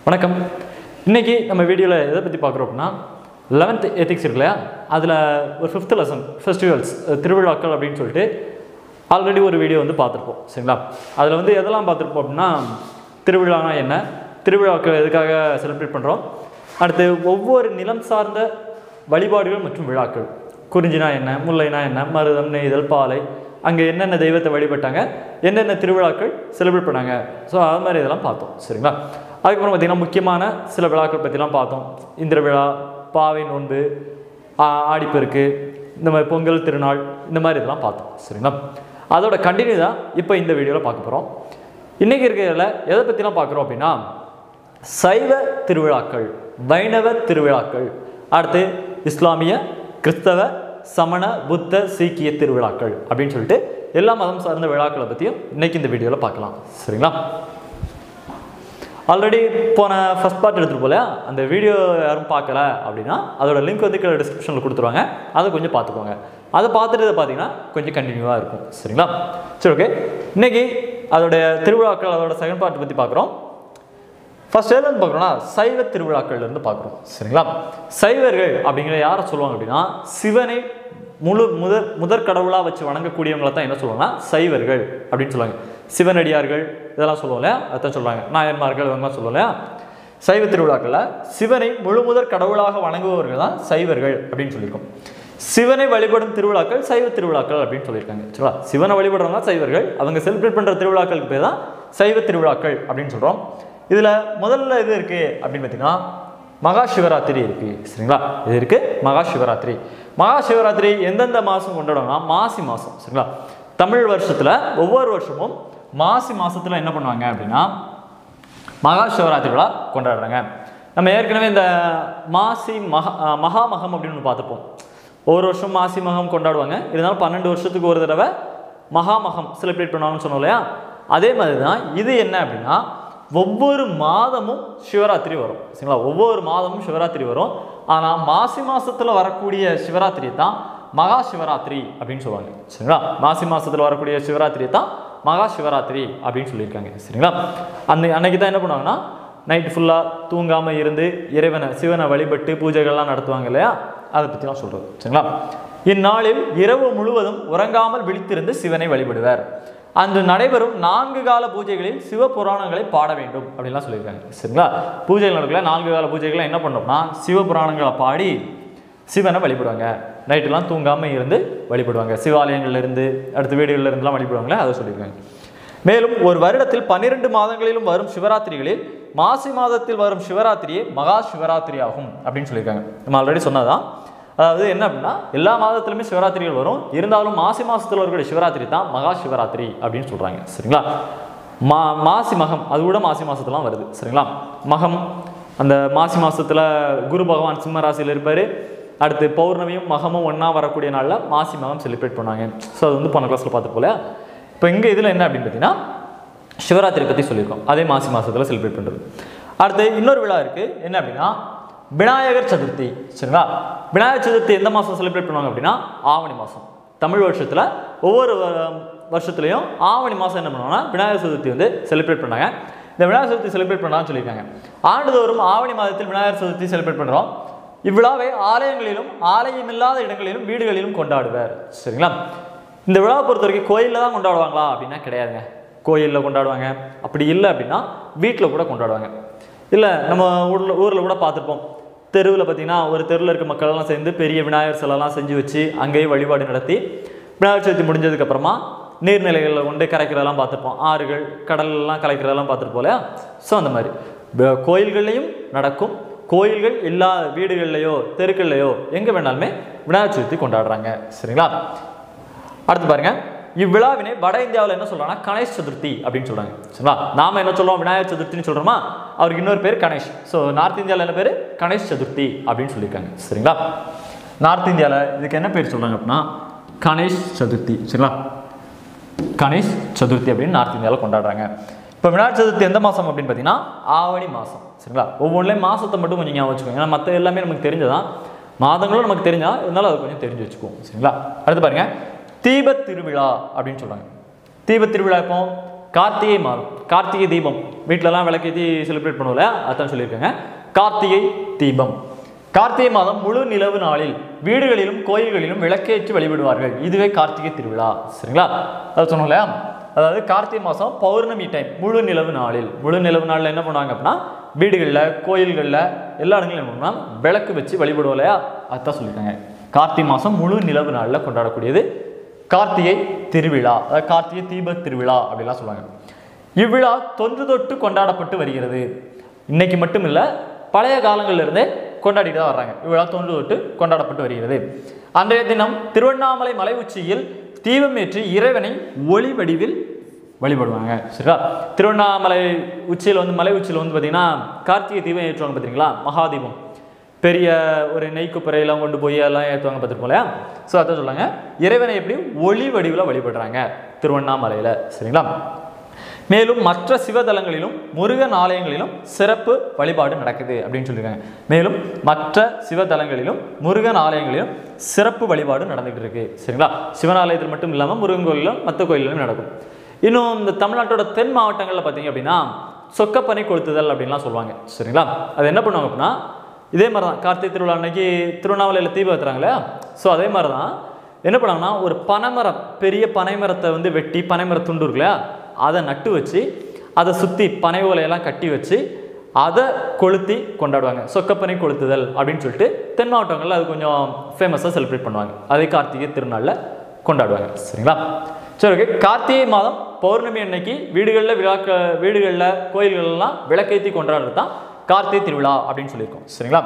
வணக்கம் இன்னைக்கு நம்ம வீடியோவில் எதை பற்றி பார்க்குறோம் அப்படின்னா லெவன்த் எத்திக்ஸ் இருக்கு இல்லையா அதில் ஒரு ஃபிஃப்த் லெசன் ஃபெஸ்டிவல்ஸ் திருவிழாக்கள் அப்படின்னு சொல்லிட்டு ஆல்ரெடி ஒரு வீடியோ வந்து பார்த்துருப்போம் சரிங்களா அதில் வந்து எதெல்லாம் பார்த்துருப்போம் அப்படின்னா திருவிழானா என்ன திருவிழாக்கள் எதுக்காக செலிப்ரேட் பண்ணுறோம் அடுத்து ஒவ்வொரு நிலம் சார்ந்த வழிபாடுகள் மற்றும் விழாக்கள் குறிஞ்சினா என்ன முல்லைனா என்ன மருதம் நெய்தல் பாலை அங்கே என்னென்ன தெய்வத்தை வழிபட்டாங்க என்னென்ன திருவிழாக்கள் செலிப்ரேட் பண்ணாங்க ஸோ அது மாதிரி இதெல்லாம் பார்த்தோம் சரிங்களா அதுக்கப்புறம் பார்த்திங்கன்னா முக்கியமான சில விழாக்கள் பற்றிலாம் பார்த்தோம் இந்திர விழா பாவை நோன்பு ஆ- ஆடிப்பெருக்கு இந்த மாதிரி பொங்கல் திருநாள் இந்த மாதிரி இதெல்லாம் பார்த்தோம் சரிங்களா அதோட கண்டினியூ தான் இப்போ இந்த வீடியோவில் பார்க்க போகிறோம் இன்றைக்கி இருக்கிறதுல எதை பற்றிலாம் பார்க்குறோம் அப்படின்னா சைவ திருவிழாக்கள் வைணவ திருவிழாக்கள் அடுத்து இஸ்லாமிய கிறிஸ்தவ சமண புத்த சீக்கிய திருவிழாக்கள் அப்படின்னு சொல்லிட்டு எல்லா மதம் சார்ந்த விழாக்களை பற்றியும் இன்னைக்கு இந்த வீடியோவில் பார்க்கலாம் சரிங்களா ஆல்ரெடி போன ஃபர்ஸ்ட் பார்ட் எடுத்துகிட்டு போல அந்த வீடியோ யாரும் பார்க்கல அப்படின்னா அதோட லிங்க் வந்து கீழே டிஸ்கிரிப்ஷனில் கொடுத்துருவாங்க அதை கொஞ்சம் பார்த்துக்கோங்க அதை பார்த்துட்டு இதை பார்த்தீங்கன்னா கொஞ்சம் கண்டினியூவாக இருக்கும் சரிங்களா சரி ஓகே இன்னைக்கு அதோடைய திருவிழாக்கள் அதோட செகண்ட் பார்ட் பற்றி பார்க்குறோம் ஃபர்ஸ்ட் எதுல இருந்து பார்க்குறோம்னா சைவ திருவிழாக்கள்ல இருந்து பார்க்குறோம் சரிங்களா சைவர்கள் அப்படிங்கிற யாரை சொல்லுவாங்க அப்படின்னா சிவனை முழு முதற் முதற் கடவுளாக வச்சு வணங்கக்கூடியவங்களை தான் என்ன சொல்லுவாங்கன்னா சைவர்கள் அப்படின்னு சொல்லுவாங்க சிவனடியார்கள் இதெல்லாம் சொல்லுவோம் இல்லையா அதான் சொல்லுவாங்க நாயன்மார்கள் இவங்கலாம் சொல்லுவோம் இல்லையா சைவ திருவிழாக்களில் சிவனை முழு முதற் கடவுளாக வணங்குபவர்கள் தான் சைவர்கள் அப்படின்னு சொல்லியிருக்கோம் சிவனை வழிபடும் திருவிழாக்கள் சைவ திருவிழாக்கள் அப்படின்னு சொல்லியிருக்காங்க சரிங்களா சிவனை வழிபடுறவங்க தான் சைவர்கள் அவங்க செலிப்ரேட் பண்ணுற திருவிழாக்களுக்கு பேர் தான் சைவ திருவிழாக்கள் அப்படின்னு சொல்கிறோம் இதில் முதல்ல இது இருக்குது அப்படின்னு பார்த்தீங்கன்னா மகா சிவராத்திரி இருக்குது சரிங்களா இது இருக்குது மகா சிவராத்திரி மகா சிவராத்திரி எந்தெந்த மாதம் கொண்டாடுவோம்னா மாசி மாதம் சரிங்களா தமிழ் வருஷத்தில் ஒவ்வொரு வருஷமும் மாசி மாதத்தில் என்ன பண்ணுவாங்க அப்படின்னா மகா சிவராத்திரி விழா கொண்டாடுறாங்க நம்ம ஏற்கனவே இந்த மாசி மகா அஹ் மகா மகம் அப்படின்னு ஒன்று பார்த்துப்போம் ஒவ்வொரு வருஷம் மாசி மகம் கொண்டாடுவாங்க இருந்தாலும் பன்னெண்டு வருஷத்துக்கு ஒரு தடவை மகா மகம் செலிப்ரேட் பண்ணுவாங்கன்னு சொன்னோம் இல்லையா அதே மாதிரி தான் இது என்ன அப்படின்னா ஒவ்வொரு மாதமும் சிவராத்திரி வரும் சரிங்களா ஒவ்வொரு மாதமும் சிவராத்திரி வரும் ஆனால் மாசி மாசத்துல வரக்கூடிய சிவராத்திரி தான் மகா சிவராத்திரி அப்படின்னு சொல்லுவாங்க சரிங்களா மாசி மாசத்துல வரக்கூடிய சிவராத்திரி தான் மகா சிவராத்திரி அப்படின்னு சொல்லியிருக்காங்க சரிங்களா அந்த அன்னைக்கு தான் என்ன பண்ணுவாங்கன்னா நைட் ஃபுல்லாக தூங்காமல் இருந்து இறைவனை சிவனை வழிபட்டு பூஜைகள்லாம் நடத்துவாங்க இல்லையா அதை பற்றிலாம் சொல்கிறது சரிங்களா இந்நாளில் இரவு முழுவதும் உறங்காமல் விழித்திருந்து சிவனை வழிபடுவர் அன்று நடைபெறும் நான்கு கால பூஜைகளில் சிவ புராணங்களை பாட வேண்டும் அப்படின்லாம் சொல்லியிருக்காங்க சரிங்களா பூஜைகள் நடக்கல நான்கு கால பூஜைகளை என்ன பண்ணோம்னா சிவ புராணங்களை பாடி சிவனை வழிபடுவாங்க நைட்டெல்லாம் தூங்காமல் இருந்து வழிபடுவாங்க சிவாலயங்கள்ல இருந்து அடுத்த வீடுகள்ல இருந்துலாம் வழிபடுவாங்களே அதை சொல்லியிருக்காங்க மேலும் ஒரு வருடத்தில் பன்னிரண்டு மாதங்களிலும் வரும் சிவராத்திரிகளில் மாசி மாதத்தில் வரும் சிவராத்திரியே மகா சிவராத்திரி ஆகும் அப்படின்னு சொல்லியிருக்காங்க நம்ம ஆல்ரெடி சொன்னதான் அதாவது என்ன அப்படின்னா எல்லா மாதத்துலையுமே சிவராத்திரிகள் வரும் இருந்தாலும் மாசி மாசத்துல வரக்கூடிய சிவராத்திரி தான் மகா சிவராத்திரி அப்படின்னு சொல்றாங்க சரிங்களா மா மாசி மகம் அது கூட மாசி மாசத்துலாம் வருது சரிங்களா மகம் அந்த மாசி மாசத்துல குரு பகவான் சிம்ம ராசியில் இருப்பாரு அடுத்து பௌர்ணமியும் மகமும் ஒன்றா வரக்கூடிய நாளில் மாசி மகம் செலிப்ரேட் பண்ணுவாங்க ஸோ அது வந்து போன கிளாஸில் பார்த்து போல இப்போ இங்கே இதில் என்ன அப்படின்னு பார்த்தீங்கன்னா சிவராத்திரி பற்றி சொல்லியிருக்கோம் அதே மாசி மாசத்துல செலிப்ரேட் பண்ணுறது அடுத்து இன்னொரு விழா இருக்குது என்ன அப்படின்னா விநாயகர் சதுர்த்தி சரிங்களா விநாயகர் சதுர்த்தி எந்த மாதம் செலிப்ரேட் பண்ணுவாங்க அப்படின்னா ஆவணி மாதம் தமிழ் வருஷத்தில் ஒவ்வொரு வ- வருஷத்துலையும் ஆவணி மாதம் என்ன பண்ணுவாங்கன்னா விநாயகர் சதுர்த்தி வந்து செலிப்ரேட் பண்ணாங்க இந்த விநாயகர் சதுர்த்தி செலிப்ரேட் பண்ணலாம்னு சொல்லியிருக்காங்க ஆண்டுதோறும் ஆவணி மாதத்தில் விநாயகர் சதுர்த்தி செலிப்ரேட் பண்ணுறோம் இவ்விழாவை ஆலயங்களிலும் ஆலயமில்லாத இடங்களிலும் வீடுகளிலும் கொண்டாடுவார் சரிங்களா இந்த விழாவை பொறுத்த வரைக்கும் கோயிலில் தான் கொண்டாடுவாங்களா அப்படின்னா கிடையாதுங்க கோயிலில் கொண்டாடுவாங்க அப்படி இல்லை அப்படின்னா வீட்டில் கூட கொண்டாடுவாங்க இல்லை நம்ம ஊரில் ஊரில் கூட பார்த்துருப்போம் தெருவில் பார்த்தீங்கன்னா ஒரு தெருவில் இருக்க மக்கள் எல்லாம் சேர்ந்து பெரிய விநாயகர் சிலைலாம் செஞ்சு வச்சு அங்கேயே வழிபாடு நடத்தி விநாயகர் சதுர்த்தி முடிஞ்சதுக்கப்புறமா நீர்நிலைகளில் கொண்டு கரைக்கிறதெல்லாம் பார்த்துருப்போம் ஆறுகள் கடல்லாம் கலைக்கிறதெல்லாம் பார்த்துருப்போம் இல்லையா ஸோ அந்த மாதிரி வ- கோயில்கள்லையும் நடக்கும் கோயில்கள் எல்லா வீடுகள்லையோ தெருக்கள்லையோ எங்கே வேணாலுமே விநாயகர் சதுர்த்தி கொண்டாடுறாங்க சரிங்களா அடுத்து பாருங்க இவ்விழாவினை வட இந்தியாவில் என்ன சொல்றாங்கன்னா கணேஷ் சதுர்த்தி அப்படின்னு சொல்றாங்க சரிங்களா நாம என்ன சொல்றோம் விநாயகர் சதுர்த்தின்னு சொல்றோமா அவருக்கு இன்னொரு பேர் கணேஷ் ஸோ நார்த் இந்தியாவில் என்ன பேர் கணேஷ் சதுர்த்தி அப்படின்னு சொல்லியிருக்காங்க சரிங்களா நார்த் இந்தியாவில் இதுக்கு என்ன பேர் சொல்றாங்க அப்படின்னா கணேஷ் சதுர்த்தி சரிங்களா கணேஷ் சதுர்த்தி அப்படின்னு நார்த் இந்தியாவில் கொண்டாடுறாங்க இப்போ விநாயகர் சதுர்த்தி எந்த மாதம் அப்படின்னு பார்த்தீங்கன்னா ஆவணி மாதம் சரிங்களா ஒவ்வொன்றுலையும் மாதத்தை மட்டும் கொஞ்சம் ஞாபகம் வச்சுக்கோங்க ஏன்னா மற்ற எல்லாமே நமக்கு தெரிஞ்சதான் மாதங்களும் நமக்கு தெரிஞ்சா இருந்தாலும் அதை கொஞ்சம் தெரிஞ்சு வச்சுக்குவோம் சரிங்களா அடுத்து பாருங்க தீபத் திருவிழா அப்படின்னு சொல்றாங்க தீபத் திருவிழா இப்போ கார்த்திகை மாதம் கார்த்திகை தீபம் வீட்டிலலாம் விளக்கேற்றி செலிப்ரேட் பண்ணுவோம்ல அதான் சொல்லியிருக்காங்க கார்த்திகை தீபம் கார்த்திகை மாதம் முழு நிலவு நாளில் வீடுகளிலும் கோயில்களிலும் விளக்கேற்றி வழிபடுவார்கள் இதுவே கார்த்திகை திருவிழா சரிங்களா அது சொன்னோம் இல்லையா அதாவது கார்த்திகை மாதம் பௌர்ணமி டைம் முழு நிலவு நாளில் முழு நிலவு நாளில் என்ன பண்ணுவாங்க அப்படின்னா வீடுகளில் கோயில்களில் எல்லா இடங்களும் என்ன பண்ணுவாங்க விளக்கு வச்சு வழிபடுவோம் இல்லையா அதான் சொல்லியிருக்காங்க கார்த்திகை மாதம் முழு நிலவு நாளில் கொண்டாடக்கூடியது கார்த்திகை திருவிழா அதாவது கார்த்திகை தீப திருவிழா அப்படிலாம் சொல்லுவாங்க இவ்விழா தொன்று தொட்டு கொண்டாடப்பட்டு வருகிறது இன்னைக்கு மட்டும் இல்லை பழைய காலங்கள்ல இருந்தே கொண்டாடிட்டு தான் வர்றாங்க இவ்விழா தொன்று தொட்டு கொண்டாடப்பட்டு வருகிறது அன்றைய தினம் திருவண்ணாமலை மலை உச்சியில் தீபம் ஏற்றி இறைவனை ஒளி வடிவில் வழிபடுவாங்க சரிங்களா திருவண்ணாமலை உச்சியில் வந்து மலை உச்சியில் வந்து பார்த்தீங்கன்னா கார்த்திகை தீபம் ஏற்றுவாங்க பார்த்தீங்களா மகாதீபம் பெரிய ஒரு நெய்க்குப்பறையெல்லாம் கொண்டு போய் எல்லாம் ஏற்றுவாங்க பார்த்துருப்போம் இல்லையா ஸோ அதான் சொல்லுவாங்க இறைவனை எப்படி ஒளி வடிவில் வழிபடுறாங்க திருவண்ணாமலையில் சரிங்களா மேலும் மற்ற சிவதலங்களிலும் முருகன் ஆலயங்களிலும் சிறப்பு வழிபாடு நடக்குது அப்படின்னு சொல்லியிருக்காங்க மேலும் மற்ற சிவதலங்களிலும் முருகன் ஆலயங்களிலும் சிறப்பு வழிபாடு நடந்துகிட்டு இருக்கு சரிங்களா சிவன் ஆலயத்தில் மட்டும் இல்லாமல் முருகன் கோயிலும் மற்ற கோயிலும் நடக்கும் இன்னும் இந்த தமிழ்நாட்டோட தென் மாவட்டங்களில் பார்த்தீங்க அப்படின்னா சொக்கப்பனை கொளுத்துதல் அப்படின்லாம் சொல்லுவாங்க சரிங்களா அது என்ன பண்ணுவாங்க அப்படின்னா இதே மாதிரி தான் கார்த்திகை திருவிழா அன்னைக்கு திருவண்ணாமலையில் தீபம் ஏற்றுறாங்களே ஸோ அதே மாதிரி தான் என்ன பண்ணாங்கன்னா ஒரு பனைமரம் பெரிய பனைமரத்தை வந்து வெட்டி பனைமர துண்டு இருக்கு இல்லையா அதை நட்டு வச்சு அதை சுற்றி பனை ஓலையெல்லாம் கட்டி வச்சு அதை கொளுத்தி கொண்டாடுவாங்க சொக்கப்பனை கொளுத்துதல் அப்படின்னு சொல்லிட்டு தென் மாவட்டங்களில் அது கொஞ்சம் ஃபேமஸாக செலிப்ரேட் பண்ணுவாங்க அதே கார்த்திகை திருநாளில் கொண்டாடுவாங்க சரிங்களா சரி ஓகே கார்த்திகை மாதம் பௌர்ணமி அன்னைக்கு வீடுகளில் விழாக்க வீடுகளில் கோயில்கள்லாம் விளக்கேற்றி கொண்டாடுறது தான் கார்த்திகை திருவிழா அப்படின்னு சொல்லியிருக்கோம் சரிங்களா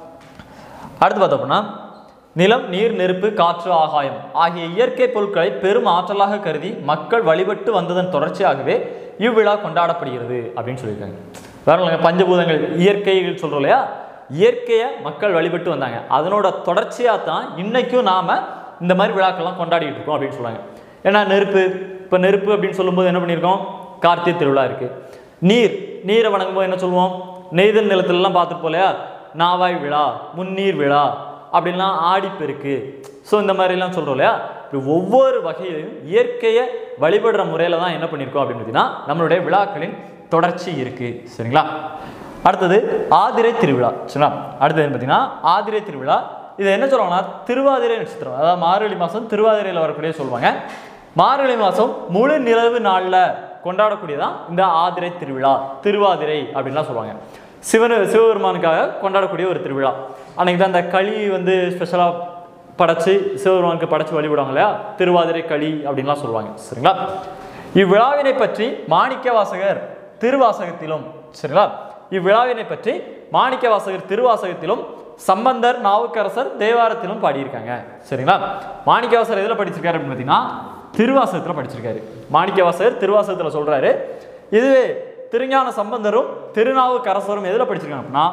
அடுத்து பார்த்தோம்னா நிலம் நீர் நெருப்பு காற்று ஆகாயம் ஆகிய இயற்கை பொருட்களை பெரும் ஆற்றலாக கருதி மக்கள் வழிபட்டு வந்ததன் தொடர்ச்சியாகவே இவ்விழா கொண்டாடப்படுகிறது அப்படின்னு சொல்லியிருக்காங்க வேற இல்லைங்க பஞ்சபூதங்கள் இயற்கைகள் சொல்றோம் இல்லையா இயற்கையை மக்கள் வழிபட்டு வந்தாங்க அதனோட தொடர்ச்சியாக தான் இன்னைக்கும் நாம இந்த மாதிரி விழாக்கள்லாம் கொண்டாடிட்டு இருக்கோம் அப்படின்னு சொல்றாங்க ஏன்னா நெருப்பு இப்போ நெருப்பு அப்படின்னு சொல்லும்போது என்ன பண்ணியிருக்கோம் கார்த்திகை திருவிழா இருக்கு நீர் நீரை வணங்கும்போது என்ன சொல்லுவோம் நெய்தல் நிலத்திலலாம் பார்த்துருப்போம் இல்லையா நாவாய் விழா முன்னீர் விழா அப்படின்லாம் ஆடிப்பெருக்கு ஸோ இந்த மாதிரிலாம் சொல்கிறோம் இல்லையா இப்படி ஒவ்வொரு வகையிலையும் இயற்கையை வழிபடுற முறையில் தான் என்ன பண்ணியிருக்கோம் அப்படின்னு பார்த்தீங்கன்னா நம்மளுடைய விழாக்களின் தொடர்ச்சி இருக்குது சரிங்களா அடுத்தது ஆதிரை திருவிழா சரிங்களா அடுத்தது என்ன பார்த்தீங்கன்னா ஆதிரை திருவிழா இதை என்ன சொல்லுவாங்கன்னா திருவாதிரை நட்சத்திரம் அதாவது மார்கழி மாதம் திருவாதிரையில் வரக்கூடிய சொல்லுவாங்க மார்கழி மாதம் முழு நிலவு நாளில் கொண்டாடக்கூடியதான் இந்த ஆதிரை திருவிழா திருவாதிரை அப்படின்லாம் சொல்லுவாங்க சிவனு சிவபெருமானுக்காக கொண்டாடக்கூடிய ஒரு திருவிழா அன்னைக்கு தான் அந்த களி வந்து ஸ்பெஷலாக படைச்சு சிவபெருமானுக்கு படைச்சு வழிபடுவாங்க இல்லையா திருவாதிரை களி அப்படின்லாம் சொல்லுவாங்க சரிங்களா இவ்விழாவினை பற்றி மாணிக்க வாசகர் திருவாசகத்திலும் சரிங்களா இவ்விழாவினை பற்றி மாணிக்க வாசகர் திருவாசகத்திலும் சம்பந்தர் நாவுக்கரசர் தேவாரத்திலும் பாடியிருக்காங்க சரிங்களா மாணிக்க வாசகர் எதில் படிச்சிருக்காரு அப்படின்னு பார்த்தீங்கன்னா திருவாசகத்தில் படிச்சிருக்காரு மாணிக்க வாசகர் திருவாசகத்தில் சொல்றாரு இதுவே திருஞான சம்பந்தரும் திருநாவுக்கரசரும் எதில் படிச்சிருக்காங்க அப்படின்னா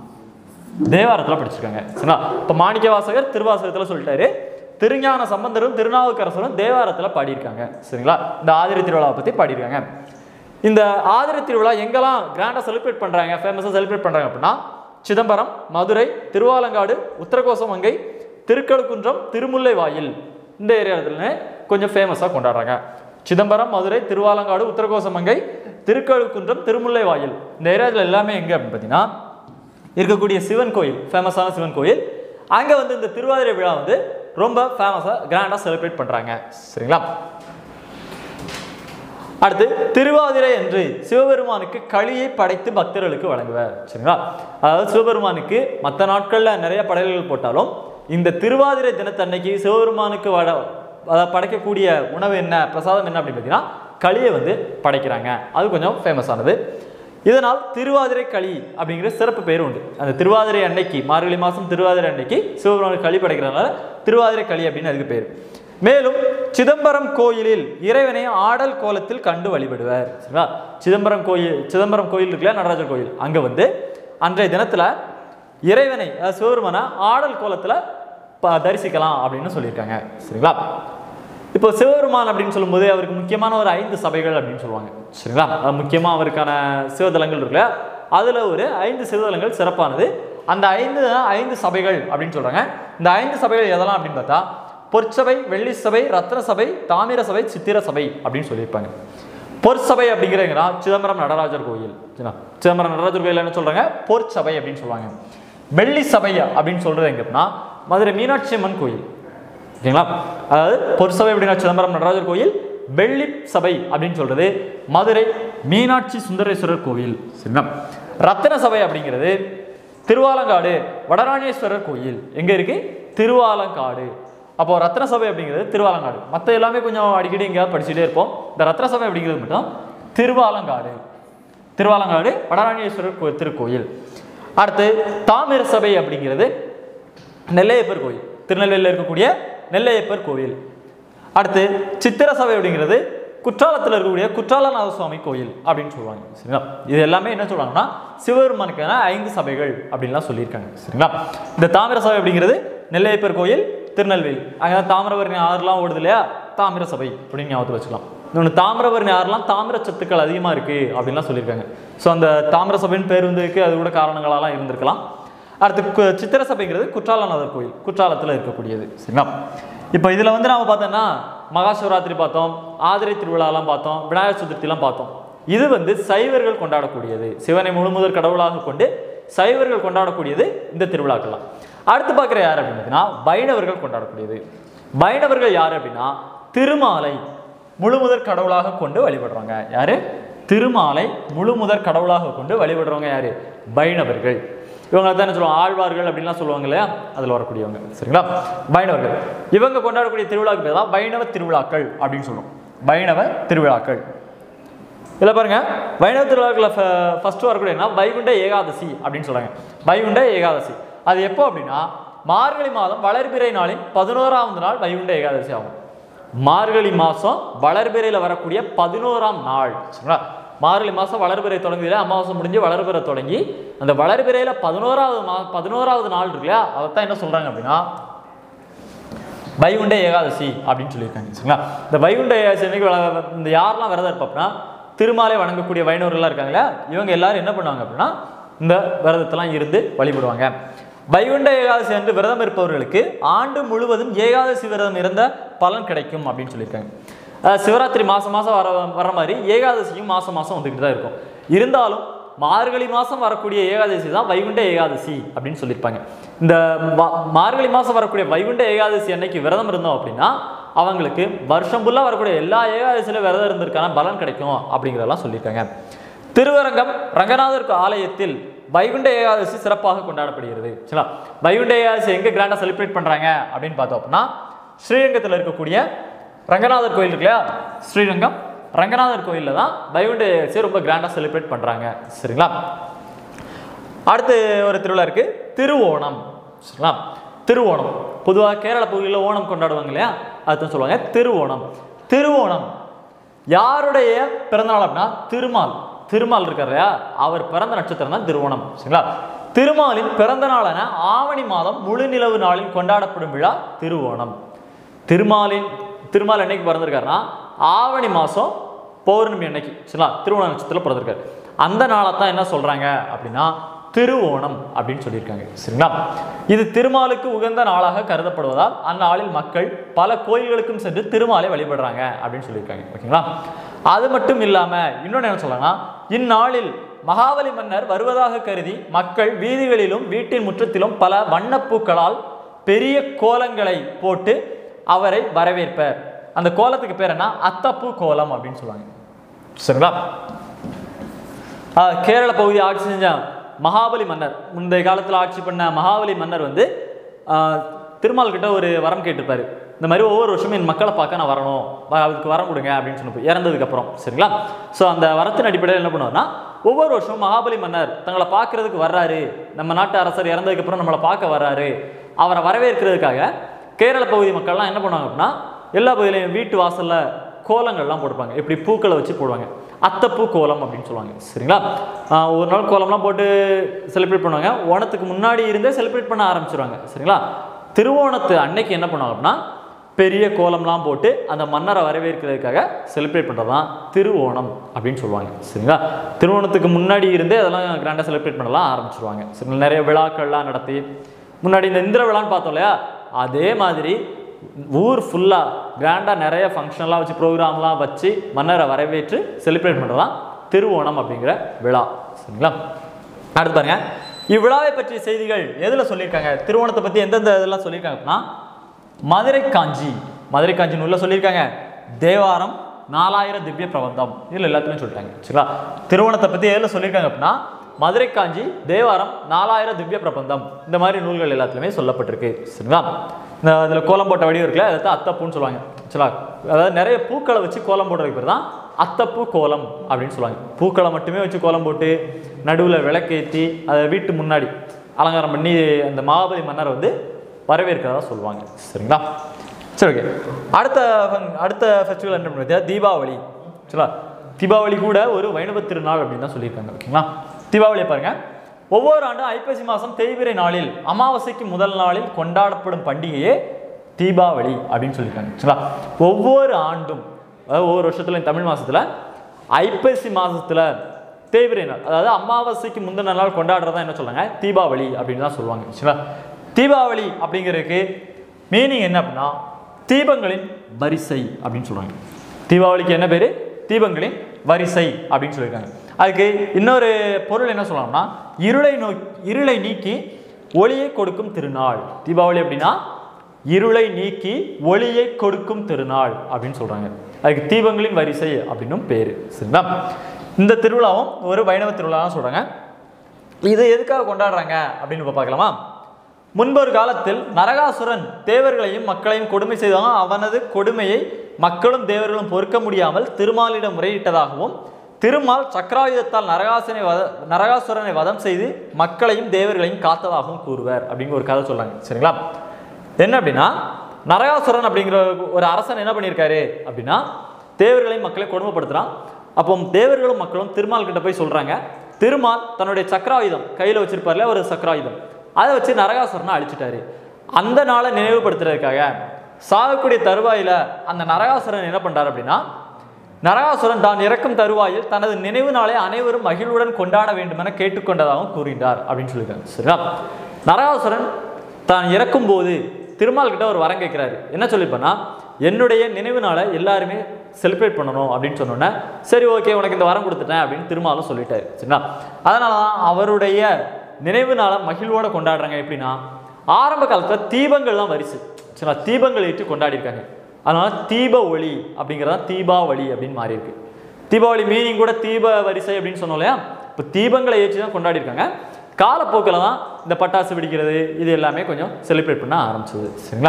தேவாரத்தில் படிச்சிருக்காங்க சரிங்களா இப்போ மாணிக்க வாசகர் திருவாசகத்தில் சொல்லிட்டாரு திருஞான சம்பந்தரும் திருநாவுக்கரசரும் தேவாரத்தில் பாடியிருக்காங்க சரிங்களா இந்த ஆதிரி திருவிழாவை பற்றி பாடியிருக்காங்க இந்த ஆதிரி திருவிழா எங்கெல்லாம் கிராண்டாக செலிப்ரேட் பண்ணுறாங்க ஃபேமஸாக செலிப்ரேட் பண்ணுறாங்க அப்படின்னா சிதம்பரம் மதுரை திருவாலங்காடு உத்தரகோசமங்கை திருக்கழுக்குன்றம் திருமுல்லை வாயில் இந்த ஏரியாவில் கொஞ்சம் ஃபேமஸாக கொண்டாடுறாங்க சிதம்பரம் மதுரை திருவாலங்காடு உத்தரகோசமங்கை திருக்கழுக்குன்றம் திருமுல்லை வாயில் இந்த ஏரியாவில் எல்லாமே எங்கே அப்படின்னு பார்த்தீங்கன்னா இருக்கக்கூடிய சிவன் கோயில் ஃபேமஸான சிவன் கோயில் அங்கே வந்து இந்த திருவாதிரை விழா வந்து ரொம்ப ஃபேமஸாக கிராண்டாக செலிப்ரேட் பண்ணுறாங்க சரிங்களா அடுத்து திருவாதிரை என்று சிவபெருமானுக்கு களியை படைத்து பக்தர்களுக்கு வழங்குவார் சரிங்களா அதாவது சிவபெருமானுக்கு மற்ற நாட்களில் நிறைய படையல்கள் போட்டாலும் இந்த திருவாதிரை தினத்தன்னைக்கு சிவபெருமானுக்கு வட அதாவது படைக்கக்கூடிய உணவு என்ன பிரசாதம் என்ன அப்படின்னு பார்த்தீங்கன்னா களியை வந்து படைக்கிறாங்க அது கொஞ்சம் ஃபேமஸானது இதனால் திருவாதிரை களி அப்படிங்கிற சிறப்பு பேர் உண்டு அந்த திருவாதிரை அன்னைக்கு மார்கழி மாதம் திருவாதிரை அன்னைக்கு சிவபெருமானுக்கு களி படைக்கிறதுனால திருவாதிரை களி அப்படின்னு அதுக்கு பேர் மேலும் சிதம்பரம் கோயிலில் இறைவனை ஆடல் கோலத்தில் கண்டு வழிபடுவார் சரிங்களா சிதம்பரம் கோயில் சிதம்பரம் கோயில் இருக்குல்ல நடராஜர் கோயில் அங்கே வந்து அன்றைய தினத்தில் இறைவனை அதாவது சிவபெருமானை ஆடல் கோலத்தில் ப தரிசிக்கலாம் அப்படின்னு சொல்லியிருக்காங்க சரிங்களா இப்போ சிவபெருமான் அப்படின்னு சொல்லும்போது அவருக்கு முக்கியமான ஒரு ஐந்து சபைகள் அப்படின்னு சொல்லுவாங்க சரிங்களா அது முக்கியமாக அவருக்கான சிவதலங்கள் இருக்குல்ல அதில் ஒரு ஐந்து சிவதலங்கள் சிறப்பானது அந்த ஐந்து ஐந்து சபைகள் அப்படின்னு சொல்கிறாங்க இந்த ஐந்து சபைகள் எதெல்லாம் அப்படின்னு பார்த்தா பொற்சபை வெள்ளி சபை ரத்ன சபை தாமிர சபை சித்திர சபை அப்படின்னு சொல்லியிருப்பாங்க பொற்சபை அப்படிங்கிறதுனா சிதம்பரம் நடராஜர் கோயில் சரிங்களா சிதம்பரம் நடராஜர் கோயில் என்ன சொல்றாங்க பொற்சபை அப்படின்னு சொல்லுவாங்க வெள்ளி சபை அப்படின்னு சொல்றது எங்க அப்படின்னா மதுரை மீனாட்சி அம்மன் கோயில் ஓகேங்களா அதாவது பொற்சபை அப்படின்னா சிதம்பரம் நடராஜர் கோயில் வெள்ளி சபை அப்படின்னு சொல்றது மதுரை மீனாட்சி சுந்தரேஸ்வரர் கோயில் சரிங்களா ரத்தின சபை அப்படிங்கிறது திருவாலங்காடு வடராணேஸ்வரர் கோயில் எங்க இருக்கு திருவாலங்காடு அப்போ ரத்ன சபை அப்படிங்கிறது திருவாலங்காடு மற்ற எல்லாமே கொஞ்சம் அடிக்கடி எங்கேயாவது படிச்சுட்டே இருப்போம் இந்த ரத்ன சபை அப்படிங்கிறது மட்டும் திருவாலங்காடு திருவாலங்காடு வடராணேஸ்வரர் கோ- திருக்கோயில் அடுத்து தாமிர சபை அப்படிங்கிறது நெல்லையப்பர் கோயில் திருநெல்வேலியில் இருக்கக்கூடிய நெல்லையப்பர் கோயில் அடுத்து சித்திர சபை அப்படிங்கிறது குற்றாலத்தில் இருக்கக்கூடிய குற்றாலநாத சுவாமி கோயில் அப்படின்னு சொல்லுவாங்க சரிங்களா இது எல்லாமே என்ன சொல்றாங்கன்னா சிவபெருமானுக்கான ஐந்து சபைகள் அப்படின்லாம் சொல்லியிருக்காங்க சரிங்களா இந்த தாமிர சபை அப்படிங்கிறது நெல்லையப்பர் கோயில் திருநெல்வேலி அங்கே தாமிரபரணி ஆறுலாம் ஓடுது இல்லையா தாமிர சபை அப்படின்னு ஞாபகத்தில் வச்சுக்கலாம் இன்னொன்று தாமிரபரணி ஆறுலாம் தாமிர சத்துக்கள் அதிகமாக இருக்குது அப்படின்லாம் சொல்லியிருக்காங்க ஸோ அந்த தாமிர சபைன்னு பேர் வந்ததுக்கு அது கூட காரணங்களாலாம் இருந்திருக்கலாம் அடுத்து கு- சித்திர சபைங்கிறது குற்றாலநாதர் கோயில் குற்றாலத்தில் இருக்கக்கூடியது சரிங்களா இப்போ இதில் வந்து நாம பார்த்தோம்னா மகா சிவராத்திரி பார்த்தோம் ஆதிரை திருவிழாலாம் பார்த்தோம் விநாயகர் சதுர்த்திலாம் பார்த்தோம் இது வந்து சைவர்கள் கொண்டாடக்கூடியது சிவனை முழுமுதற் கடவுளாக கொண்டு சைவர்கள் கொண்டாடக்கூடியது இந்த திருவிழாக்கள்லாம் அடுத்து பார்க்குற யார் அப்படின்னா வைணவர்கள் கொண்டாடக்கூடியது வைணவர்கள் யார் அப்படின்னா திருமாலை முழுமுதற் கடவுளாக கொண்டு வழிபடுறாங்க யாரு திருமாலை முழுமுதற் கடவுளாக கொண்டு வழிபடுறவங்க யாரு வைணவர்கள் இவங்க தான் என்ன சொல்லுவாங்க ஆழ்வார்கள் அப்படின்லாம் சொல்லுவாங்க இல்லையா அதில் வரக்கூடியவங்க சரிங்களா வைணவர்கள் இவங்க கொண்டாடக்கூடிய திருவிழாக்கு பேர் தான் வைணவ திருவிழாக்கள் அப்படின்னு சொல்லுவோம் வைணவ திருவிழாக்கள் இதில் பாருங்க வைணவ திருவிழாக்களில் ஃபர்ஸ்ட் வரக்கூடியனா வைகுண்ட ஏகாதசி அப்படின்னு சொல்றாங்க வைகுண்ட ஏகாதசி அது எப்போ அப்படின்னா மார்கழி மாதம் வளர்பிறை நாளின் பதினோராவது நாள் வைகுண்ட ஏகாதசி ஆகும் மார்கழி மாதம் வளர்பிறையில் வரக்கூடிய பதினோராம் நாள் சரிங்களா மார்கழி மாதம் வளர்பிறை தொடங்குதுல அமாவாசை முடிஞ்சு வளர்பிறை தொடங்கி அந்த வளர்பிறையில் பதினோராவது மா பதினோராவது நாள் இருக்கு இல்லையா அதைத்தான் என்ன சொல்றாங்க அப்படின்னா வைகுண்ட ஏகாதசி அப்படின்னு சொல்லியிருக்காங்க சரிங்களா இந்த வைகுண்ட ஏகாதசி அன்னைக்கு வ- இந்த யாரெல்லாம் விரதம் இருப்போம்னா திருமாலை வணங்கக்கூடிய வைணவர்கள்லாம் இருக்காங்களா இவங்க எல்லாரும் என்ன பண்ணுவாங்க அப்படின்னா இந்த விரதத்தெல்லாம் இருந்து வழிபடுவாங்க வைகுண்ட ஏகாதசி அன்று விரதம் இருப்பவர்களுக்கு ஆண்டு முழுவதும் ஏகாதசி விரதம் இருந்த பலன் கிடைக்கும் அப்படின்னு சொல்லியிருக்காங்க அஹ் சிவராத்திரி மாசம் மாசம் வர வர மாதிரி ஏகாதசியும் மாசம் மாசம் வந்துக்கிட்டு தான் இருக்கும் இருந்தாலும் மார்கழி மாசம் வரக்கூடிய ஏகாதசி தான் வைகுண்ட ஏகாதசி அப்படின்னு சொல்லியிருப்பாங்க இந்த வா- மார்கழி மாசம் வரக்கூடிய வைகுண்ட ஏகாதசி அன்னைக்கு விரதம் இருந்தோம் அப்படின்னா அவங்களுக்கு வருஷம் ஃபுல்லாக வரக்கூடிய எல்லா ஏகாதசியிலும் விரதம் இருந்திருக்கான பலன் கிடைக்கும் அப்படிங்கிறதெல்லாம் சொல்லியிருக்காங்க திருவரங்கம் ரங்கநாதர் ஆலயத்தில் வைகுண்ட ஏகாதசி சிறப்பாக கொண்டாடப்படுகிறது சரிங்களா வைகுண்ட ஏகாதசி எங்க கிராண்டா செலிப்ரேட் பண்றாங்க அப்படின்னு பார்த்தோம் அப்படின்னா ஸ்ரீரங்கத்தில் இருக்கக்கூடிய ரங்கநாதர் கோயில் இருக்கு இல்லையா ஸ்ரீரங்கம் ரங்கநாதர் கோயிலில் தான் வைகுண்ட ஏகாதசி ரொம்ப கிராண்டா செலிப்ரேட் பண்றாங்க சரிங்களா அடுத்து ஒரு திருவிழா இருக்கு திருவோணம் சரிங்களா திருவோணம் பொதுவாக கேரள பகுதியில் ஓணம் கொண்டாடுவாங்க இல்லையா அதுதான் சொல்லுவாங்க திருவோணம் திருவோணம் யாருடைய பிறந்தநாள் அப்படின்னா திருமால் திருமால் இருக்கார் இல்லையா அவர் பிறந்த நட்சத்திரம் தான் திருவோணம் சரிங்களா திருமாலின் பிறந்த நாளான ஆவணி மாதம் முழு நிலவு நாளில் கொண்டாடப்படும் விழா திருவோணம் திருமாலின் திருமால் என்னைக்கு பிறந்திருக்காருன்னா ஆவணி மாதம் பௌர்ணமி அன்னைக்கு சரிங்களா திருவோண நட்சத்திரத்தில் பிறந்திருக்காரு அந்த நாளை தான் என்ன சொல்றாங்க அப்படின்னா திருவோணம் அப்படின்னு சொல்லியிருக்காங்க சரிங்களா இது திருமாலுக்கு உகந்த நாளாக கருதப்படுவதால் அந்நாளில் மக்கள் பல கோயில்களுக்கும் சென்று திருமாலை வழிபடுறாங்க அப்படின்னு சொல்லியிருக்காங்க ஓகேங்களா அது மட்டும் இல்லாம இன்னொன்று என்ன சொல்றாங்கன்னா இந்நாளில் மகாபலி மன்னர் வருவதாக கருதி மக்கள் வீதிகளிலும் வீட்டின் முற்றத்திலும் பல வண்ணப்பூக்களால் பெரிய கோலங்களை போட்டு அவரை வரவேற்பர் அந்த கோலத்துக்கு பேர் என்ன அத்தப்பூ கோலம் அப்படின்னு சொல்லுவாங்க சரிங்களா ஆஹ் கேரள பகுதி ஆட்சி செஞ்ச மகாபலி மன்னர் முந்தைய காலத்தில் ஆட்சி பண்ண மகாபலி மன்னர் வந்து ஆஹ் திருமால் கிட்ட ஒரு வரம் கேட்டிருப்பாரு இந்த மாதிரி ஒவ்வொரு வருஷமும் என் மக்களை பார்க்க நான் வரணும் வ- அதுக்கு வரம் கொடுங்க அப்படின்னு சொன்னப்போ இறந்ததுக்கு அப்புறம் சரிங்களா ஸோ அந்த வரத்தின் அடிப்படையில் என்ன பண்ணுவார்னா ஒவ்வொரு வருஷமும் மகாபலி மன்னர் தங்களை பார்க்கறதுக்கு வர்றாரு நம்ம நாட்டு அரசர் இறந்ததுக்கு அப்புறம் நம்மளை பார்க்க வர்றாரு அவரை வரவேற்கிறதுக்காக கேரள பகுதி மக்கள்லாம் என்ன பண்ணுவாங்க அப்படின்னா எல்லா பகுதியிலையும் வீட்டு வாசல்ல கோலங்கள்லாம் போட்டுப்பாங்க இப்படி பூக்களை வச்சு போடுவாங்க அத்தப்பூ கோலம் அப்படின்னு சொல்லுவாங்க சரிங்களா ஆஹ் ஒரு நாள் கோலம்லாம் போட்டு செலிப்ரேட் பண்ணுவாங்க ஓணத்துக்கு முன்னாடி இருந்தே செலிப்ரேட் பண்ண ஆரம்பிச்சிருவாங்க சரிங்களா திருவோணத்து அன்னைக்கு என்ன பண்ணுவாங்க அப்படின்னா பெரிய கோலம்லாம் போட்டு அந்த மன்னரை வரவேற்கிறதுக்காக செலிப்ரேட் பண்ணுறது தான் திருவோணம் அப்படின்னு சொல்லுவாங்க சரிங்களா திருவோணத்துக்கு முன்னாடி இருந்தே அதெல்லாம் கிராண்டாக செலிப்ரேட் பண்ணலாம் ஆரம்பிச்சிருவாங்க சரிங்களா நிறைய விழாக்கள்லாம் நடத்தி முன்னாடி இந்த இந்திர விழான்னு பார்த்தோம் இல்லையா அதே மாதிரி ஊர் ஃபுல்லாக கிராண்டாக நிறைய ஃபங்க்ஷன்லாம் வச்சு ப்ரோக்ராம்லாம் வச்சு மன்னரை வரவேற்று செலிப்ரேட் பண்ணுறதான் திருவோணம் அப்படிங்கிற விழா சரிங்களா அடுத்து பாருங்க இவ்விழாவை பற்றிய செய்திகள் எதில் சொல்லியிருக்காங்க திருவோணத்தை பற்றி எந்தெந்த இதெல்லாம் சொல்லியிருக்காங்க அப்படின்னா மதுரை காஞ்சி மதுரை காஞ்சி நூலில் சொல்லியிருக்காங்க தேவாரம் நாலாயிரம் திவ்ய பிரபந்தம் இதில் எல்லாத்துலையும் சொல்லிட்டாங்க சரிங்களா திருவோணத்தை பற்றி எதில் சொல்லியிருக்காங்க அப்படின்னா மதுரை காஞ்சி தேவாரம் நாலாயிரம் திவ்ய பிரபந்தம் இந்த மாதிரி நூல்கள் எல்லாத்துலையுமே சொல்லப்பட்டிருக்கு சரிங்களா இந்த அதில் கோலம் போட்ட வடிவம் இருக்குல்ல அதை தான் அத்தப்பூன்னு சொல்லுவாங்க சரிங்களா அதாவது நிறைய பூக்களை வச்சு கோலம் போடுறதுக்கு பேர் தான் அத்தப்பூ கோலம் அப்படின்னு சொல்லுவாங்க பூக்களை மட்டுமே வச்சு கோலம் போட்டு நடுவில் விளக்கேற்றி அதை வீட்டு முன்னாடி அலங்காரம் பண்ணி அந்த மகாபலி மன்னர் வந்து வரவேற்கிறதா சொல்லுவாங்க சரிங்களா சரி ஓகே அடுத்த fun- அடுத்த ஃபெஸ்டிவல் என்ன பண்ணுறது தீபாவளி சரிங்களா தீபாவளி கூட ஒரு வைணவ திருநாள் அப்படின்னு தான் சொல்லியிருக்காங்க ஓகேங்களா தீபாவளியை பாருங்க ஒவ்வொரு ஆண்டும் ஐப்பசி மாதம் தேய்பிறை நாளில் அமாவாசைக்கு முதல் நாளில் கொண்டாடப்படும் பண்டிகையே தீபாவளி அப்படின்னு சொல்லியிருக்காங்க சரிங்களா ஒவ்வொரு ஆண்டும் அதாவது ஒவ்வொரு வருஷத்துல தமிழ் மாசத்துல ஐப்பசி மாசத்துல தேய்பிறை நாள் அதாவது அமாவாசைக்கு முந்தின நாள் கொண்டாடுறதா என்ன சொல்றாங்க தீபாவளி அப்படின்னு தான் சொல்லுவாங்க சரிங்களா தீபாவளி அப்படிங்கிறதுக்கு மீனிங் என்ன அப்படின்னா தீபங்களின் வரிசை அப்படின்னு சொல்றாங்க தீபாவளிக்கு என்ன பேரு தீபங்களின் வரிசை அப்படின்னு சொல்லியிருக்காங்க அதுக்கு இன்னொரு பொருள் என்ன சொல்லலாம்னா இருளை நோ இருளை நீக்கி ஒளியை கொடுக்கும் திருநாள் தீபாவளி அப்படின்னா இருளை நீக்கி ஒளியை கொடுக்கும் திருநாள் அப்படின்னு சொல்றாங்க அதுக்கு தீபங்களின் வரிசை அப்படின்னும் பேரு சரிங்களா இந்த திருவிழாவும் ஒரு வைணவ திருவிழா தான் சொல்றாங்க இதை எதுக்காக கொண்டாடுறாங்க அப்படின்னு இப்ப பார்க்கலாமா முன்பொரு காலத்தில் நரகாசுரன் தேவர்களையும் மக்களையும் கொடுமை செய்தவங்க அவனது கொடுமையை மக்களும் தேவர்களும் பொறுக்க முடியாமல் திருமாலிடம் முறையிட்டதாகவும் திருமால் சக்கராயுதத்தால் நரகாசுரனை வத நரகாசுரனை வதம் செய்து மக்களையும் தேவர்களையும் காத்ததாகவும் கூறுவர் அப்படிங்கிற ஒரு கதை சொல்றாங்க சரிங்களா என்ன அப்படின்னா நரகாசுரன் அப்படிங்கிற ஒரு அரசன் என்ன பண்ணியிருக்காரு அப்படின்னா தேவர்களையும் மக்களையும் கொடுமைப்படுத்துறான் அப்போ தேவர்களும் மக்களும் திருமால் கிட்ட போய் சொல்றாங்க திருமால் தன்னுடைய சக்கராயுதம் கையில் வச்சிருப்பார்ல ஒரு சக்கராயுதம் அதை வச்சு நரகாசுரனை அழிச்சிட்டாரு அந்த நாளை நினைவுபடுத்துறதுக்காக சாகக்கூடிய தருவாயில அந்த நரகாசுரன் என்ன பண்றாரு அப்படின்னா நரகாசுரன் தான் இறக்கும் தருவாயில் தனது நினைவு நாளை அனைவரும் மகிழ்வுடன் கொண்டாட வேண்டும் என கேட்டுக்கொண்டதாகவும் கூறினார் அப்படின்னு சொல்லியிருக்காங்க சரிங்களா நரகாசுரன் தான் இறக்கும் போது திருமால் கிட்ட ஒரு வரம் கேட்கிறாரு என்ன சொல்லிப்பேன்னா என்னுடைய நினைவு நாளை எல்லாருமே செலிப்ரேட் பண்ணணும் அப்படின்னு சொன்னோன்னே சரி ஓகே உனக்கு இந்த வரம் கொடுத்துட்டேன் அப்படின்னு திருமாலும் சொல்லிட்டாரு சரிங்களா அதனால தான் அவருடைய நினைவு நாளை மகிழ்வோட கொண்டாடுறாங்க எப்படின்னா ஆரம்ப காலத்தில் தீபங்கள் தான் வரிசை சரிங்களா தீபங்கள் ஏற்றி கொண்டாடிருக்காங்க அதனால தீப ஒளி அப்படிங்கிறதா தீபாவளி அப்படின்னு மாறி இருக்கு தீபாவளி மீனிங் கூட தீப வரிசை அப்படின்னு சொன்னோம் இல்லையா இப்போ தீபங்களை ஏற்றி தான் கொண்டாடிருக்காங்க காலப்போக்கில் தான் இந்த பட்டாசு வெடிக்கிறது இது எல்லாமே கொஞ்சம் செலிப்ரேட் பண்ண ஆரம்பிச்சது சரிங்களா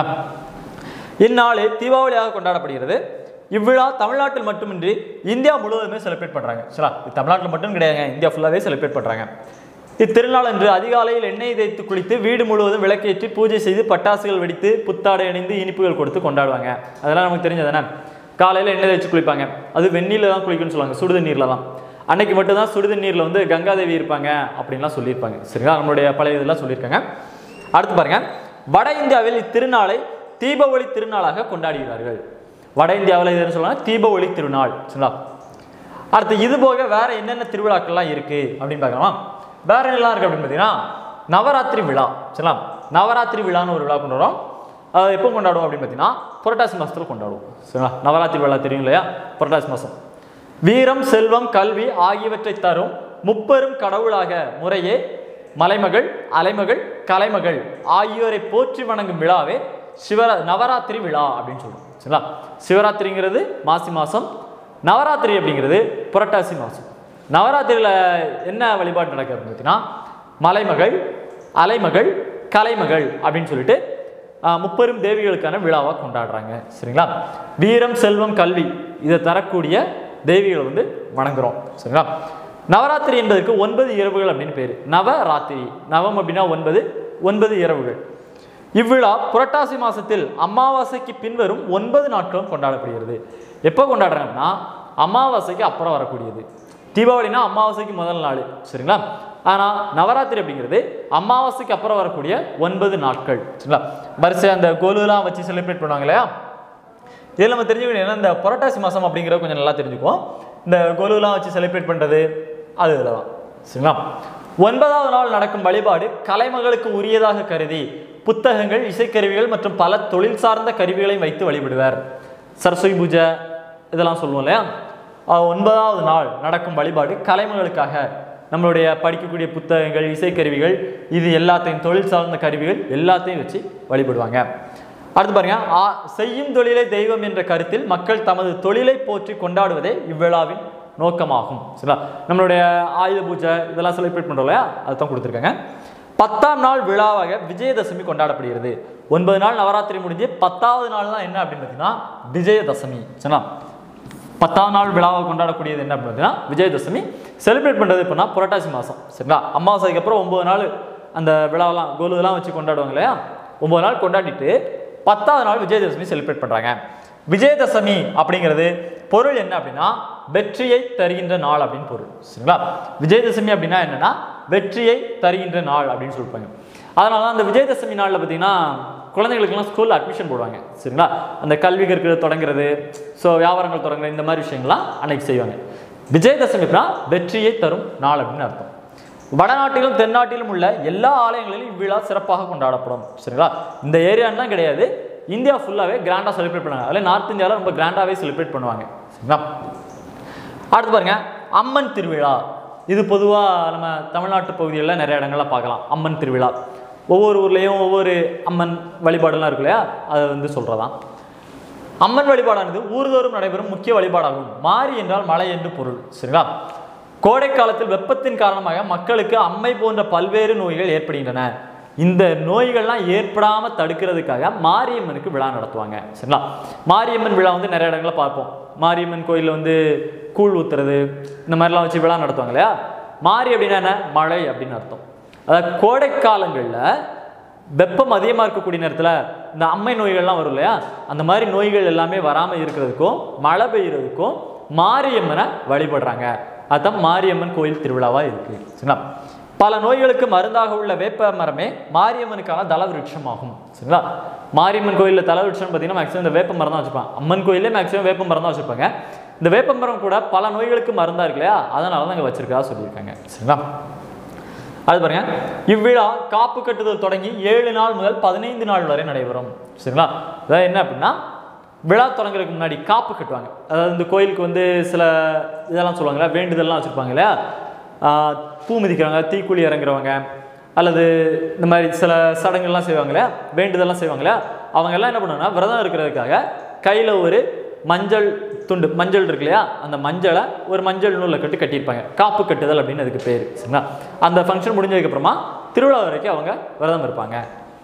இந்நாள் தீபாவளியாக கொண்டாடப்படுகிறது இவ்விழா தமிழ்நாட்டில் மட்டுமின்றி இந்தியா முழுவதுமே செலிப்ரேட் பண்ணுறாங்க சரிங்களா இது தமிழ்நாட்டில் மட்டும் கிடையாதுங்க இந்தியா ஃபுல்லாகவே செலிப்ரேட் பண்ணுறாங்க இத்திருநாள் அன்று அதிகாலையில் எண்ணெய் தேய்த்து குளித்து வீடு முழுவதும் விளக்கேற்றி பூஜை செய்து பட்டாசுகள் வெடித்து புத்தாடை அணிந்து இனிப்புகள் கொடுத்து கொண்டாடுவாங்க அதெல்லாம் நமக்கு தெரிஞ்சதானே காலையில் எண்ணெய் தேய்ச்சி குளிப்பாங்க அது வெந்நீரில் தான் குளிக்கணும்னு சொல்லுவாங்க சுடுதண்ணீரில் தான் அன்னைக்கு மட்டும்தான் சுடுதண்ணீரில் வந்து கங்காதேவி இருப்பாங்க அப்படின்லாம் சொல்லியிருப்பாங்க சரிங்களா நம்மளுடைய பழைய இதெல்லாம் சொல்லியிருக்காங்க அடுத்து பாருங்க வட இந்தியாவில் இத்திருநாளை தீப ஒளி திருநாளாக கொண்டாடுகிறார்கள் வட இந்தியாவில் இது என்ன சொல்லலாம் தீப ஒளி திருநாள் சரிங்களா அடுத்து இது போக வேற என்னென்ன திருவிழாக்கள்லாம் இருக்கு அப்படின்னு பார்க்கலாமா வேற என்னெல்லாம் இருக்கு அப்படின்னு பார்த்தீங்கன்னா நவராத்திரி விழா சரிங்களா நவராத்திரி விழான்னு ஒரு விழா கொண்டாடுறோம் அது எப்போ கொண்டாடுவோம் அப்படின்னு பார்த்தீங்கன்னா புரட்டாசி மாசத்துல கொண்டாடுவோம் சரிங்களா நவராத்திரி விழா தெரியும் இல்லையா புரட்டாசி மாசம் வீரம் செல்வம் கல்வி ஆகியவற்றை தரும் முப்பெரும் கடவுளாக முறையே மலைமகள் அலைமகள் கலைமகள் ஆகியோரை போற்றி வணங்கும் விழாவே சிவரா நவராத்திரி விழா அப்படின்னு சொல்றோம் சரிங்களா சிவராத்திரிங்கிறது மாசி மாசம் நவராத்திரி அப்படிங்கிறது புரட்டாசி மாசம் நவராத்திரியில் என்ன வழிபாடு நடக்குது அப்படின்னு பார்த்தீங்கன்னா மலைமகள் அலைமகள் கலைமகள் அப்படின்னு சொல்லிட்டு ஆஹ், முப்பெரும் தேவிகளுக்கான விழாவாக கொண்டாடுறாங்க சரிங்களா வீரம் செல்வம் கல்வி இதை தரக்கூடிய தேவிகளை வந்து வணங்குறோம் சரிங்களா நவராத்திரி என்பதற்கு ஒன்பது இரவுகள் அப்படின்னு பேர் நவராத்திரி நவம் அப்படின்னா ஒன்பது ஒன்பது இரவுகள் இவ்விழா புரட்டாசி மாசத்தில் அமாவாசைக்கு பின்வரும் ஒன்பது நாட்களும் கொண்டாடப்படுகிறது எப்போ கொண்டாடுறாங்கன்னா அமாவாசைக்கு அப்புறம் வரக்கூடியது தீபாவளினா அமாவாசைக்கு முதல் நாள் சரிங்களா ஆனால் நவராத்திரி அப்படிங்கிறது அமாவாசைக்கு அப்புறம் வரக்கூடிய ஒன்பது நாட்கள் சரிங்களா வரிசை அந்த கோலுலாம் வச்சு செலிப்ரேட் பண்ணுவாங்க இல்லையா இதில் நம்ம தெரிஞ்சுக்கணும் என்ன இந்த புரட்டாசி மாதம் அப்படிங்கிறத கொஞ்சம் நல்லா தெரிஞ்சுக்குவோம் இந்த கொலுலாம் வச்சு செலிப்ரேட் பண்ணுறது அது இதில் தான் சரிங்களா ஒன்பதாவது நாள் நடக்கும் வழிபாடு கலைமகளுக்கு உரியதாக கருதி புத்தகங்கள் இசைக்கருவிகள் மற்றும் பல தொழில் சார்ந்த கருவிகளையும் வைத்து வழிபடுவார் சரஸ்வதி பூஜை இதெல்லாம் சொல்லுவோம் இல்லையா ஆஹ் ஒன்பதாவது நாள் நடக்கும் வழிபாடு கலைமகளுக்காக நம்மளுடைய படிக்கக்கூடிய புத்தகங்கள் இசைக்கருவிகள் இது எல்லாத்தையும் தொழில் சார்ந்த கருவிகள் எல்லாத்தையும் வச்சு வழிபடுவாங்க அடுத்து பாருங்க ஆ செய்யும் தொழிலை தெய்வம் என்ற கருத்தில் மக்கள் தமது தொழிலை போற்றி கொண்டாடுவதே இவ்விழாவின் நோக்கமாகும் சரிங்களா நம்மளுடைய ஆயுத பூஜை இதெல்லாம் செலிப்ரேட் பண்ணுறோம் இல்லையா அதுதான் கொடுத்துருக்காங்க பத்தாம் நாள் விழாவாக விஜயதசமி கொண்டாடப்படுகிறது ஒன்பது நாள் நவராத்திரி முடிஞ்சு பத்தாவது நாள் தான் என்ன அப்படின்னு பார்த்தீங்கன்னா விஜயதசமி சரிங்களா பத்தாம் நாள் விழாவை கொண்டாடக்கூடியது என்ன அப்படின்னு பார்த்தீங்கன்னா விஜயதசமி செலிப்ரேட் பண்ணுறது எப்படின்னா புரட்டாசி மாதம் சரிங்களா அமாவாசைக்கு அப்புறம் ஒம்பது நாள் அந்த விழாவெல்லாம் கோலுதெல்லாம் வச்சு கொண்டாடுவாங்க இல்லையா ஒம்பது நாள் கொண்டாடிட்டு பத்தாவது நாள் விஜயதசமி செலிப்ரேட் பண்ணுறாங்க விஜயதசமி அப்படிங்கிறது பொருள் என்ன அப்படின்னா வெற்றியை தருகின்ற நாள் அப்படின்னு பொருள் சரிங்களா விஜயதசமி அப்படின்னா என்னன்னா வெற்றியை தருகின்ற நாள் அப்படின்னு சொல்லிப்பாங்க அதனால தான் அந்த விஜயதசமி நாளில் பார்த்தீங்கன்னா குழந்தைகளுக்கெல்லாம் ஸ்கூலில் அட்மிஷன் போடுவாங்க சரிங்களா அந்த கல்வி கற்கிறது தொடங்குறது ஸோ வியாபாரங்கள் தொடங்குறது இந்த மாதிரி விஷயங்கள்லாம் அன்னைக்கு செய்வாங்க விஜயதசமி அப்படின்னா வெற்றியை தரும் நாள் அப்படின்னு அர்த்தம் வடநாட்டிலும் தென்னாட்டிலும் உள்ள எல்லா ஆலயங்களிலும் இவ்விழா சிறப்பாக கொண்டாடப்படும் சரிங்களா இந்த ஏரியான்னு தான் கிடையாது இந்தியா ஃபுல்லாகவே கிராண்டாக செலிப்ரேட் பண்ணுவாங்க அதில் நார்த் இந்தியாவில் ரொம்ப கிராண்டாகவே செலிப்ரேட் பண்ணுவாங்க சரிங்களா அடுத்து பாருங்க அம்மன் திருவிழா இது பொதுவாக நம்ம தமிழ்நாட்டு பகுதிகளில் நிறைய இடங்கள்ல பார்க்கலாம் அம்மன் திருவிழா ஒவ்வொரு ஊர்லேயும் ஒவ்வொரு அம்மன் வழிபாடுலாம் இருக்கு இல்லையா அதை வந்து சொல்கிறதான் அம்மன் வழிபாடானது ஊர்தோறும் நடைபெறும் முக்கிய வழிபாடாகும் மாரி என்றால் மழை என்று பொருள் சரிங்களா கோடை காலத்தில் வெப்பத்தின் காரணமாக மக்களுக்கு அம்மை போன்ற பல்வேறு நோய்கள் ஏற்படுகின்றன இந்த நோய்கள்லாம் ஏற்படாம தடுக்கிறதுக்காக மாரியம்மனுக்கு விழா நடத்துவாங்க சரிங்களா மாரியம்மன் விழா வந்து நிறைய இடங்களில் பார்ப்போம் மாரியம்மன் கோயிலில் வந்து கூழ் ஊத்துறது இந்த மாதிரிலாம் வச்சு விழா நடத்துவாங்க இல்லையா மாரி அப்படின்னா என்ன மழை அப்படின்னு அர்த்தம் அதாவது கோடை காலங்களில் வெப்பம் அதிகமாக இருக்கக்கூடிய நேரத்தில் இந்த அம்மை நோய்கள்லாம் வரும் இல்லையா அந்த மாதிரி நோய்கள் எல்லாமே வராமல் இருக்கிறதுக்கும் மழை பெய்யறதுக்கும் மாரியம்மனை வழிபடுறாங்க அதுதான் மாரியம்மன் கோயில் திருவிழாவாக இருக்குது சரிங்களா பல நோய்களுக்கு மருந்தாக உள்ள வேப்ப மரமே மாரியம்மனுக்கான தல விருட்சமாகும் சரிங்களா மாரியம்மன் கோயிலில் தல விருட்சம் பார்த்தீங்கன்னா மேக்ஸிமம் இந்த வேப்ப மரம் தான் வச்சுப்பாங்க அம்மன் கோயிலே மேக்ஸிமம் வேப்ப மரம் தான் வச்சுருப்பாங்க இந்த வேப்ப மரம் கூட பல நோய்களுக்கு மருந்தாக இருக்கு இல்லையா அதனால தான் இங்கே வச்சிருக்கா சொல்லியிருக்காங்க சரிங்களா அது பாருங்க இவ்விழா காப்பு கட்டுதல் தொடங்கி ஏழு நாள் முதல் பதினைந்து நாள் வரை நடைபெறும் சரிங்களா அதாவது என்ன அப்படின்னா விழா தொடங்குறதுக்கு முன்னாடி காப்பு கட்டுவாங்க அதாவது இந்த கோயிலுக்கு வந்து சில இதெல்லாம் சொல்லுவாங்களா வேண்டுதல்லாம் வச்சுருப்பாங்க இல்லையா ஆஹ் பூ மிதிக்கிறவங்க தீக்குழி இறங்குறவங்க அல்லது இந்த மாதிரி சில சடங்குகள்லாம் செய்வாங்க இல்லையா வேண்டுதல்லாம் செய்வாங்க இல்லையா அவங்க எல்லாம் என்ன பண்ணுவாங்கன்னா விரதம் இருக்கிறதுக்காக கையில் ஒரு மஞ்சள் துண்டு மஞ்சள் இருக்கு இல்லையா அந்த மஞ்சளை ஒரு மஞ்சள் நூலில் கட்டி கட்டியிருப்பாங்க காப்பு கட்டுதல் அப்படின்னு அதுக்கு பேர் சரிங்களா அந்த ஃபங்க்ஷன் முடிஞ்சதுக்கப்புறமா திருவிழா வரைக்கும் அவங்க விரதம் இருப்பாங்க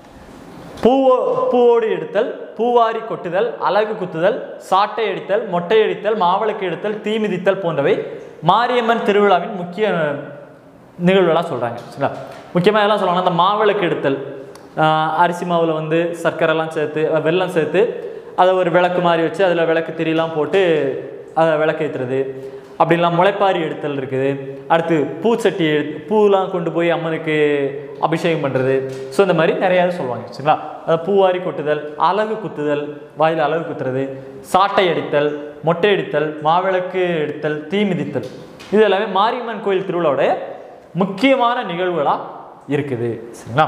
பூவோ பூவோடு எடுத்தல் பூவாரி கொட்டுதல் அலகு குத்துதல் சாட்டை அடித்தல் மொட்டை அடித்தல் மாவிளக்கு எடுத்தல் தீ மிதித்தல் போன்றவை மாரியம்மன் திருவிழாவின் முக்கிய நிகழ்வுகளாக சொல்கிறாங்க சரிங்களா முக்கியமாக எல்லாம் சொல்லுவாங்க அந்த மாவிளக்கு எடுத்தல் ஆஹ் அரிசி மாவில் வந்து சர்க்கரைலாம் சேர்த்து அஹ் வெல்லம் சேர்த்து அதை ஒரு விளக்கு மாதிரி வச்சு அதில் விளக்கு திரியெல்லாம் போட்டு அதை விளக்கேற்றுறது அப்படிலாம் முளைப்பாரி எடுத்தல் இருக்குது அடுத்து பூச்சட்டி எடுத்து பூலாம் கொண்டு போய் அம்மனுக்கு அபிஷேகம் பண்ணுறது ஸோ இந்த மாதிரி நிறையா சொல்லுவாங்க சரிங்களா அது பூவாரி கொட்டுதல் அலகு குத்துதல் வாயில் அலகு குத்துறது சாட்டை அடித்தல் மொட்டை அடித்தல் மாவிளக்கு எடுத்தல் தீ மிதித்தல் இது எல்லாமே மாரியம்மன் கோயில் திருவிழாவுடைய முக்கியமான நிகழ்வுகளாக இருக்குது சரிங்களா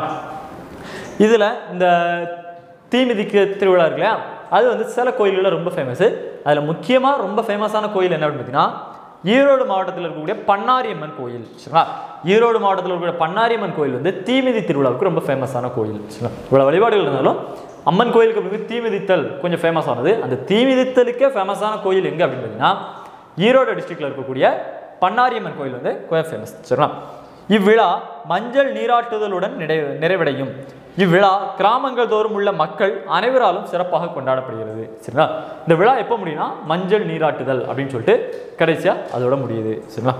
இதில் இந்த தீமிதிக்கு திருவிழா இருக்கு இல்லையா அது வந்து சில கோயில்களில் ரொம்ப ஃபேமஸு அதில் முக்கியமாக ரொம்ப ஃபேமஸான கோயில் என்ன அப்படின்னு பார்த்தீங்கன்னா ஈரோடு மாவட்டத்தில் இருக்கக்கூடிய பன்னாரியம்மன் கோயில் சரிங்களா ஈரோடு மாவட்டத்தில் இருக்கக்கூடிய பன்னாரியம்மன் கோயில் வந்து தீமிதி திருவிழாவுக்கு ரொம்ப ஃபேமஸான கோயில் சரிங்களா இவ்வளோ வழிபாடுகள் இருந்தாலும் அம்மன் கோயிலுக்கு பிறகு தீமிதித்தல் கொஞ்சம் ஃபேமஸ் ஆனது அந்த தீமிதித்தலுக்கே ஃபேமஸான கோயில் எங்கே அப்படின்னு பார்த்தீங்கன்னா ஈரோடு டிஸ்ட்ரிக்டில் இருக்கக்கூடிய பன்னாரியம்மன் கோயில் வந்து கொஞ்சம் ஃபேமஸ் சரிங்களா இவ்விழா மஞ்சள் நீராட்டுதலுடன் நிறை நிறைவடையும் இவ்விழா கிராமங்கள் தோறும் உள்ள மக்கள் அனைவராலும் சிறப்பாக கொண்டாடப்படுகிறது சரிங்களா இந்த விழா எப்போ முடியும்னா மஞ்சள் நீராட்டுதல் அப்படின்னு சொல்லிட்டு கடைசியாக அதோட முடியுது சரிங்களா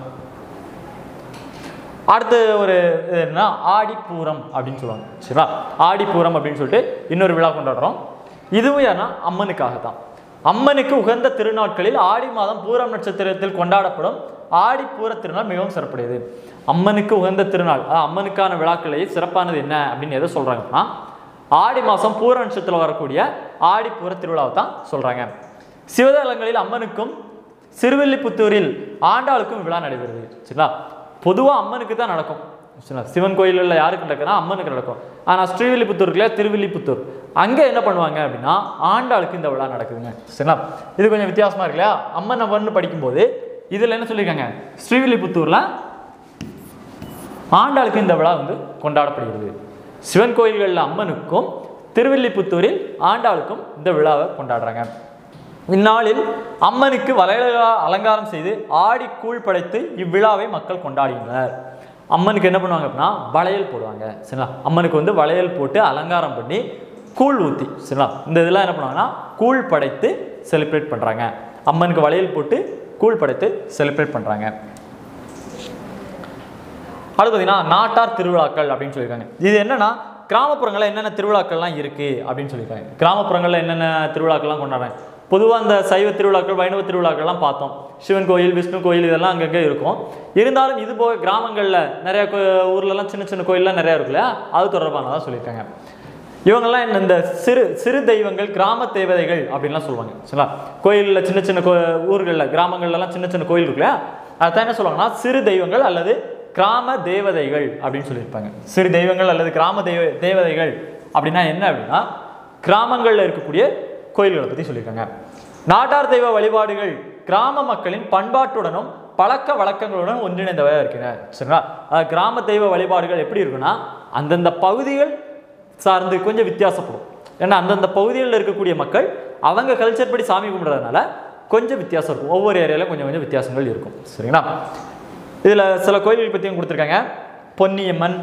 அடுத்து ஒரு இது என்ன ஆடிப்பூரம் அப்படின்னு சொல்லுவாங்க சரிங்களா ஆடிப்பூரம் அப்படின்னு சொல்லிட்டு இன்னொரு விழா கொண்டாடுறோம் இதுவும் ஏன்னா அம்மனுக்காக தான் அம்மனுக்கு உகந்த திருநாட்களில் ஆடி மாதம் பூரம் நட்சத்திரத்தில் கொண்டாடப்படும் ஆடிப்பூர திருநாள் மிகவும் சிறப்புடையது அம்மனுக்கு உகந்த திருநாள் அதாவது அம்மனுக்கான விழாக்களில் சிறப்பானது என்ன அப்படின்னு எதை சொல்றாங்கன்னா ஆடி மாதம் பூர நட்சத்திரத்தில் வரக்கூடிய ஆடிப்பூர திருவிழாவை தான் சொல்றாங்க சிவதலங்களில் அம்மனுக்கும் சிறுவில்லிபுத்தூரில் ஆண்டாளுக்கும் விழா நடைபெறுது சரிங்களா பொதுவாக அம்மனுக்கு தான் நடக்கும் சரிங்களா சிவன் கோயிலில் யாருக்கு நடக்குன்னா அம்மனுக்கு நடக்கும் ஆனால் ஸ்ரீவில்லிபுத்தூர் இருக்குல்ல திருவில்லிபுத்தூர் அங்கே என்ன பண்ணுவாங்க அப்படின்னா ஆண்டாளுக்கு இந்த விழா நடக்குதுங்க சரிங்களா இது கொஞ்சம் வித்தியாசமாக இருக்கு இல்லையா அம்மன் அம்மன் படிக்கும்போது இதில் என்ன சொல்லியிருக்காங்க ஸ்ரீவில்லிபுத்தூரில் ஆண்டாளுக்கு இந்த விழா வந்து கொண்டாடப்படுகிறது சிவன் கோயில்களில் அம்மனுக்கும் திருவில்லிபுத்தூரில் ஆண்டாளுக்கும் இந்த விழாவை கொண்டாடுறாங்க இந்நாளில் அம்மனுக்கு வளையலா அலங்காரம் செய்து ஆடி கூழ் படைத்து இவ்விழாவை மக்கள் கொண்டாடினர் அம்மனுக்கு என்ன பண்ணுவாங்க அப்படின்னா வளையல் போடுவாங்க சரிங்களா அம்மனுக்கு வந்து வளையல் போட்டு அலங்காரம் பண்ணி கூழ் ஊற்றி சரிங்களா இந்த இதெல்லாம் என்ன பண்ணுவாங்கன்னா கூழ் படைத்து செலிப்ரேட் பண்ணுறாங்க அம்மனுக்கு வளையல் போட்டு கூழ் படைத்து செலிப்ரேட் பண்ணுறாங்க அடுத்து பார்த்தீங்கன்னா நாட்டார் திருவிழாக்கள் அப்படின்னு சொல்லியிருக்காங்க இது என்னன்னா கிராமப்புறங்களில் என்னென்ன திருவிழாக்கள்லாம் இருக்கு அப்படின்னு சொல்லியிருக்காங்க கிராமப்புறங்களில் என்னென்ன திருவிழாக்கள்லாம் கொண்டாடுறாங்க பொதுவாக அந்த சைவ திருவிழாக்கள் வைணவ திருவிழாக்கள்லாம் பார்த்தோம் சிவன் கோயில் விஷ்ணு கோயில் இதெல்லாம் அங்கங்கே இருக்கும் இருந்தாலும் இது போக கிராமங்களில் நிறைய கோ- ஊர்லலாம் சின்ன சின்ன கோயில்லாம் நிறையா இருக்கு இல்லையா அது தொடர்பானதான் சொல்லியிருக்காங்க இவங்கெல்லாம் என்ன இந்த சிறு சிறு தெய்வங்கள் கிராம தேவதைகள் அப்படின்லாம் சொல்லுவாங்க சரிங்களா கோயிலில் சின்ன சின்ன கோ ஊர்களில் கிராமங்கள்லாம் சின்ன சின்ன கோயில் இருக்கு இல்லையா அதான் என்ன சொல்லுவாங்கன்னா சிறு தெய்வங்கள் அல்லது கிராம தேவதைகள் அப்படின்னு சொல்லியிருப்பாங்க சிறு தெய்வங்கள் அல்லது கிராம தெய்வ தேவதைகள் அப்படின்னா என்ன அப்படின்னா கிராமங்களில் இருக்கக்கூடிய கோயில்களை பற்றி சொல்லியிருக்காங்க நாட்டார் தெய்வ வழிபாடுகள் கிராம மக்களின் பண்பாட்டுடனும் பழக்க வழக்கங்களுடன் ஒன்றிணைந்தவையாக இருக்கின்றன சரிங்களா அஹ் கிராம தெய்வ வழிபாடுகள் எப்படி இருக்குன்னா அந்தந்த பகுதிகள் சார்ந்து கொஞ்சம் வித்தியாசப்படும் ஏன்னா அந்தந்த பகுதிகளில் இருக்கக்கூடிய மக்கள் அவங்க கல்ச்சர் படி சாமி கும்பிட்றதுனால கொஞ்சம் வித்தியாசம் இருக்கும் ஒவ்வொரு ஏரியாவில் கொஞ்சம் கொஞ்சம் வித்தியாசங்கள் இருக்கும் சரிங்களா இதில் சில கோயில்கள் பற்றியும் கொடுத்துருக்காங்க பொன்னியம்மன்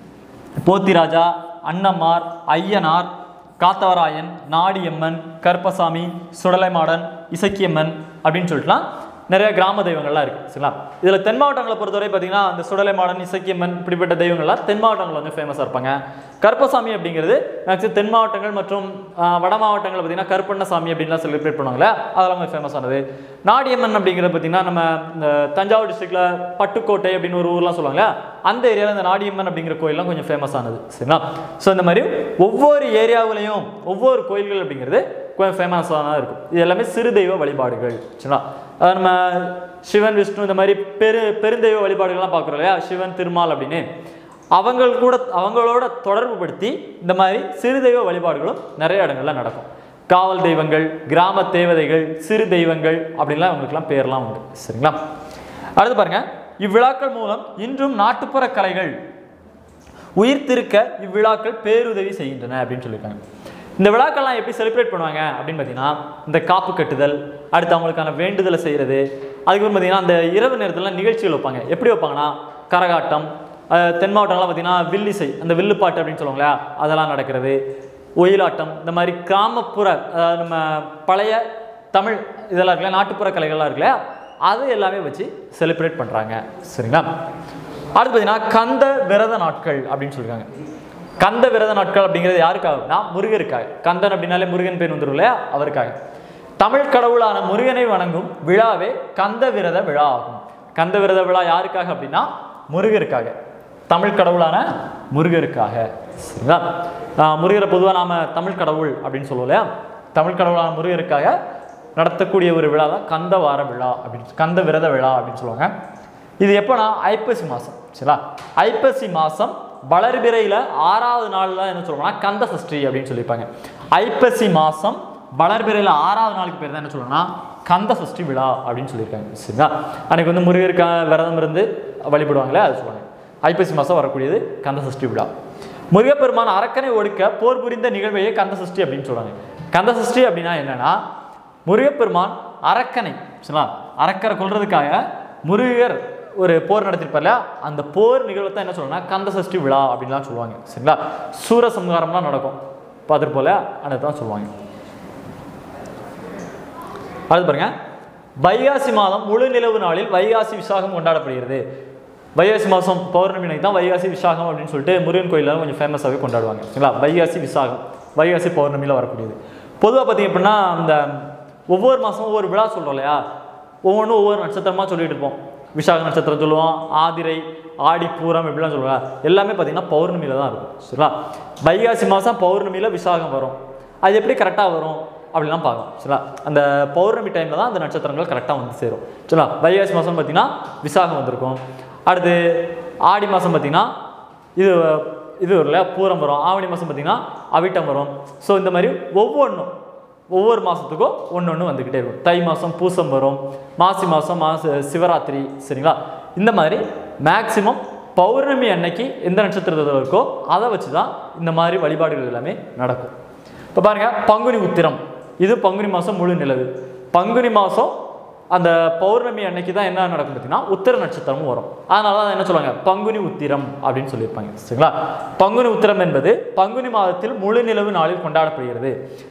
போத்திராஜா அன்னம்மார் ஐயனார் காத்தவராயன் நாடியம்மன் கருப்பசாமி சுடலைமாடன் இசக்கியம்மன் அப்படின்னு சொல்லிட்டுலாம் நிறைய கிராம தெய்வங்கள்லாம் இருக்குது சரிங்களா இதில் தென் மாவட்டங்களை பொறுத்தவரை பார்த்தீங்கன்னா அந்த சுடலைமாடன் இசக்கியம்மன் இப்படிப்பட்ட தெய்வங்கள்லாம் தென் மாவட்டங்கள் வந்து ஃபேமஸாக இருப்பாங்க கருப்பசாமி அப்படிங்கிறது மேக்ஸிமம் தென் மாவட்டங்கள் மற்றும் ஆஹ், வட மாவட்டங்கள் பார்த்தீங்கன்னா கருப்பண்ணசாமி அப்படின்லாம் செலிப்ரேட் பண்ணுவாங்களே அதெல்லாம் கொஞ்சம் ஃபேமஸானது நாடியம்மன் அப்படிங்கிறது பார்த்தீங்கன்னா நம்ம இந்த தஞ்சாவூர் டிஸ்ட்ரிக்ட்ல பட்டுக்கோட்டை அப்படின்னு ஒரு ஊர்லாம் சொல்லுவாங்க அந்த ஏரியாவில் இந்த நாடியம்மன் அப்படிங்கிற கோயில்லாம் கொஞ்சம் ஃபேமஸானது சரிங்களா ஸோ இந்த மாதிரி ஒவ்வொரு ஏரியாவுலையும் ஒவ்வொரு கோயில்கள் அப்படிங்கிறது கொஞ்சம் ஃபேமஸான இருக்கும் இது எல்லாமே சிறு தெய்வ வழிபாடுகள் சரிங்களா அஹ் நம்ம சிவன் விஷ்ணு இந்த மாதிரி பெரு பெருந்தெய்வ வழிபாடுகள்லாம் பார்க்குறோம் இல்லையா சிவன் திருமால் அப்படின்னு அவங்க கூட அவங்களோட தொடர்பு படுத்தி இந்த மாதிரி சிறு தெய்வ வழிபாடுகளும் நிறைய இடங்கள்ல நடக்கும் காவல் தெய்வங்கள் கிராம தேவதைகள் சிறு தெய்வங்கள் அப்படின்லாம் அவங்களுக்குலாம் பேர்லாம் உண்டு சரிங்களா அடுத்து பாருங்க இவ்விழாக்கள் மூலம் இன்றும் நாட்டுப்புற கலைகள் உயிர்த்திருக்க இவ்விழாக்கள் பேருதவி செய்கின்றன அப்படின்னு சொல்லியிருக்காங்க இந்த விழாக்கள்லாம் எப்படி செலிப்ரேட் பண்ணுவாங்க அப்படின்னு பார்த்தீங்கன்னா இந்த காப்பு கட்டுதல் அடுத்து அவங்களுக்கான வேண்டுதலை செய்கிறது அதுக்கப்புறம் பார்த்தீங்கன்னா அந்த இரவு நேரத்தில் நிகழ்ச்சிகள் வைப்பாங்க எப்படி வைப்பாங்கன்னா கரகாட்டம் அஹ், தென் மாவட்டங்கள்லாம் பார்த்தீங்கன்னா வில்லிசை அந்த வில்லுப்பாட்டு அப்படின்னு சொல்லுவாங்களா அதெல்லாம் நடக்கிறது ஒயிலாட்டம் இந்த மாதிரி கிராமப்புற அதாவது நம்ம பழைய தமிழ் இதெல்லாம் இருக்குல்ல நாட்டுப்புற கலைகள்லாம் இருக்குல்ல அது எல்லாமே வச்சு செலிப்ரேட் பண்ணுறாங்க சரிங்களா அடுத்து பார்த்தீங்கன்னா கந்த விரத நாட்கள் அப்படின்னு சொல்லியிருக்காங்க கந்த விரத நாட்கள் அப்படிங்கிறது யாருக்காக அப்படின்னா முருகருக்காக கந்தன் அப்படின்னாலே முருகன் பேர் வந்துடும் இல்லையா அவருக்காக தமிழ் கடவுளான முருகனை வணங்கும் விழாவே கந்த விரத விழா ஆகும் கந்த விரத விழா யாருக்காக அப்படின்னா முருகருக்காக தமிழ் கடவுளான முருகருக்காக சரிங்களா ஆஹ் முருகரை பொதுவாக நாம தமிழ் கடவுள் அப்படின்னு சொல்லுவோம் இல்லையா தமிழ் கடவுளான முருகருக்காக நடத்தக்கூடிய ஒரு விழா தான் கந்த வார விழா அப்படின்னு கந்த விரத விழா அப்படின்னு சொல்லுவாங்க இது எப்போனா ஐப்பசி மாதம் சரிங்களா ஐப்பசி மாதம் வளர்பிறையில் ஆறாவது நாளில் என்ன சொல்லுவாங்கன்னா கந்த சஷ்டி அப்படின்னு சொல்லியிருப்பாங்க ஐப்பசி மாதம் வளர்பிறையில் ஆறாவது நாளுக்கு பேர் தான் என்ன சொல்லுவாங்கன்னா கந்த சஷ்டி விழா அப்படின்னு சொல்லியிருக்காங்க சரிங்களா அன்னைக்கு வந்து முருகருக்காக விரதம் இருந்து வழிபடுவாங்களே அது சொல்லுவாங்க ஐப்பசி மாதம் வரக்கூடியது கந்த சஷ்டி விழா முருகப்பெருமான் அரக்கனை ஒடுக்க போர் புரிந்த நிகழ்வையே கந்த சஷ்டி அப்படின்னு சொல்றாங்க கந்த சஷ்டி அப்படின்னா என்னன்னா முருகப்பெருமான் அரக்கனை சரிங்களா அரக்கரை கொல்றதுக்காக முருகர் ஒரு போர் நடத்திருப்பார் இல்லையா அந்த போர் நிகழ்வை தான் என்ன சொல்லுவாங்கன்னா கந்த சஷ்டி விழா அப்படின்லாம் சொல்லுவாங்க சரிங்களா சூரசம்ஹாரம்லாம் நடக்கும் பார்த்துட்டு போல அதை தான் சொல்லுவாங்க அடுத்து பாருங்க வைகாசி மாதம் முழு நிலவு நாளில் வைகாசி விசாகம் கொண்டாடப்படுகிறது வைகாசி மாதம் பௌர்ணமி தான் வைகாசி விசாகம் அப்படின்னு சொல்லிட்டு முருகன் கோயிலில் கொஞ்சம் ஃபேமஸாகவே கொண்டாடுவாங்க சரிங்களா வைகாசி விசாகம் வைகாசி பௌர்ணமியில் வரக்கூடியது பொதுவாக பார்த்தீங்க அப்படின்னா அந்த ஒவ்வொரு மாதமும் ஒவ்வொரு விழா சொல்கிறோம் இல்லையா ஒவ்வொன்றும் ஒவ்வொரு நட்சத்திரமாக சொல்லிட்டு இருப்போம் விசாக நட்சத்திரம் சொல்லுவோம் ஆதிரை ஆடி பூரம் இப்படிலாம் சொல்லுவாங்க எல்லாமே பார்த்தீங்கன்னா பௌர்ணமியில் தான் இருக்கும் சரிங்களா வைகாசி மாதம் பௌர்ணமியில் விசாகம் வரும் அது எப்படி கரெக்டாக வரும் அப்படிலாம் பார்க்கணும் சரிங்களா அந்த பௌர்ணமி டைமில் தான் அந்த நட்சத்திரங்கள் கரெக்டாக வந்து சேரும் சரிங்களா வைகாசி மாதம் பார்த்தீங்கன்னா விசாகம் வந்திருக்கும் அடுத்து ஆடி மாதம் பார்த்தீங்கன்னா இது இது வரும் இல்லையா பூரம் வரும் ஆவணி மாதம் பார்த்தீங்கன்னா அவிட்டம் வரும் ஸோ இந்த மாதிரி ஒவ்வொன்றும் ஒவ்வொரு மாதத்துக்கும் ஒன்று ஒன்று வந்துக்கிட்டே இருக்கும் தை மாதம் பூசம் வரும் மாசி மாதம் மாச சிவராத்திரி சரிங்களா இந்த மாதிரி மேக்சிமம் பௌர்ணமி அன்னைக்கு எந்த நட்சத்திரத்தில் இருக்கோ அதை வச்சு தான் இந்த மாதிரி வழிபாடுகள் எல்லாமே நடக்கும் இப்போ பாருங்க பங்குனி உத்திரம் இது பங்குனி மாதம் முழு நிலவு பங்குனி மாதம் அந்த பௌர்ணமி அன்னைக்கு தான் என்ன நடக்கும் பார்த்தீங்கன்னா உத்திர நட்சத்திரமும் வரும் அதனால தான் என்ன சொல்லுவாங்க பங்குனி உத்திரம் அப்படின்னு சொல்லியிருப்பாங்க சரிங்களா பங்குனி உத்திரம் என்பது பங்குனி மாதத்தில் முழு நிலவு நாளில் கொண்டாடப்படுகிறது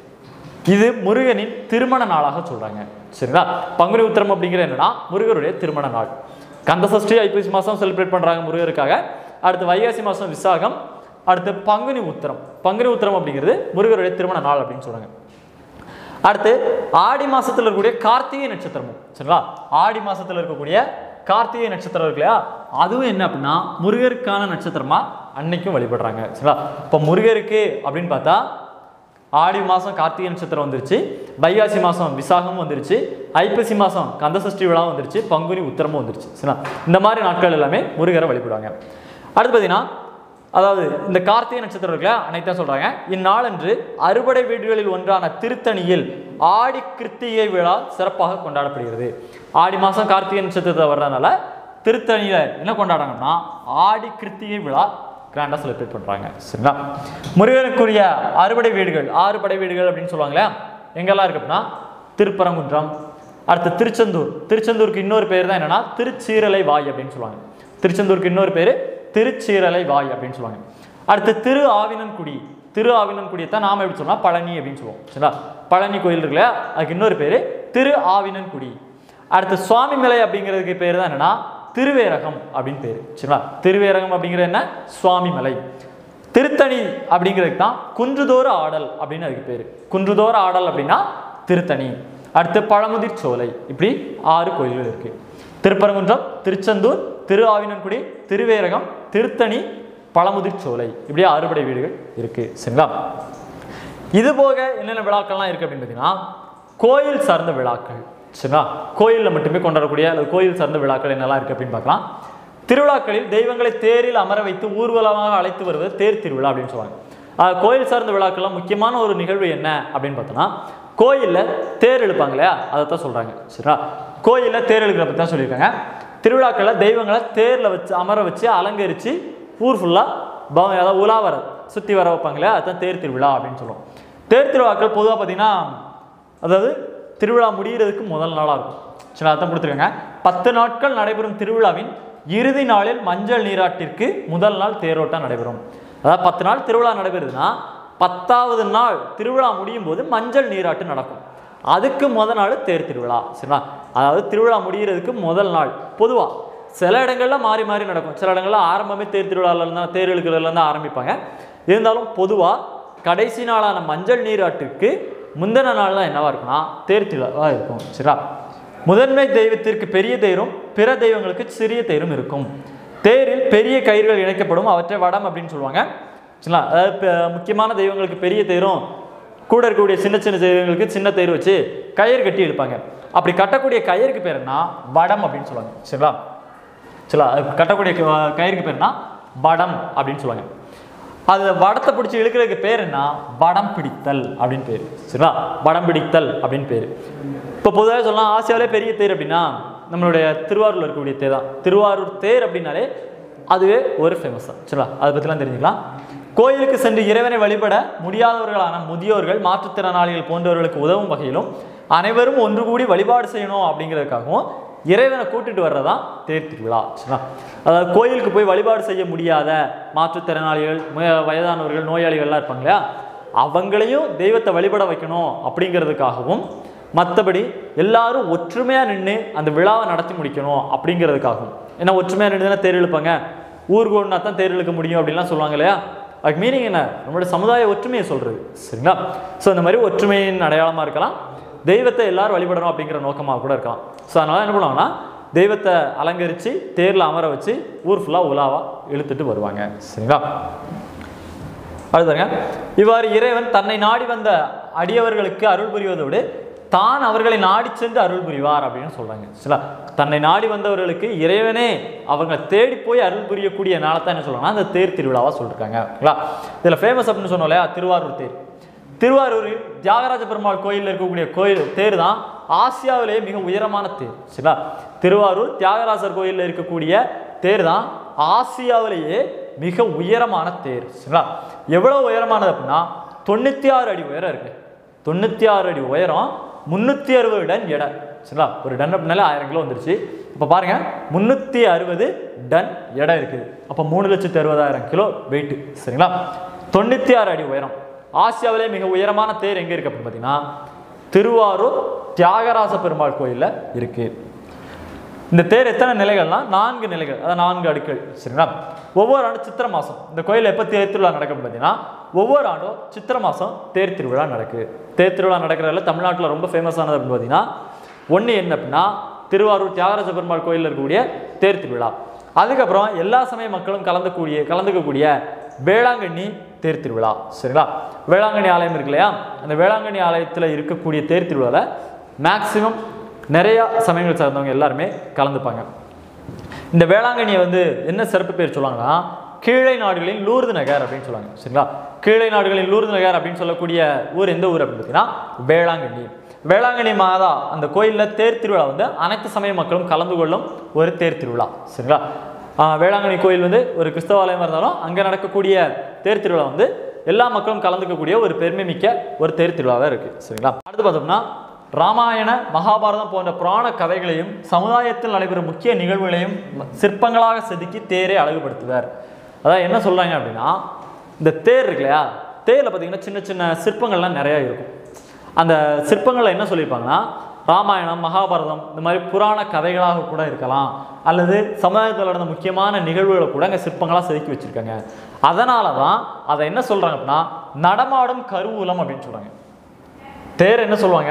இது முருகனின் திருமண நாளாக சொல்றாங்க சரிங்களா பங்குனி உத்திரம் அப்படிங்கிற என்னன்னா முருகருடைய திருமண நாள் கந்த சஷ்டி ஐப்பசி மாதம் செலிப்ரேட் பண்றாங்க முருகருக்காக அடுத்து வைகாசி மாதம் விசாகம் அடுத்து பங்குனி உத்திரம் பங்குனி உத்திரம் அப்படிங்கிறது முருகருடைய திருமண நாள் அப்படின்னு சொல்றாங்க அடுத்து ஆடி மாசத்துல இருக்கக்கூடிய கார்த்திகை நட்சத்திரமும் சரிங்களா ஆடி மாசத்துல இருக்கக்கூடிய கார்த்திகை நட்சத்திரம் இருக்கு இல்லையா அதுவும் என்ன அப்படின்னா முருகருக்கான நட்சத்திரமா அன்னைக்கும் வழிபடுறாங்க சரிங்களா இப்போ முருகருக்கு அப்படின்னு பார்த்தா ஆடி மாதம் கார்த்திகை நட்சத்திரம் வந்துருச்சு வைகாசி மாதம் விசாகமும் வந்துருச்சு ஐப்பசி மாதம் கந்தசஷ்டி விழாவும் வந்துருச்சு பங்குனி உத்திரமும் வந்துருச்சு சரிங்களா இந்த மாதிரி நாட்கள் எல்லாமே முருகரை வழிபடுவாங்க அடுத்து பார்த்தீங்கன்னா அதாவது இந்த கார்த்திகை நட்சத்திரம் இருக்குல்ல அனைத்தான் சொல்றாங்க இந்நாளன்று அறுபடை வீடுகளில் ஒன்றான திருத்தணியில் ஆடி கிருத்திகை விழா சிறப்பாக கொண்டாடப்படுகிறது ஆடி மாதம் கார்த்திகை நட்சத்திரத்தை வர்றதுனால திருத்தணியில என்ன கொண்டாடுறாங்கன்னா ஆடி கிருத்திகை விழா கிராண்டாக செலிப்ரேட் பண்ணுறாங்க சரிங்களா முருகனுக்குரிய அறுபடை வீடுகள் ஆறு படை வீடுகள் அப்படின்னு சொல்லுவாங்களே எங்கெல்லாம் இருக்கு அப்படின்னா திருப்பரங்குன்றம் அடுத்து திருச்செந்தூர் திருச்செந்தூருக்கு இன்னொரு பேர் தான் என்னன்னா திருச்சீரலை வாய் அப்படின்னு சொல்லுவாங்க திருச்செந்தூருக்கு இன்னொரு பேர் திருச்சீரலை வாய் அப்படின்னு சொல்லுவாங்க அடுத்து திரு ஆவினன்குடி திரு ஆவினன்குடியை தான் நாம எப்படி சொன்னா பழனி அப்படின்னு சொல்லுவோம் சரிங்களா பழனி கோயில் இருக்கு இல்லையா அதுக்கு இன்னொரு பேர் திரு ஆவினன்குடி அடுத்து சுவாமிமலை அப்படிங்கிறதுக்கு பேர் தான் என்னன்னா திருவேரகம் அப்படின்னு பேர் சரிங்களா திருவேரகம் அப்படிங்கிறது என்ன சுவாமிமலை திருத்தணி அப்படிங்கிறதுக்கு தான் குன்றுதோறு ஆடல் அப்படின்னு அதுக்கு பேர் குன்றுதோறு ஆடல் அப்படின்னா திருத்தணி அடுத்து பழமுதிர் சோலை இப்படி ஆறு கோயில்கள் இருக்கு திருப்பரங்குன்றம் திருச்செந்தூர் திரு ஆவினன்குடி திருவேரகம் திருத்தணி பழமுதிர் சோலை இப்படி ஆறுபடை வீடுகள் இருக்கு சரிங்களா இது போக என்னென்ன விழாக்கள்லாம் இருக்கு அப்படின்னு பார்த்தீங்கன்னா கோயில் சார்ந்த விழாக்கள் சரிங்களா கோயிலில் மட்டுமே கொண்டாடக்கூடிய அல்லது கோயில் சார்ந்த விழாக்கள் என்னெல்லாம் இருக்கு அப்படின்னு பார்க்கலாம் திருவிழாக்களில் தெய்வங்களை தேரில் அமர வைத்து ஊர்வலமாக அழைத்து வருவது தேர் திருவிழா அப்படின்னு சொல்லுவாங்க ஆஹ் கோயில் சார்ந்த விழாக்கள்லாம் முக்கியமான ஒரு நிகழ்வு என்ன அப்படின்னு பார்த்தோம்னா கோயிலில் தேர் இழுப்பாங்க இல்லையா அதை தான் சொல்கிறாங்க சரிங்களா கோயிலில் தேர் இழுக்கிற பற்றி தான் சொல்லியிருக்காங்க திருவிழாக்களில் தெய்வங்களை தேரில் வச்சு அமர வச்சு அலங்கரித்து ஊர் ஃபுல்லாக அதாவது உலா வர சுற்றி வர வைப்பாங்க இல்லையா அதுதான் தேர் திருவிழா அப்படின்னு சொல்லுவோம் தேர் திருவிழாக்கள் பொதுவாக பார்த்தீங்கன்னா அதாவது திருவிழா முடிகிறதுக்கு முதல் நாளாக இருக்கும் சரி அதான் கொடுத்துருக்காங்க பத்து நாட்கள் நடைபெறும் திருவிழாவின் இறுதி நாளில் மஞ்சள் நீராட்டிற்கு முதல் நாள் தேரோட்டம் நடைபெறும் அதாவது பத்து நாள் திருவிழா நடைபெறுதுன்னா பத்தாவது நாள் திருவிழா முடியும் போது மஞ்சள் நீராட்டு நடக்கும் அதுக்கு முதல் நாள் தேர் திருவிழா சரிங்களா அதாவது திருவிழா முடிகிறதுக்கு முதல் நாள் பொதுவாக சில இடங்கள்ல மாறி மாறி நடக்கும் சில இடங்கள்ல ஆரம்பமே தேர் திருவிழால இருந்தா தேர் இழுக்கிறதுல இருந்து ஆரம்பிப்பாங்க இருந்தாலும் பொதுவாக கடைசி நாளான மஞ்சள் நீராட்டுக்கு முந்தின நாள் தான் என்னவா இருக்கும்னா தேர் திருவிழாவாக இருக்கும் சரிங்களா முதன்மை தெய்வத்திற்கு பெரிய தேரும் பிற தெய்வங்களுக்கு சிறிய தேரும் இருக்கும் தேரில் பெரிய கயிறுகள் இணைக்கப்படும் அவற்றை வடம் அப்படின்னு சொல்லுவாங்க சரிங்களா அதாவது பெ- முக்கியமான தெய்வங்களுக்கு பெரிய தேரும் கூட இருக்கக்கூடிய சின்ன சின்ன தெய்வங்களுக்கு சின்ன தேர் வச்சு கயிறு கட்டி இழுப்பாங்க அப்படி கட்டக்கூடிய கயிறுக்கு பேர் என்ன வடம் அப்படின்னு சொல்லுவாங்க சரிங்களா சரிங்களா அது கட்டக்கூடிய க- கயிறுக்கு பேர் என்ன வடம் அப்படின்னு சொல்லுவாங்க அது வடத்தை பிடிச்சி இழுக்கிறதுக்கு பேர் என்ன வடம் பிடித்தல் அப்படின்னு பேர் சரிங்களா வடம் பிடித்தல் அப்படின்னு பேர் இப்போ பொதுவாக சொல்லலாம் ஆசியாவிலே பெரிய தேர் அப்படின்னா நம்மளுடைய திருவாரூரில் இருக்கக்கூடிய தேர் தான் திருவாரூர் தேர் அப்படின்னாலே அதுவே ஒரு ஃபேமஸ் தான் சரிங்களா அதை பற்றிலாம் தெரிஞ்சுக்கலாம் கோயிலுக்கு சென்று இறைவனை வழிபட முடியாதவர்களான முதியோர்கள் மாற்றுத்திறனாளிகள் போன்றவர்களுக்கு உதவும் வகையிலும் அனைவரும் ஒன்று கூடி வழிபாடு செய்யணும் அப்படிங்கிறதுக்காகவும் இறைவனை கூட்டிட்டு வர்றதான் தேர் திருவிழா சரிங்களா அதாவது கோயிலுக்கு போய் வழிபாடு செய்ய முடியாத மாற்றுத்திறனாளிகள் மு- வயதானவர்கள் நோயாளிகள்லாம் இருப்பாங்க இல்லையா அவங்களையும் தெய்வத்தை வழிபட வைக்கணும் அப்படிங்கிறதுக்காகவும் மற்றபடி எல்லாரும் ஒற்றுமையாக நின்று அந்த விழாவை நடத்தி முடிக்கணும் அப்படிங்கிறதுக்காகவும் ஏன்னா ஒற்றுமையாக நின்று தானே தேர் இழுப்பாங்க ஊருக்கு ஒன்றா தான் தேர் இழுக்க முடியும் அப்படின்லாம் சொல்லுவாங்க இல்லையா அதுக்கு மீனிங் என்ன நம்மளோட சமுதாய ஒற்றுமையை சொல்கிறது சரிங்களா ஸோ இந்த மாதிரி ஒற்றுமையின் அடையாளமாக இருக்கலாம் தெய்வத்தை எல்லாரும் வழிபடணும் அப்படிங்கிற நோக்கமாக கூட இருக்கலாம் ஸோ அதனால என்ன பண்ணுவாங்கன்னா தெய்வத்தை அலங்கரித்து தேரில் அமர வச்சு ஊர் ஃபுல்லாக உலாவா இழுத்துட்டு வருவாங்க சரிங்களா அடுத்தங்க இவ்வாறு இறைவன் தன்னை நாடி வந்த அடியவர்களுக்கு அருள் புரிவதோடு தான் அவர்களை நாடி சென்று அருள் புரிவார் அப்படின்னு சொல்றாங்க சரிங்களா தன்னை நாடி வந்தவர்களுக்கு இறைவனே அவங்க தேடி போய் அருள் புரியக்கூடிய நாளை தான் என்ன சொல்றாங்கன்னா அந்த தேர் திருவிழாவா சொல்லிருக்காங்க ஓகேங்களா இதுல ஃபேமஸ் அப்படின்னு சொன்னோம் இல்லையா திருவாரூர் தேர் திருவாரூரில் தியாகராஜ பெருமாள் கோயிலில் இருக்கக்கூடிய கோயில் தேர் தான் ஆசியாவிலேயே மிக உயரமான தேர் சரிங்களா திருவாரூர் தியாகராஜர் கோயிலில் இருக்கக்கூடிய தேர் தான் ஆசியாவிலேயே மிக உயரமான தேர் சரிங்களா எவ்வளவு உயரமானது அப்படின்னா தொண்ணூற்றி ஆறு அடி உயரம் இருக்கு தொண்ணூற்றி ஆறு அடி உயரம் முந்நூற்றி அறுபது டன் எடை சரிங்களா ஒரு டன் அப்படின்னாலே ஆயிரம் கிலோ வந்துருச்சு இப்போ பாருங்க முந்நூற்றி அறுபது டன் எடை இருக்குது அப்போ மூணு லட்சத்தி அறுபதாயிரம் கிலோ வெயிட் சரிங்களா தொண்ணூற்றி ஆறு அடி உயரம் ஆசியாவிலே மிக உயரமான தேர் எங்கே இருக்கு அப்படின்னு பார்த்தீங்கன்னா திருவாரூர் தியாகராச பெருமாள் கோயிலில் இருக்கு இந்த தேர் எத்தனை நிலைகள்னா நான்கு நிலைகள் அதாவது நான்கு அடுக்கள் சரிங்களா ஒவ்வொரு ஆண்டும் சித்திரை மாதம் இந்த கோயிலில் எப்போ தேர் திருவிழா நடக்கும் பார்த்தீங்கன்னா ஒவ்வொரு ஆண்டும் சித்திரை மாதம் தேர் திருவிழா நடக்கு தேர் திருவிழா நடக்கிறதுல தமிழ்நாட்டில் ரொம்ப ஃபேமஸானது அப்படின்னு பார்த்தீங்கன்னா ஒன்று என்ன அப்படின்னா திருவாரூர் தியாகராஜ பெருமாள் கோயிலில் இருக்கக்கூடிய தேர் திருவிழா அதுக்கப்புறம் எல்லா சமய மக்களும் கலந்துக்கூடிய கலந்துக்கக்கூடிய வேளாங்கண்ணி தேர் திருவிழா சரிங்களா வேளாங்கண்ணி ஆலயம் இருக்கு இல்லையா அந்த வேளாங்கண்ணி ஆலயத்தில் இருக்கக்கூடிய தேர் திருவிழாவில் மேக்சிமம் நிறையா சமயங்கள் சார்ந்தவங்க எல்லாருமே கலந்துப்பாங்க இந்த வேளாங்கண்ணியை வந்து என்ன சிறப்பு பேர் சொல்லுவாங்கன்னா கீழை நாடுகளின் லூர்து நகர் அப்படின்னு சொல்லுவாங்க சரிங்களா கீழை நாடுகளின் லூர்து நகர் அப்படின்னு சொல்லக்கூடிய ஊர் எந்த ஊர் அப்படின்னு பார்த்தீங்கன்னா வேளாங்கண்ணி வேளாங்கண்ணி மாதா அந்த கோயிலில் தேர் திருவிழா வந்து அனைத்து சமய மக்களும் கலந்து கொள்ளும் ஒரு தேர் திருவிழா சரிங்களா ஆஹ் வேளாங்கண்ணி கோயில் வந்து ஒரு கிறிஸ்தவ ஆலயமாக இருந்தாலும் அங்கே நடக்கக்கூடிய தேர் திருவிழா வந்து எல்லா மக்களும் கலந்துக்கக்கூடிய ஒரு பெருமை மிக்க ஒரு தேர் திருவிழாவாக இருக்குது சரிங்களா அடுத்து பார்த்தோம்னா ராமாயண மகாபாரதம் போன்ற புராண கதைகளையும் சமுதாயத்தில் நடைபெறும் முக்கிய நிகழ்வுகளையும் சிற்பங்களாக செதுக்கி தேரை அழகுபடுத்துவார் அதாவது என்ன சொல்றாங்க அப்படின்னா இந்த தேர் இருக்கு இல்லையா தேரில் பார்த்தீங்கன்னா சின்ன சின்ன சிற்பங்கள்லாம் நிறைய இருக்கும் அந்த சிற்பங்களில் என்ன சொல்லியிருப்பாங்கன்னா ராமாயணம் மகாபாரதம் இந்த மாதிரி புராண கதைகளாக கூட இருக்கலாம் அல்லது சமுதாயத்தில் நடந்த முக்கியமான நிகழ்வுகளை கூட அங்கே சிற்பங்களாக செதுக்கி வச்சிருக்காங்க அதனால தான் அதை என்ன சொல்றாங்க அப்படின்னா நடமாடும் கருவூலம் அப்படின்னு சொல்றாங்க தேர் என்ன சொல்லுவாங்க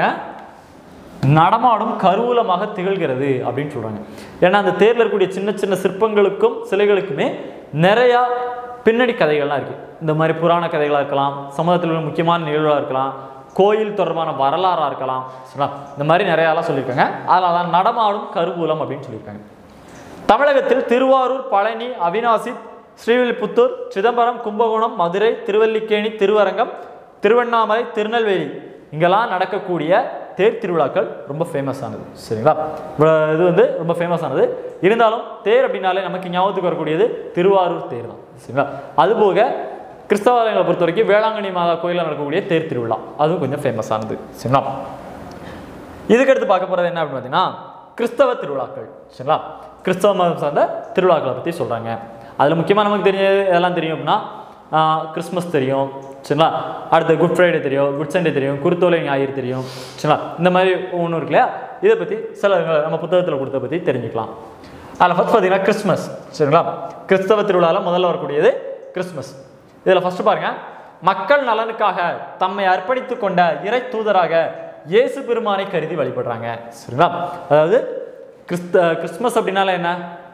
நடமாடும் கருவூலமாக திகழ்கிறது அப்படின்னு சொல்றாங்க ஏன்னா அந்த தேர்ல இருக்கக்கூடிய சின்ன சின்ன சிற்பங்களுக்கும் சிலைகளுக்குமே நிறையா பின்னணி கதைகள்லாம் இருக்கு இந்த மாதிரி புராண கதைகளாக இருக்கலாம் சமுதாயத்தில் உள்ள முக்கியமான நிகழ்வுகளாக இருக்கலாம் கோயில் தொடர்பான வரலாறாக இருக்கலாம் சரிங்களா இந்த மாதிரி நிறையாலாம் சொல்லியிருக்காங்க அதில் தான் நடமாடும் கருவூலம் அப்படின்னு சொல்லியிருக்காங்க தமிழகத்தில் திருவாரூர் பழனி அவினாசி ஸ்ரீவில்லிபுத்தூர் சிதம்பரம் கும்பகோணம் மதுரை திருவல்லிக்கேணி திருவரங்கம் திருவண்ணாமலை திருநெல்வேலி இங்கெல்லாம் நடக்கக்கூடிய தேர் திருவிழாக்கள் ரொம்ப ஃபேமஸ் ஆனது சரிங்களா இவ்வளவு இது வந்து ரொம்ப ஃபேமஸ் ஆனது இருந்தாலும் தேர் அப்படின்னாலே நமக்கு ஞாபகத்துக்கு வரக்கூடியது திருவாரூர் தேர் தான் சரிங்களா அதுபோக கிறிஸ்தவ ஆலயங்களை பொறுத்த வரைக்கும் வேளாங்கண்ணி மாதா கோயிலில் நடக்கக்கூடிய தேர் திருவிழா அதுவும் கொஞ்சம் ஃபேமஸ் ஆனது சரிங்களா இதுக்கடுத்து பார்க்க போகிறது என்ன அப்படின்னு பார்த்தீங்கன்னா கிறிஸ்தவ திருவிழாக்கள் சரிங்களா கிறிஸ்தவ மதம் சார்ந்த திருவிழாக்களை பற்றி சொல்கிறாங்க அதில் முக்கியமாக நமக்கு தெரிய எதெல்லாம் தெரியும் அப்படின்னா ஆஹ், கிறிஸ்மஸ் தெரியும் சரிங்களா அடுத்து குட் ஃப்ரைடே தெரியும் குட் சண்டே தெரியும் குருத்தோலை ஞாயிறு தெரியும் சரிங்களா இந்த மாதிரி ஒன்று இருக்கு இல்லையா இதை பற்றி சில நம்ம புத்தகத்தில் கொடுத்த பற்றி தெரிஞ்சுக்கலாம் அதில் ஃபஸ்ட் பார்த்தீங்கன்னா கிறிஸ்மஸ் சரிங்களா கிறிஸ்தவ திருவிழாவில் முதல்ல வரக்கூடியது கிறிஸ்மஸ் இதில் ஃபர்ஸ்ட் பாருங்க மக்கள் நலனுக்காக தம்மை அர்ப்பணித்துக் கொண்ட இறை தூதராக இயேசு பெருமானை கருதி வழிபடுறாங்க சரிங்களா அதாவது கிறிஸ்த கிறிஸ்மஸ் அப்படின்னால என்ன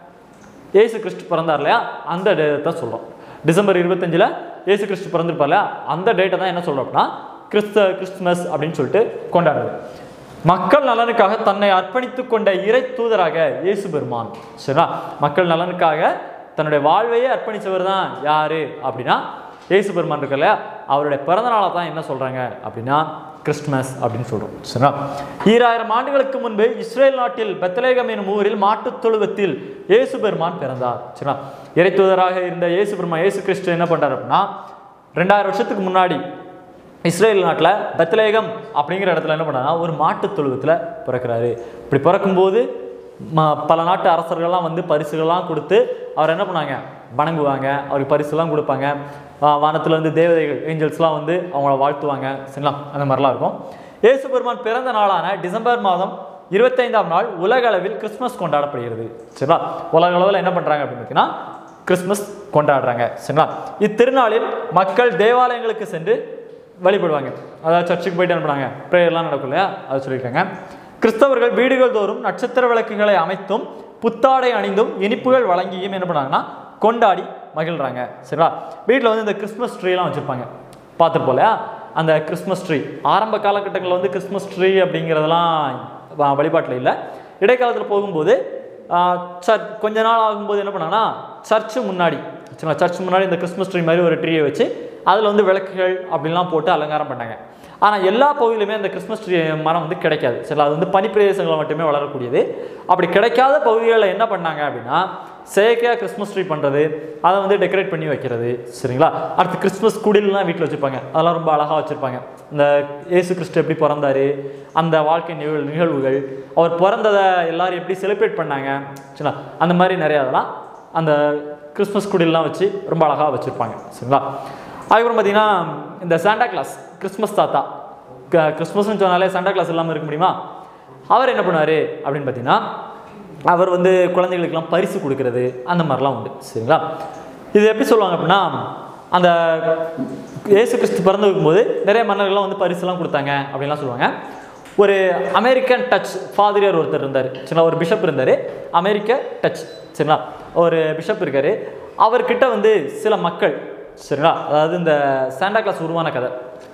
இயேசு கிறிஸ்து பிறந்தார் இல்லையா அந்த டேட்டை தான் சொல்கிறோம் டிசம்பர் இருபத்தஞ்சில் இயேசு கிறிஸ்து பிறந்திருப்பார் இல்லையா அந்த டேட்டை தான் என்ன சொல்கிறோம் அப்படின்னா கிறிஸ்த கிறிஸ்துமஸ் அப்படின்னு சொல்லிட்டு கொண்டாடுறது மக்கள் நலனுக்காக தன்னை அர்ப்பணித்துக் கொண்ட இறை தூதராக இயேசு பெருமான் சரிங்களா மக்கள் நலனுக்காக தன்னுடைய வாழ்வையே அர்ப்பணிச்சவர் தான் யாரு அப்படின்னா இயேசு பெருமான் இருக்கு இல்லையா அவருடைய பிறந்த நாளை தான் என்ன சொல்றாங்க அப்படின்னா கிறிஸ்துமஸ் அப்படின்னு சொல்றோம் சரிங்களா ஈராயிரம் ஆண்டுகளுக்கு முன்பு இஸ்ரேல் நாட்டில் பெத்லேகம் எனும் ஊரில் மாட்டுத் தொழுவத்தில் இயேசு பெருமான் பிறந்தார் சரிங்களா இறைத்தூதராக இருந்த இயேசு பெருமான் இயேசு கிறிஸ்து என்ன பண்றாரு அப்படின்னா ரெண்டாயிரம் வருஷத்துக்கு முன்னாடி இஸ்ரேல் நாட்டில் பெத்லேகம் அப்படிங்கிற இடத்துல என்ன பண்ணாருன்னா ஒரு மாட்டுத் தொழுவத்தில் பிறக்கிறாரு இப்படி பிறக்கும்போது ம- பல நாட்டு அரசர்கள்லாம் வந்து பரிசுகள்லாம் கொடுத்து அவர் என்ன பண்ணாங்க வணங்குவாங்க அவருக்கு பரிசுலாம் கொடுப்பாங்க வா- வானத்துல வந்து தேவதைகள் ஏஞ்சல்ஸ்லாம் வந்து அவங்கள வாழ்த்துவாங்க சரிங்களா அந்த மாதிரிலாம் இருக்கும் இயேசு பெருமான் பிறந்த நாளான டிசம்பர் மாதம் இருபத்தைந்தாம் நாள் உலக அளவில் கிறிஸ்மஸ் கொண்டாடப்படுகிறது சரிங்களா உலக அளவில் என்ன பண்ணுறாங்க அப்படின்னு பார்த்தீங்கன்னா கிறிஸ்மஸ் கொண்டாடுறாங்க சரிங்களா இத்திருநாளில் மக்கள் தேவாலயங்களுக்கு சென்று வழிபடுவாங்க அதாவது சர்ச்சுக்கு போயிட்டு என்ன பண்ணாங்க ப்ரேயர்லாம் நடக்கும் இல்லையா அது சொல்லியிருக்காங்க கிறிஸ்தவர்கள் வீடுகள் தோறும் நட்சத்திர விளக்குகளை அமைத்தும் புத்தாடை அணிந்தும் இனிப்புகள் வழங்கியும் என்ன பண்ணாங்கன்னா கொண்டாடி மகிழ்றாங்க சரிங்களா வீட்டில் வந்து இந்த கிறிஸ்மஸ் ட்ரீலாம் வச்சுருப்பாங்க பார்த்துருப்போம் இல்லையா அந்த கிறிஸ்மஸ் ட்ரீ ஆரம்ப காலகட்டங்களில் வந்து கிறிஸ்மஸ் ட்ரீ அப்படிங்கிறதெல்லாம் வ- வழிபாட்டில் இல்லை இடைக்காலத்தில் போகும்போது சர்ச் கொஞ்ச நாள் ஆகும்போது என்ன பண்ணாங்கன்னா சர்ச்சு முன்னாடி சரிங்களா சர்ச் முன்னாடி இந்த கிறிஸ்மஸ் ட்ரீ மாதிரி ஒரு ட்ரீயை வச்சு அதில் வந்து விளக்குகள் அப்படிலாம் போட்டு அலங்காரம் பண்ணாங்க ஆனால் எல்லா பகுதியிலுமே அந்த கிறிஸ்மஸ் ட்ரீ மரம் வந்து கிடைக்காது சரிங்களா அது வந்து பனிப்பிரதேசங்களில் மட்டுமே வளரக்கூடியது அப்படி கிடைக்காத பகுதிகளில் என்ன பண்ணாங்க அப்படின்னா செயற்கையாக கிறிஸ்மஸ் ட்ரீ பண்ணுறது அதை வந்து டெக்கரேட் பண்ணி வைக்கிறது சரிங்களா அடுத்து கிறிஸ்மஸ் குடில்லாம் வீட்டில் வச்சுருப்பாங்க அதெல்லாம் ரொம்ப அழகாக வச்சுருப்பாங்க இந்த இயேசு கிறிஸ்து எப்படி பிறந்தாரு அந்த வாழ்க்கை நிகழ் நிகழ்வுகள் அவர் பிறந்ததை எல்லாரும் எப்படி செலிப்ரேட் பண்ணாங்க சரிங்களா அந்த மாதிரி நிறைய அதெல்லாம் அந்த கிறிஸ்மஸ் குடிலாம் வச்சு ரொம்ப அழகாக வச்சுருப்பாங்க சரிங்களா அதுக்கப்புறம் பார்த்தீங்கன்னா இந்த சாண்டா கிளாஸ் கிறிஸ்மஸ் தாத்தா க- கிறிஸ்மஸ்னு சொன்னாலே சாண்டா கிளாஸ் இல்லாமல் இருக்க முடியுமா அவர் என்ன பண்ணுவார் அப்படின்னு பார்த்தீங்கன்னா அவர் வந்து குழந்தைகளுக்கெல்லாம் பரிசு கொடுக்கறது அந்த மாதிரிலாம் உண்டு சரிங்களா இது எப்படி சொல்லுவாங்க அப்படின்னா அந்த இயேசு கிறிஸ்து பிறந்து வைக்கும்போது நிறைய மன்னர்கள்லாம் வந்து பரிசுலாம் கொடுத்தாங்க அப்படின்லாம் சொல்லுவாங்க ஒரு அமெரிக்கன் டச் ஃபாதிரியார் ஒருத்தர் இருந்தார் சரிங்களா ஒரு பிஷப் இருந்தார் அமெரிக்க டச் சரிங்களா ஒரு பிஷப் இருக்கார் அவர்கிட்ட வந்து சில மக்கள் சரிங்களா அதாவது இந்த சாண்டா கிளாஸ் உருவான கதை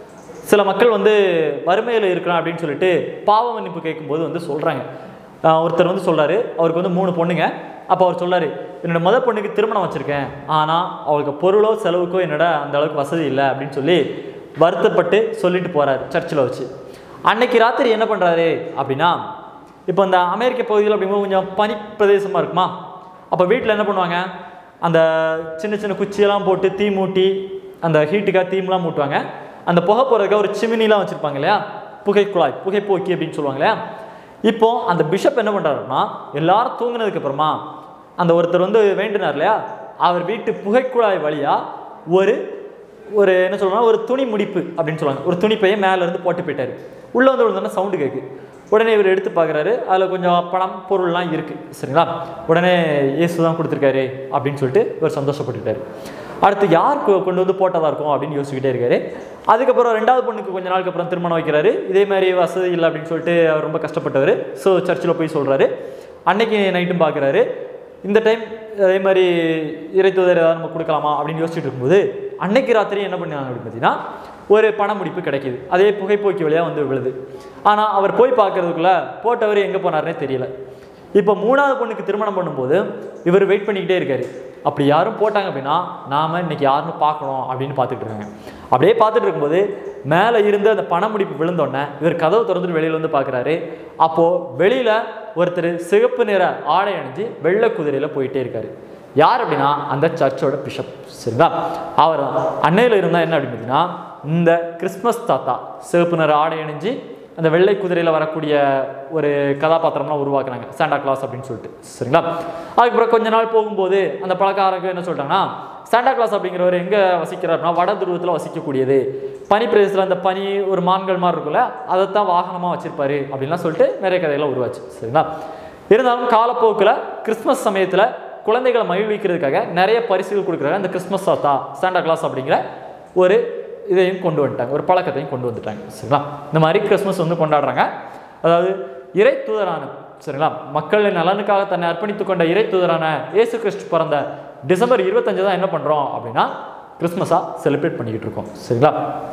சில மக்கள் வந்து வறுமையில் இருக்கிறான் அப்படின்னு சொல்லிட்டு பாவ மன்னிப்பு கேட்கும்போது வந்து சொல்கிறாங்க ஒருத்தர் வந்து சொல்றாரு அவருக்கு வந்து மூணு பொண்ணுங்க அப்போ அவர் சொல்றாரு என்னோட முத பொண்ணுக்கு திருமணம் வச்சுருக்கேன் ஆனால் அவளுக்கு பொருளோ செலவுக்கோ என்னோட அந்த அளவுக்கு வசதி இல்லை அப்படின்னு சொல்லி வருத்தப்பட்டு சொல்லிட்டு போறாரு சர்ச்சில் வச்சு அன்னைக்கு ராத்திரி என்ன பண்ணுறாரு அப்படின்னா இப்போ இந்த அமெரிக்க பகுதியில் அப்படிங்கும்போது கொஞ்சம் பனி பிரதேசமாக இருக்குமா அப்போ வீட்டில் என்ன பண்ணுவாங்க அந்த சின்ன சின்ன குச்சியெல்லாம் போட்டு தீ மூட்டி அந்த ஹீட்டுக்காக தீம்லாம் மூட்டுவாங்க அந்த புகை போகிறதுக்காக ஒரு சிமினிலாம் வச்சுருப்பாங்க இல்லையா புகை குழாய் புகைப்போக்கி அப்படின்னு சொல்லுவாங்க இல்லையா இப்போ அந்த பிஷப் என்ன பண்ணுறாருன்னா எல்லாரும் தூங்குனதுக்கு அப்புறமா அந்த ஒருத்தர் வந்து வேண்டினார் இல்லையா அவர் வீட்டு புகைக்குழாய் வழியாக ஒரு ஒரு என்ன சொல்றோம்னா ஒரு துணி முடிப்பு அப்படின்னு சொல்லுவாங்க ஒரு துணிப்பையை மேல இருந்து போட்டு போயிட்டாரு உள்ளே வந்து விழுந்தோன்னா சவுண்டு கேட்கு உடனே இவர் எடுத்து பார்க்குறாரு அதில் கொஞ்சம் பணம் பொருள்லாம் இருக்குது சரிங்களா உடனே இயேசு தான் கொடுத்துருக்காரு அப்படின்னு சொல்லிட்டு இவர் சந்தோஷப்பட்டுட்டாரு அடுத்து யார் கொ- கொண்டு வந்து போட்டதா இருக்கும் அப்படின்னு யோசிச்சுக்கிட்டே இருக்காரு அதுக்கப்புறம் ரெண்டாவது பொண்ணுக்கு கொஞ்ச நாளுக்கு அப்புறம் திருமணம் வைக்கிறாரு இதே மாதிரி வசதி இல்லை அப்படின்னு சொல்லிட்டு அவர் ரொம்ப கஷ்டப்பட்டவர் ஸோ சர்ச்சில் போய் சொல்கிறாரு அன்னைக்கு நைட்டும் பார்க்குறாரு இந்த டைம் அதே மாதிரி இறை தூதர் ஏதாவது நம்ம கொடுக்கலாமா அப்படின்னு யோசிச்சுட்டு இருக்கும்போது அன்னைக்கு ராத்திரி என்ன பண்ணாங்க அப்படின்னு பார்த்தீங்கன்னா ஒரு பண முடிப்பு கிடைக்குது அதே புகைப்போக்கி வழியாக வந்து விழுது ஆனால் அவர் போய் பார்க்கறதுக்குள்ள போட்டவர் எங்கே போனார்னே தெரியல இப்போ மூணாவது பொண்ணுக்கு திருமணம் பண்ணும்போது இவர் வெயிட் பண்ணிக்கிட்டே இருக்காரு அப்படி யாரும் போட்டாங்க அப்படின்னா நாம இன்னைக்கு யாருன்னு பார்க்கணும் அப்படின்னு பார்த்துட்டு இருக்காங்க அப்படியே பார்த்துட்டு இருக்கும்போது மேலே இருந்து அந்த பண முடிப்பு விழுந்தோடனே இவர் கதவு திறந்துட்டு வெளியில வந்து பார்க்குறாரு அப்போது வெளியில் ஒருத்தர் சிகப்பு நிற ஆடை அணிஞ்சு வெள்ளை குதிரையில் போயிட்டே இருக்காரு யார் அப்படின்னா அந்த சர்ச்சோட பிஷப் சரிங்களா அவர் தான் அன்னையில் இருந்தால் என்ன அப்படின்னு பார்த்தீங்கன்னா இந்த கிறிஸ்மஸ் தாத்தா சிவப்பு நிற ஆடை அணிஞ்சு அந்த வெள்ளை குதிரையில் வரக்கூடிய ஒரு கதாபாத்திரம்லாம் உருவாக்குனாங்க சாண்டா கிளாஸ் அப்படின்னு சொல்லிட்டு சரிங்களா அதுக்கப்புறம் கொஞ்ச நாள் போகும்போது அந்த பழக்காரங்க என்ன சொல்லிட்டாங்கன்னா சாண்டா கிளாஸ் அப்படிங்கிறவர் எங்கே வசிக்கிறாருன்னா வட துருவத்தில் வசிக்கக்கூடியது பனி பிரதேசத்தில் அந்த பனி ஒரு மான்கள் மாதிரி இருக்குல்ல அதைத்தான் வாகனமாக வச்சிருப்பாரு அப்படின்லாம் சொல்லிட்டு நிறைய கதைகள்லாம் உருவாச்சு சரிங்களா இருந்தாலும் காலப்போக்கில் கிறிஸ்மஸ் சமயத்தில் குழந்தைகளை மகிழ்விக்கிறதுக்காக நிறைய பரிசுகள் கொடுக்குறாங்க அந்த கிறிஸ்மஸ் தாத்தா சாண்டா கிளாஸ் அப்படிங்கிற ஒரு இதையும் கொண்டு வந்துட்டாங்க ஒரு பழக்கத்தையும் கொண்டு வந்துட்டாங்க சரிங்களா இந்த மாதிரி கிறிஸ்மஸ் வந்து கொண்டாடுறாங்க அதாவது இறை தூதரான சரிங்களா மக்களின் நலனுக்காக தன்னை அர்ப்பணித்துக் கொண்ட இறை தூதரான இயேசு கிறிஸ்து பிறந்த டிசம்பர் இருபத்தஞ்சு தான் என்ன பண்ணுறோம் அப்படின்னா கிறிஸ்மஸாக செலிப்ரேட் பண்ணிக்கிட்டு இருக்கோம் சரிங்களா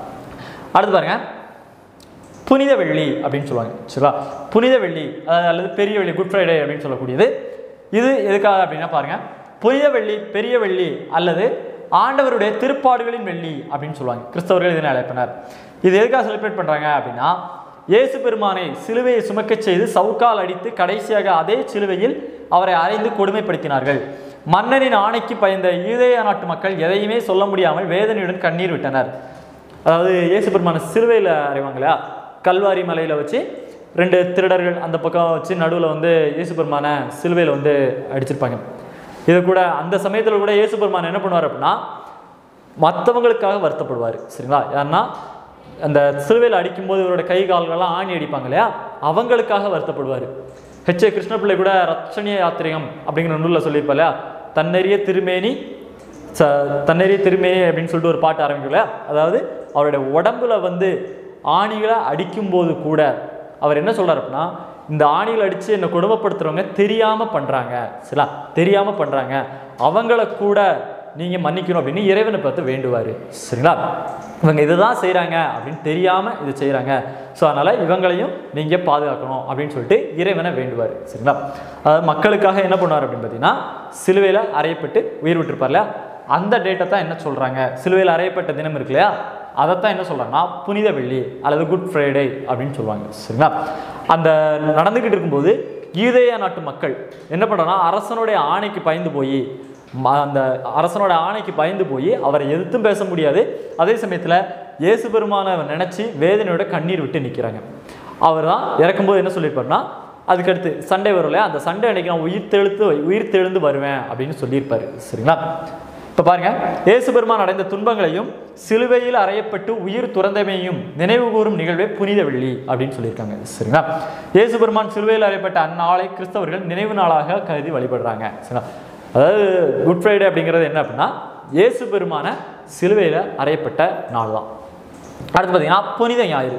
அடுத்து பாருங்க புனித வெள்ளி அப்படின்னு சொல்லுவாங்க சரிங்களா புனித வெள்ளி அதாவது அல்லது பெரிய வெள்ளி குட் ஃப்ரைடே அப்படின்னு சொல்லக்கூடியது இது எதுக்காக அப்படின்னா பாருங்க புனித வெள்ளி பெரிய வெள்ளி அல்லது ஆண்டவருடைய திருப்பாடுகளின் வெள்ளி அப்படின்னு சொல்லுவாங்க கிறிஸ்தவர்கள் இதனை அழைப்பனர் இது எதுக்காக செலிப்ரேட் பண்றாங்க அப்படின்னா இயேசு பெருமானை சிலுவையை சுமக்கச் செய்து சவுக்கால் அடித்து கடைசியாக அதே சிலுவையில் அவரை அறைந்து கொடுமைப்படுத்தினார்கள் மன்னனின் ஆணைக்கு பயந்த யூதேய நாட்டு மக்கள் எதையுமே சொல்ல முடியாமல் வேதனையுடன் கண்ணீர் விட்டனர் அதாவது இயேசு பெருமான சிலுவையில் அறைவாங்க இல்லையா கல்வாரி மலையில் வச்சு ரெண்டு திருடர்கள் அந்த பக்கம் வச்சு நடுவில் வந்து இயேசு பெருமான சிலுவையில் வந்து அடிச்சிருப்பாங்க இது கூட அந்த சமயத்தில் கூட இயேசு பெருமான் என்ன பண்ணுவார் அப்படின்னா மற்றவங்களுக்காக வருத்தப்படுவார் சரிங்களா யாருன்னா அந்த சிலுவையில் அடிக்கும்போது இவரோட கை கால்களெல்லாம் ஆணி அடிப்பாங்க இல்லையா அவங்களுக்காக வருத்தப்படுவார் ஹெச் ஏ கிருஷ்ணபிள்ளை கூட ரட்சணிய யாத்திரிகம் அப்படிங்கிற நூலில் சொல்லியிருப்பா இல்லையா தன்னெறிய திருமேனி ச தன்னெறிய திருமேனி அப்படின்னு சொல்லிட்டு ஒரு பாட்டு ஆரம்பிக்கல அதாவது அவருடைய உடம்புல வந்து ஆணிகளை அடிக்கும்போது கூட அவர் என்ன சொல்றாரு அப்படின்னா இந்த ஆணிகளை அடித்து என்னை கொடுமைப்படுத்துறவங்க தெரியாமல் பண்ணுறாங்க சரிங்களா தெரியாமல் பண்ணுறாங்க அவங்கள கூட நீங்கள் மன்னிக்கணும் அப்படின்னு இறைவனை பார்த்து வேண்டுவார் சரிங்களா இவங்க இதுதான் செய்கிறாங்க அப்படின்னு தெரியாமல் இது செய்கிறாங்க ஸோ அதனால் இவங்களையும் நீங்கள் பாதுகாக்கணும் அப்படின்னு சொல்லிட்டு இறைவனை வேண்டுவார் சரிங்களா அதாவது மக்களுக்காக என்ன பண்ணுவார் அப்படின்னு பார்த்தீங்கன்னா சிலுவையில் அறையப்பட்டு உயிர் விட்டுருப்பார் இல்லையா அந்த டேட்டை தான் என்ன சொல்கிறாங்க சிலுவையில் அறையப்பட்ட தினம் இருக்கு இல்லையா அதைத்தான் என்ன சொல்கிறாங்கன்னா புனித வெள்ளி அல்லது குட் ஃப்ரைடே அப்படின்னு சொல்லுவாங்க சரிங்களா அந்த நடந்துக்கிட்டு இருக்கும்போது யூதேய நாட்டு மக்கள் என்ன பண்ணுறாங்கன்னா அரசனுடைய ஆணைக்கு பயந்து போய் ம- அந்த அரசனோட ஆணைக்கு பயந்து போய் அவரை எதிர்த்தும் பேச முடியாது அதே சமயத்தில் இயேசு பெருமானை நினச்சி வேதனையோட கண்ணீர் விட்டு நிற்கிறாங்க அவர் தான் இறக்கும்போது என்ன சொல்லியிருப்பாருன்னா அதுக்கடுத்து சண்டே வரும் இல்லையா அந்த சண்டே அன்னைக்கு நான் உயிர் தெழுத்து உயிர் தெழுந்து வருவேன் அப்படின்னு சொல்லியிருப்பாரு சரிங்களா இப்போ பாருங்க இயேசு பெருமான் அடைந்த துன்பங்களையும் சிலுவையில் அறையப்பட்டு உயிர் துறந்தமையும் நினைவு கூறும் நிகழ்வே புனித வெள்ளி அப்படின்னு சொல்லியிருக்காங்க சரிங்களா இயேசு பெருமான் சிலுவையில் அறையப்பட்ட அந்நாளை கிறிஸ்தவர்கள் நினைவு நாளாக கருதி வழிபடுறாங்க சரிங்களா அதாவது குட் ஃப்ரைடே அப்படிங்கிறது என்ன அப்படின்னா இயேசு பெருமான சிலுவையில் அறையப்பட்ட நாள் தான் அடுத்து பார்த்தீங்கன்னா புனித ஞாயிறு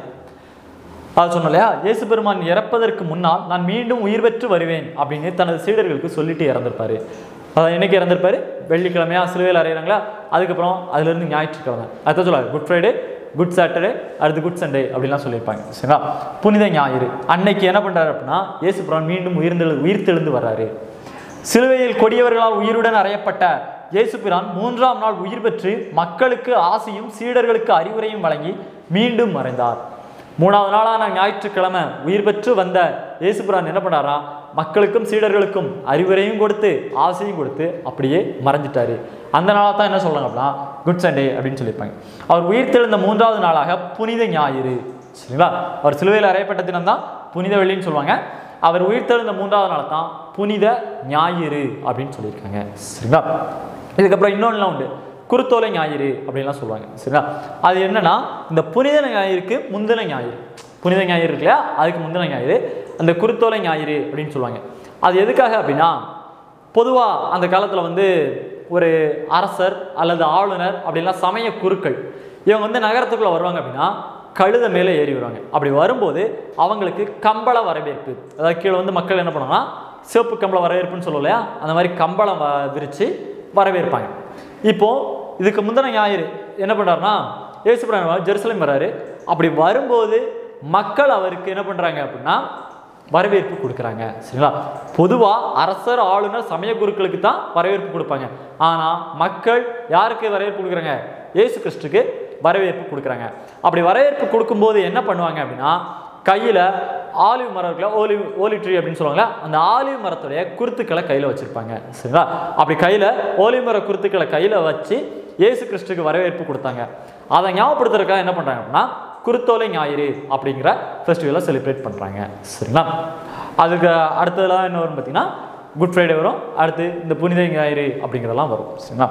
அது சொன்னோம் இல்லையா இயேசு பெருமான் இறப்பதற்கு முன்னால் நான் மீண்டும் உயிர் பெற்று வருவேன் அப்படின்னு தனது சீடர்களுக்கு சொல்லிட்டு இறந்திருப்பாரு அதான் என்னைக்கு இறந்திருப்பாரு வெள்ளிக்கிழமையா சிலுவையில் அறையிறாங்களா அதுக்கப்புறம் அதுலேருந்து ஞாயிற்றுக்கிழமை அதை சொல்லாரு குட் ஃப்ரைடே குட் சாட்டர்டே அடுத்து குட் சண்டே அப்படிலாம் சொல்லியிருப்பாங்க சரிங்களா புனித ஞாயிறு அன்னைக்கு என்ன பண்ணுறாரு அப்படின்னா இயேசு பெருமான் மீண்டும் உயிர்ந்தெழு உயிர் தெழுந்து வர்றாரு சிலுவையில் கொடியவர்களால் உயிருடன் அறையப்பட்ட இயேசு பிரான் மூன்றாம் நாள் உயிர் பெற்று மக்களுக்கு ஆசையும் சீடர்களுக்கு அறிவுரையும் வழங்கி மீண்டும் மறைந்தார் மூணாவது நாளான ஞாயிற்றுக்கிழமை உயிர் பெற்று வந்த இயேசு பிரான் என்ன பண்ணாரா மக்களுக்கும் சீடர்களுக்கும் அறிவுரையும் கொடுத்து ஆசையும் கொடுத்து அப்படியே மறைஞ்சிட்டாரு அந்த நாளாக தான் என்ன சொல்றாங்க அப்படின்னா குட் சண்டே அப்படின்னு சொல்லியிருப்பாங்க அவர் உயிர் தெழுந்த மூன்றாவது நாளாக புனித ஞாயிறு சரிங்களா அவர் சிலுவையில் அறையப்பட்ட தினம் தான் புனித வெள்ளின்னு சொல்லுவாங்க அவர் உயிர்த்தெழுந்த மூன்றாவது நாள் தான் புனித ஞாயிறு அப்படின்னு சொல்லியிருக்காங்க சரிங்களா இதுக்கப்புறம் இன்னொன்றுலாம் உண்டு குருத்தோலை ஞாயிறு அப்படின்லாம் சொல்லுவாங்க சரிங்களா அது என்னன்னா இந்த புனித ஞாயிறுக்கு முந்தின ஞாயிறு புனித ஞாயிறு இருக்கு இல்லையா அதுக்கு முந்தின ஞாயிறு அந்த குருத்தோலை ஞாயிறு அப்படின்னு சொல்லுவாங்க அது எதுக்காக அப்படின்னா பொதுவாக அந்த காலத்தில் வந்து ஒரு அரசர் அல்லது ஆளுநர் அப்படின்லாம் சமய குருக்கள் இவங்க வந்து நகரத்துக்குள்ளே வருவாங்க அப்படின்னா கழுத மேலே ஏறி வருவாங்க அப்படி வரும்போது அவங்களுக்கு கம்பள வரவேற்பு அதாவது கீழே வந்து மக்கள் என்ன பண்ணுவாங்கன்னா சிவப்பு கம்பள வரவேற்புன்னு சொல்லுவோம் இல்லையா அந்த மாதிரி கம்பளம் வ விரித்து வரவேற்பாங்க இப்போ இதுக்கு முந்தின ஞாயிறு என்ன பண்ணுறாருன்னா ஏசுபிரான் ஜெருசலேம் வராரு அப்படி வரும்போது மக்கள் அவருக்கு என்ன பண்ணுறாங்க அப்படின்னா வரவேற்பு கொடுக்குறாங்க சரிங்களா பொதுவாக அரசர் ஆளுநர் சமய குருக்களுக்கு தான் வரவேற்பு கொடுப்பாங்க ஆனால் மக்கள் யாருக்கு வரவேற்பு கொடுக்குறாங்க இயேசு கிறிஸ்துக்கு வரவேற்பு கொடுக்குறாங்க அப்படி வரவேற்பு கொடுக்கும்போது என்ன பண்ணுவாங்க அப்படின்னா கையில் ஆலிவ் மரம் இருக்குல்ல ஓலிவ் ஓலி ட்ரீ அப்படின்னு சொல்லுவாங்களா அந்த ஆலிவ் மரத்துடைய குருத்துக்களை கையில் வச்சுருப்பாங்க சரிங்களா அப்படி கையில் ஓலிவ் மர குருத்துக்களை கையில் வச்சு இயேசு கிறிஸ்துக்கு வரவேற்பு கொடுத்தாங்க அதை ஞாபகப்படுத்துறதுக்காக என்ன பண்ணுறாங்க அப்படின்னா குருத்தோலை ஞாயிறு அப்படிங்கிற ஃபெஸ்டிவலை செலிப்ரேட் பண்ணுறாங்க சரிங்களா அதுக்கு அடுத்ததெல்லாம் என்ன வரும் பார்த்தீங்கன்னா குட் ஃப்ரைடே வரும் அடுத்து இந்த புனித ஞாயிறு அப்படிங்கிறதெல்லாம் வரும் சரிங்களா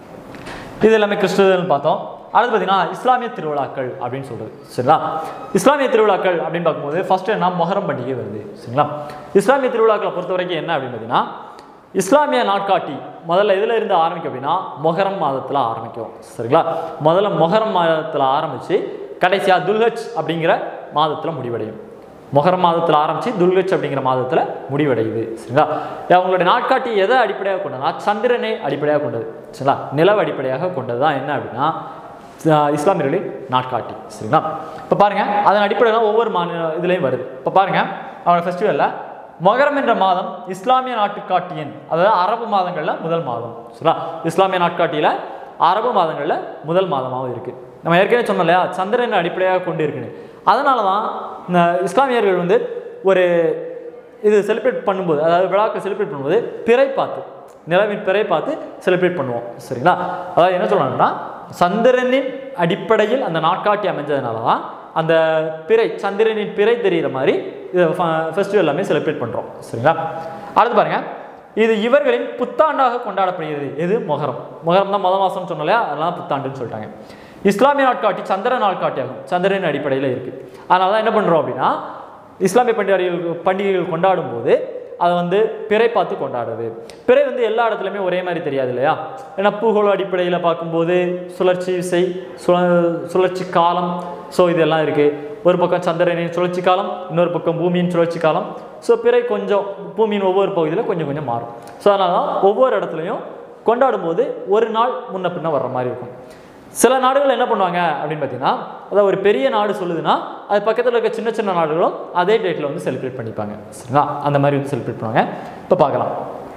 இது எல்லாமே கிறிஸ்துவல் பார்த்தோம் அடுத்து பார்த்தீங்கன்னா இஸ்லாமிய திருவிழாக்கள் அப்படின்னு சொல்றது சரிங்களா இஸ்லாமிய திருவிழாக்கள் அப்படின்னு பார்க்கும்போது ஃபர்ஸ்ட் என்ன மொஹரம் பண்டிகை வருது சரிங்களா இஸ்லாமிய திருவிழாக்களை பொறுத்த வரைக்கும் என்ன அப்படின்னு பார்த்தீங்கன்னா இஸ்லாமிய நாட்காட்டி முதல்ல எதில் இருந்து ஆரம்பிக்கும் அப்படின்னா மொஹரம் மாதத்தில் ஆரம்பிக்கும் சரிங்களா முதல்ல மொஹரம் மாதத்தில் ஆரம்பித்து கடைசியாக துல்ஹஜ் அப்படிங்கிற மாதத்தில் முடிவடையும் மொஹரம் மாதத்தில் ஆரம்பித்து துல்கச் அப்படிங்கிற மாதத்தில் முடிவடையுது சரிங்களா அவங்களுடைய நாட்காட்டி எதை அடிப்படையாக கொண்டதுனா சந்திரனை அடிப்படையாக கொண்டது சரிங்களா நிலவு அடிப்படையாக கொண்டது தான் என்ன அப்படின்னா அஹ் இஸ்லாமியர்களின் நாட்காட்டி சரிங்களா இப்போ பாருங்கள் அதன் அடிப்படையில் ஒவ்வொரு மாநில இதுலேயும் வருது இப்போ பாருங்கள் அவங்களோட ஃபெஸ்டிவலில் மொகரம் என்ற மாதம் இஸ்லாமிய நாட்டுக்காட்டியின் அதாவது அரபு மாதங்களில் முதல் மாதம் சரிங்களா இஸ்லாமிய நாட்காட்டியில் அரபு மாதங்களில் முதல் மாதமாகவும் இருக்குது நம்ம ஏற்கனவே சொன்னோம் இல்லையா சந்திரனை அடிப்படையாக கொண்டு இருக்குன்னு அதனால தான் இந்த இஸ்லாமியர்கள் வந்து ஒரு இது செலிப்ரேட் பண்ணும்போது அதாவது விழாக்கள் செலிப்ரேட் பண்ணும்போது பிறை பார்த்து நிலவின் பிறை பார்த்து செலிப்ரேட் பண்ணுவோம் சரிங்களா அதாவது என்ன சொல்றாங்கன்னா சந்திரனின் அடிப்படையில் அந்த நாட்காட்டி அமைஞ்சதுனால தான் அந்த பிறை சந்திரனின் பிறை தெரிகிற மாதிரி இது ஃபெஸ்டிவல் எல்லாமே செலிப்ரேட் பண்ணுறோம் சரிங்களா அடுத்து பாருங்க இது இவர்களின் புத்தாண்டாக கொண்டாடப்படுகிறது எது மொஹரம் மொஹரம் தான் மொதல் மாதம்னு சொன்னோம் இல்லையா அதனால புத்தாண்டுன்னு சொல்லிட்டாங்க இஸ்லாமிய நாட்காட்டி சந்திர நாட்காட்டி ஆகும் சந்திரன் அடிப்படையில் இருக்குது அதனால தான் என்ன பண்ணுறோம் அப்படின்னா இஸ்லாமிய பண்டிகைகள் பண்டிகைகள் கொண்டாடும் போது அதை வந்து பிறை பார்த்து கொண்டாடுறது பிறை வந்து எல்லா இடத்துலையுமே ஒரே மாதிரி தெரியாது இல்லையா ஏன்னா பூகோள அடிப்படையில் பார்க்கும்போது சுழற்சி விசை சுழ சுழற்சி காலம் ஸோ இதெல்லாம் இருக்குது ஒரு பக்கம் சந்திரனின் சுழற்சி காலம் இன்னொரு பக்கம் பூமியின் சுழற்சி காலம் ஸோ பிறை கொஞ்சம் பூமியின் ஒவ்வொரு பகுதியில் கொஞ்சம் கொஞ்சம் மாறும் ஸோ அதனால தான் ஒவ்வொரு இடத்துலையும் கொண்டாடும் போது ஒரு நாள் முன்ன பின்ன வர்ற மாதிரி இருக்கும் சில நாடுகள் என்ன பண்ணுவாங்க அப்படின்னு பார்த்தீங்கன்னா அதாவது ஒரு பெரிய நாடு சொல்லுதுன்னா அது பக்கத்தில் இருக்க சின்ன சின்ன நாடுகளும் அதே டேட்டில் வந்து செலிப்ரேட் பண்ணிப்பாங்க சரிங்களா அந்த மாதிரி வந்து செலிப்ரேட் பண்ணுவாங்க இப்போ பார்க்கலாம்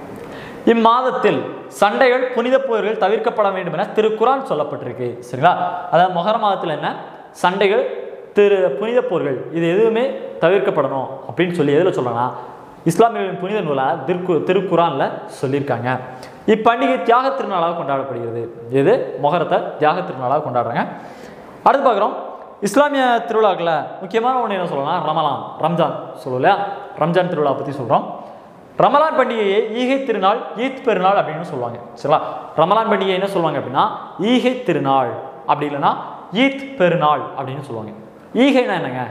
இம்மாதத்தில் சண்டைகள் புனித போர்கள் தவிர்க்கப்பட வேண்டும் என திருக்குரான் சொல்லப்பட்டிருக்கு சரிங்களா அதாவது மொஹர மாதத்தில் என்ன சண்டைகள் திரு புனித போர்கள் இது எதுவுமே தவிர்க்கப்படணும் அப்படின்னு சொல்லி எதில் சொல்லலாம் இஸ்லாமியர்களின் புனித நூலாக திருக்கு திருக்குரானில் சொல்லியிருக்காங்க இப்பண்டிகை தியாக திருநாளாக கொண்டாடப்படுகிறது இது மொஹரத்தை தியாக திருநாளாக கொண்டாடுறாங்க அடுத்து பார்க்குறோம் இஸ்லாமிய திருவிழாக்களில் முக்கியமான ஒன்று என்ன சொல்லலாம் ரமலான் ரம்ஜான் சொல்லுவோம் இல்லையா ரம்ஜான் திருவிழா பற்றி சொல்கிறோம் ரமலான் பண்டிகையை ஈகை திருநாள் ஈத் பெருநாள் அப்படின்னு சொல்லுவாங்க சரிங்களா ரமலான் பண்டிகை என்ன சொல்லுவாங்க அப்படின்னா ஈகை திருநாள் அப்படி இல்லைன்னா ஈத் பெருநாள் அப்படின்னு சொல்லுவாங்க ஈகைனா என்னங்க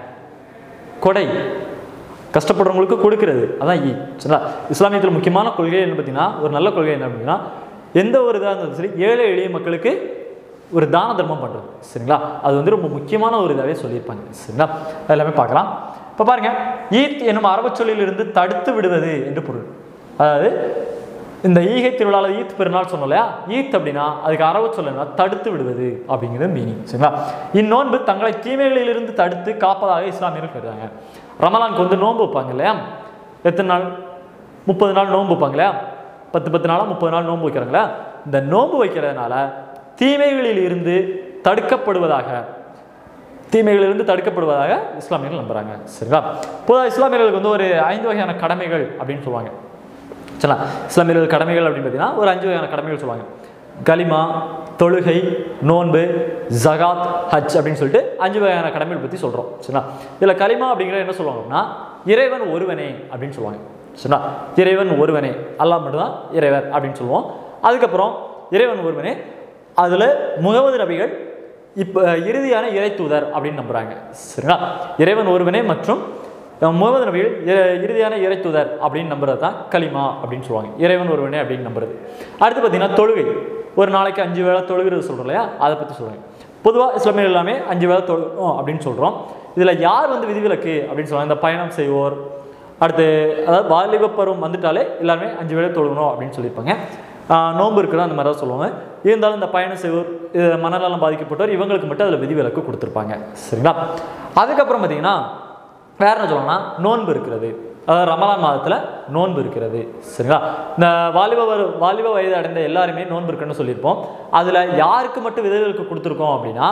கொடை கஷ்டப்படுறவங்களுக்கு கொடுக்கிறது அதான் ஈ சரிங்களா இஸ்லாமியத்தில் முக்கியமான கொள்கை என்ன பார்த்தீங்கன்னா ஒரு நல்ல கொள்கை என்ன அப்படின்னா எந்த ஒரு இதாக இருந்தாலும் சரி ஏழை எளிய மக்களுக்கு ஒரு தான தர்மம் பண்ணுறது சரிங்களா அது வந்து ரொம்ப முக்கியமான ஒரு இதாகவே சொல்லியிருப்பாங்க சரிங்களா அது எல்லாமே பார்க்கலாம் இப்போ பாருங்க ஈத் என்னும் அரபுச் சொல்லிலிருந்து தடுத்து விடுவது என்று பொருள் அதாவது இந்த ஈகை திருவிழாவில் ஈத் பெருநாள் சொன்னோம் இல்லையா ஈத் அப்படின்னா அதுக்கு அரபு சொல்லணும்னா தடுத்து விடுவது அப்படிங்கிறது மீனிங் சரிங்களா இந்நோன்பு தங்களை தீமைகளிலிருந்து தடுத்து காப்பதாக இஸ்லாமியர்கள் கருதாங்க ரமலானுக்கு வந்து நோன்பு வைப்பாங்க இல்லையா எத்தனை நாள் முப்பது நாள் நோன்பு வைப்பாங்க இல்லையா பத்து பத்து நாளாக முப்பது நாள் நோன்பு வைக்கிறாங்களா இந்த நோன்பு வைக்கிறதுனால தீமைகளில் இருந்து தடுக்கப்படுவதாக தீமைகளிலிருந்து தடுக்கப்படுவதாக இஸ்லாமியர்கள் நம்புறாங்க சரிங்களா பொதுவாக இஸ்லாமியர்களுக்கு வந்து ஒரு ஐந்து வகையான கடமைகள் அப்படின்னு சொல்லுவாங்க சரிங்களா இஸ்லாமியர்கள் கடமைகள் அப்படின்னு பார்த்தீங்கன்னா ஒரு அஞ்சு வகையான கடமைகள் சொல்லுவாங்க கலிமா தொழுகை நோன்பு ஜகாத் ஹஜ் அப்படின்னு சொல்லிட்டு அஞ்சு வகையான கடமைகள் பற்றி சொல்கிறோம் சரிங்களா இதில் கலிமா அப்படிங்கிற என்ன சொல்லுவாங்க அப்படின்னா இறைவன் ஒருவனே அப்படின்னு சொல்லுவாங்க சரிங்களா இறைவன் ஒருவனே அல்லாஹ் மட்டும்தான் இறைவர் அப்படின்னு சொல்லுவோம் அதுக்கப்புறம் இறைவன் ஒருவனே அதில் முகமது நபிகள் இப்போ இறுதியான இறை தூதர் அப்படின்னு நம்புறாங்க சரிங்களா இறைவன் ஒருவனே மற்றும் முகமது நபிகள் இ- இறுதியான இறை தூதர் அப்படின்னு நம்புறது தான் கலிமா அப்படின்னு சொல்லுவாங்க இறைவன் ஒருவனே அப்படின்னு நம்புறது அடுத்து பார்த்தீங்கன்னா தொழுகை ஒரு நாளைக்கு அஞ்சு வேளை தொழுகிறது சொல்கிறோம் இல்லையா அதை பற்றி சொல்லுவாங்க பொதுவாக இஸ்லாமியர் எல்லாமே அஞ்சு வேளை தொழுகும் அப்படின்னு சொல்கிறோம் இதில் யார் வந்து விதிவிலக்கு அப்படின்னு சொல்லுவாங்க இந்த பயணம் செய்வோர் அடுத்து அதாவது வாலிப பருவம் வந்துட்டாலே எல்லாருமே அஞ்சு வேளை தொழுகணும் அப்படின்னு சொல்லியிருப்பாங்க ஆஹ் நோன்பு இருக்கிறோம் அந்த மாதிரி தான் சொல்லுவாங்க இருந்தாலும் இந்த பயணம் செய்வோர் இது மனநலம் பாதிக்கப்பட்டோர் இவங்களுக்கு மட்டும் அதில் விதிவிலக்கு கொடுத்துருப்பாங்க சரிங்களா அதுக்கப்புறம் பார்த்தீங்கன்னா வேற என்ன சொல்லணும்னா நோன்பு இருக்கிறது அதாவது ரமலான் மாதத்தில் நோன்பு இருக்கிறது சரிங்களா இந்த வாலிப வரு- வாலிப வயது அடைந்த எல்லாருமே நோன்பு இருக்குன்னு சொல்லியிருப்போம் அதில் யாருக்கு மட்டும் விதிவிலக்கு கொடுத்துருக்கோம் அப்படின்னா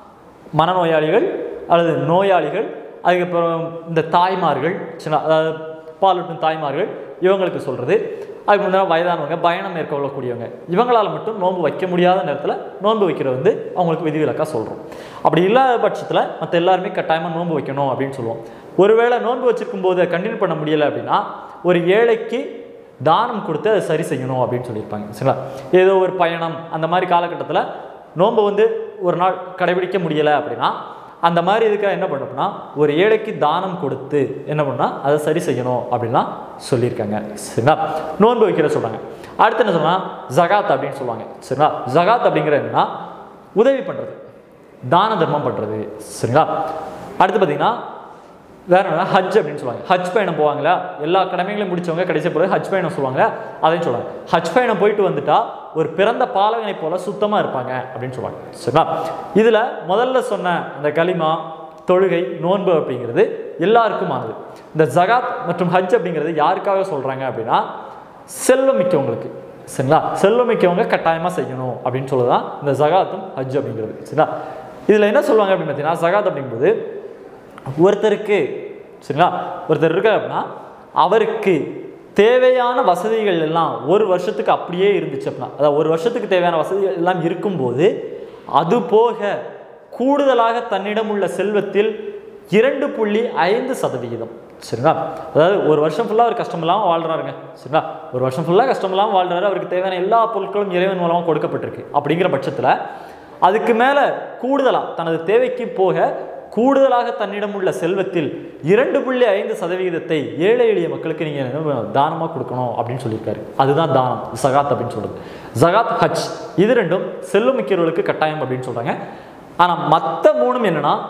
மனநோயாளிகள் அல்லது நோயாளிகள் அதுக்கப்புறம் இந்த தாய்மார்கள் சின்ன அதாவது பாலூட்டும் தாய்மார்கள் இவங்களுக்கு சொல்கிறது அதுக்கு முன்னாடி வயதானவங்க பயணம் மேற்கொள்ளக்கூடியவங்க இவங்களால் மட்டும் நோன்பு வைக்க முடியாத நேரத்தில் நோன்பு வைக்கிறது வந்து அவங்களுக்கு விதிவிலக்காக சொல்கிறோம் அப்படி இல்லாத பட்சத்தில் மற்ற எல்லாருமே கட்டாயமாக நோன்பு வைக்கணும் அப்படின்னு சொல்லுவோம் ஒருவேளை நோன்பு வச்சிருக்கும் போது கண்டினியூ பண்ண முடியலை அப்படின்னா ஒரு ஏழைக்கு தானம் கொடுத்து அதை சரி செய்யணும் அப்படின்னு சொல்லியிருப்பாங்க சரிங்களா ஏதோ ஒரு பயணம் அந்த மாதிரி காலகட்டத்தில் நோன்பை வந்து ஒரு நாள் கடைபிடிக்க முடியலை அப்படின்னா அந்த மாதிரி இதுக்காக என்ன பண்ணோம்னா ஒரு ஏழைக்கு தானம் கொடுத்து என்ன பண்ணா அதை சரி செய்யணும் அப்படின்லாம் சொல்லியிருக்காங்க சரிங்களா நோன்பு வைக்கிற சொல்கிறாங்க அடுத்து என்ன சொன்னால் ஜகாத் அப்படின்னு சொல்லுவாங்க சரிங்களா ஜகாத் அப்படிங்கிற என்னன்னா உதவி பண்ணுறது தான தர்மம் பண்ணுறது சரிங்களா அடுத்து பார்த்தீங்கன்னா வேற என்ன ஹஜ் அப்படின்னு சொல்லுவாங்க ஹஜ் பயணம் போவாங்களா எல்லா கடமைகளையும் முடிச்சவங்க கடைசி பிறகு ஹஜ் பயணம் சொல்லுவாங்களா அதையும் சொல்லுவாங்க ஹஜ் பயணம் போயிட்டு வந்துட்டா ஒரு பிறந்த பாலகனை போல சுத்தமாக இருப்பாங்க அப்படின்னு சொல்லுவாங்க சரிங்களா இதில் முதல்ல சொன்ன அந்த கலிமா தொழுகை நோன்பு அப்படிங்கிறது எல்லாருக்குமானது இந்த ஜகாத் மற்றும் ஹஜ் அப்படிங்கிறது யாருக்காக சொல்கிறாங்க அப்படின்னா செல்வம் மிக்கவங்களுக்கு சரிங்களா செல்வம் மிக்கவங்க கட்டாயமாக செய்யணும் அப்படின்னு சொல்லுதான் இந்த ஜகாத்தும் ஹஜ் அப்படிங்கிறது சரிங்களா இதில் என்ன சொல்லுவாங்க அப்படின்னு பார்த்தீங்கன்னா ஜகாத் அப்படிங்கிறது ஒருத்தருக்கு சரிங்களா ஒருத்தர் இருக்கார் அப்படின்னா அவருக்கு தேவையான வசதிகள் எல்லாம் ஒரு வருஷத்துக்கு அப்படியே இருந்துச்சு அப்படின்னா அதாவது ஒரு வருஷத்துக்கு தேவையான வசதிகள் எல்லாம் இருக்கும்போது அது போக கூடுதலாக தன்னிடம் உள்ள செல்வத்தில் இரண்டு புள்ளி ஐந்து சதவிகிதம் சரிங்களா அதாவது ஒரு வருஷம் ஃபுல்லாக அவர் கஷ்டம் இல்லாமல் வாழ்றாருங்க சரிங்களா ஒரு வருஷம் ஃபுல்லாக கஷ்டம் இல்லாமல் வாழ்றாரு அவருக்கு தேவையான எல்லா பொருட்களும் இறைவன் மூலமாக கொடுக்கப்பட்டிருக்கு அப்படிங்கிற பட்சத்தில் அதுக்கு மேலே கூடுதலாக தனது தேவைக்கு போக கூடுதலாக தன்னிடம் உள்ள செல்வத்தில் இரண்டு புள்ளி ஐந்து சதவிகிதத்தை ஏழை எளிய மக்களுக்கு நீங்கள் தானமாக கொடுக்கணும் அப்படின்னு சொல்லியிருக்காரு அதுதான் தானம் ஜகாத் அப்படின்னு சொல்றது ஜகாத் ஹஜ் இது ரெண்டும் செல்வம் மிக்கிறவர்களுக்கு கட்டாயம் அப்படின்னு சொல்கிறாங்க ஆனால் மற்ற மூணும் என்னன்னா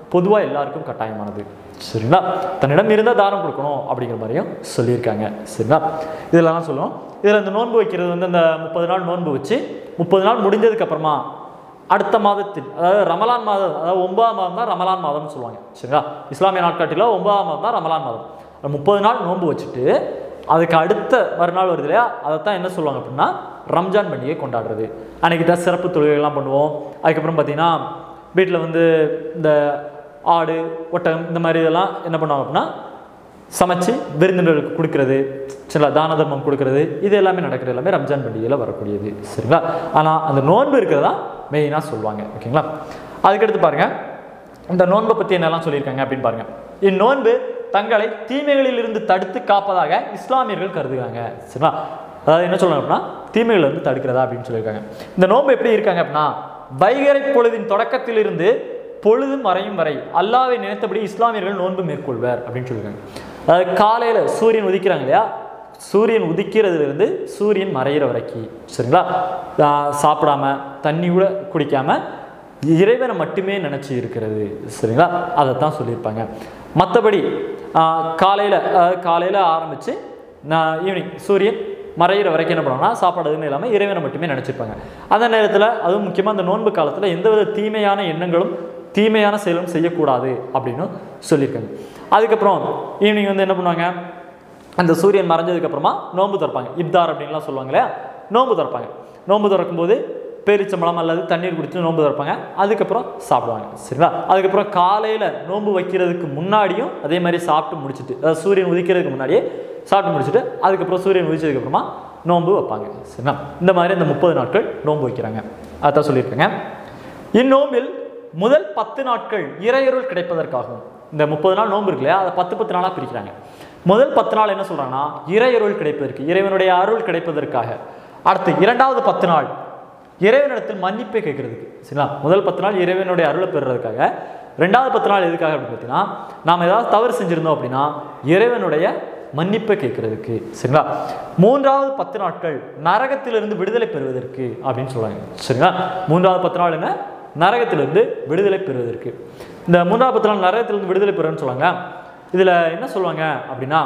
பொதுவாக எல்லாருக்கும் கட்டாயமானது சரிங்களா தன்னிடம் இருந்தால் தானம் கொடுக்கணும் அப்படிங்கிற மாதிரியும் சொல்லியிருக்காங்க சரிங்களா இதெல்லாம் சொல்லுவோம் இதில் இந்த நோன்பு வைக்கிறது வந்து இந்த முப்பது நாள் நோன்பு வச்சு முப்பது நாள் முடிஞ்சதுக்கு அப்புறமா அடுத்த மாதத்தில் அதாவது ரமலான் மாதம் அதாவது ஒன்பதாம் மாதம் தான் ரமலான் மாதம்னு சொல்லுவாங்க சரிங்களா இஸ்லாமிய நாட்காட்டில் ஒன்பதாம் மாதம் தான் ரமலான் மாதம் அந்த முப்பது நாள் நோன்பு வச்சுட்டு அதுக்கு அடுத்த மறுநாள் வருது இல்லையா அதை தான் என்ன சொல்லுவாங்க அப்படின்னா ரம்ஜான் பண்டிகை கொண்டாடுறது அன்றைக்கி தான் சிறப்பு தொழுகைகள்லாம் பண்ணுவோம் அதுக்கப்புறம் பார்த்தீங்கன்னா வீட்டில் வந்து இந்த ஆடு ஒட்டகம் இந்த மாதிரி இதெல்லாம் என்ன பண்ணுவாங்க அப்படின்னா சமைச்சு விருந்தினர்களுக்கு கொடுக்கறது சரிங்களா தான தர்மம் கொடுக்கறது இது எல்லாமே நடக்கிறது எல்லாமே ரம்ஜான் பண்டிகையில் வரக்கூடியது சரிங்களா ஆனால் அந்த நோன்பு இருக்கிறதா மெயினாக சொல்லுவாங்க ஓகேங்களா அதுக்கடுத்து பாருங்க இந்த நோன்பை பற்றி என்னெல்லாம் சொல்லியிருக்காங்க அப்படின்னு பாருங்க இந்நோன்பு தங்களை தீமைகளிலிருந்து தடுத்து காப்பதாக இஸ்லாமியர்கள் கருதுகிறாங்க சரிங்களா அதாவது என்ன சொல்லணும் அப்படின்னா தீமைகள் வந்து தடுக்கிறதா அப்படின்னு சொல்லியிருக்காங்க இந்த நோன்பு எப்படி இருக்காங்க அப்படின்னா வைகரை பொழுதின் தொடக்கத்திலிருந்து பொழுது மறையும் வரை அல்லாவை நினைத்தபடி இஸ்லாமியர்கள் நோன்பு மேற்கொள்வர் அப்படின்னு சொல்லியிருக்காங்க அதாவது காலையில் சூரியன் உதிக்கிறாங்க இல்லையா சூரியன் உதிக்கிறதுலேருந்து சூரியன் மறையிற வரைக்கும் சரிங்களா ஆஹ் சாப்பிடாம தண்ணி கூட குடிக்காம இறைவனை மட்டுமே நினச்சி இருக்கிறது சரிங்களா அதை தான் சொல்லியிருப்பாங்க மற்றபடி காலையில் காலையில் ஆரம்பித்து நான் ஈவினிங் சூரியன் மறையிற வரைக்கும் என்ன பண்ணுவாங்கன்னா சாப்பாடு எதுவுமே இல்லாமல் இறைவனை மட்டுமே நினச்சிருப்பாங்க அந்த நேரத்தில் அதுவும் முக்கியமாக அந்த நோன்பு காலத்தில் எந்தவித தீமையான எண்ணங்களும் தீமையான செயலும் செய்யக்கூடாது அப்படின்னு சொல்லியிருக்காங்க அதுக்கப்புறம் ஈவினிங் வந்து என்ன பண்ணுவாங்க அந்த சூரியன் மறைஞ்சதுக்கப்புறமா நோன்பு திறப்பாங்க இப்தார் அப்படின்லாம் சொல்லுவாங்க இல்லையா நோன்பு திறப்பாங்க நோன்பு திறக்கும்போது பேரிச்சம்பழம் அல்லது தண்ணீர் குடித்து நோன்பு திறப்பாங்க அதுக்கப்புறம் சாப்பிடுவாங்க சரிங்களா அதுக்கப்புறம் காலையில் நோன்பு வைக்கிறதுக்கு முன்னாடியும் அதே மாதிரி சாப்பிட்டு முடிச்சுட்டு அதாவது சூரியன் உதிக்கிறதுக்கு முன்னாடியே சாப்பிட்டு முடிச்சுட்டு அதுக்கப்புறம் சூரியன் உதிச்சதுக்கப்புறமா நோன்பு வைப்பாங்க சரிங்களா இந்த மாதிரி இந்த முப்பது நாட்கள் நோன்பு வைக்கிறாங்க அதான் சொல்லியிருக்காங்க இந்நோம்பில் முதல் பத்து நாட்கள் இறையருள் கிடைப்பதற்காகும் இந்த முப்பது நாள் நோன்பு இருக்கு இல்லையா அதை பத்து பத்து நாளாக பிரிக்கிறாங்க முதல் பத்து நாள் என்ன சொல்றாங்கன்னா இறையருள் கிடைப்பதற்கு இறைவனுடைய அருள் கிடைப்பதற்காக அடுத்து இரண்டாவது பத்து நாள் இறைவனிடத்தில் மன்னிப்பை கேட்கறதுக்கு சரிங்களா முதல் பத்து நாள் இறைவனுடைய அருளை பெறுறதுக்காக ரெண்டாவது பத்து நாள் எதுக்காக அப்படின்னு பார்த்தீங்கன்னா நாம் ஏதாவது தவறு செஞ்சிருந்தோம் அப்படின்னா இறைவனுடைய மன்னிப்பை கேட்கறதுக்கு சரிங்களா மூன்றாவது பத்து நாட்கள் நரகத்திலிருந்து விடுதலை பெறுவதற்கு அப்படின்னு சொல்றாங்க சரிங்களா மூன்றாவது பத்து நாள் என்ன நரகத்திலிருந்து விடுதலை பெறுவதற்கு இந்த மூன்றாவது பத்து நாள் நரகத்திலிருந்து விடுதலை பெறுன்னு சொல்லுவாங்க இதில் என்ன சொல்லுவாங்க அப்படின்னா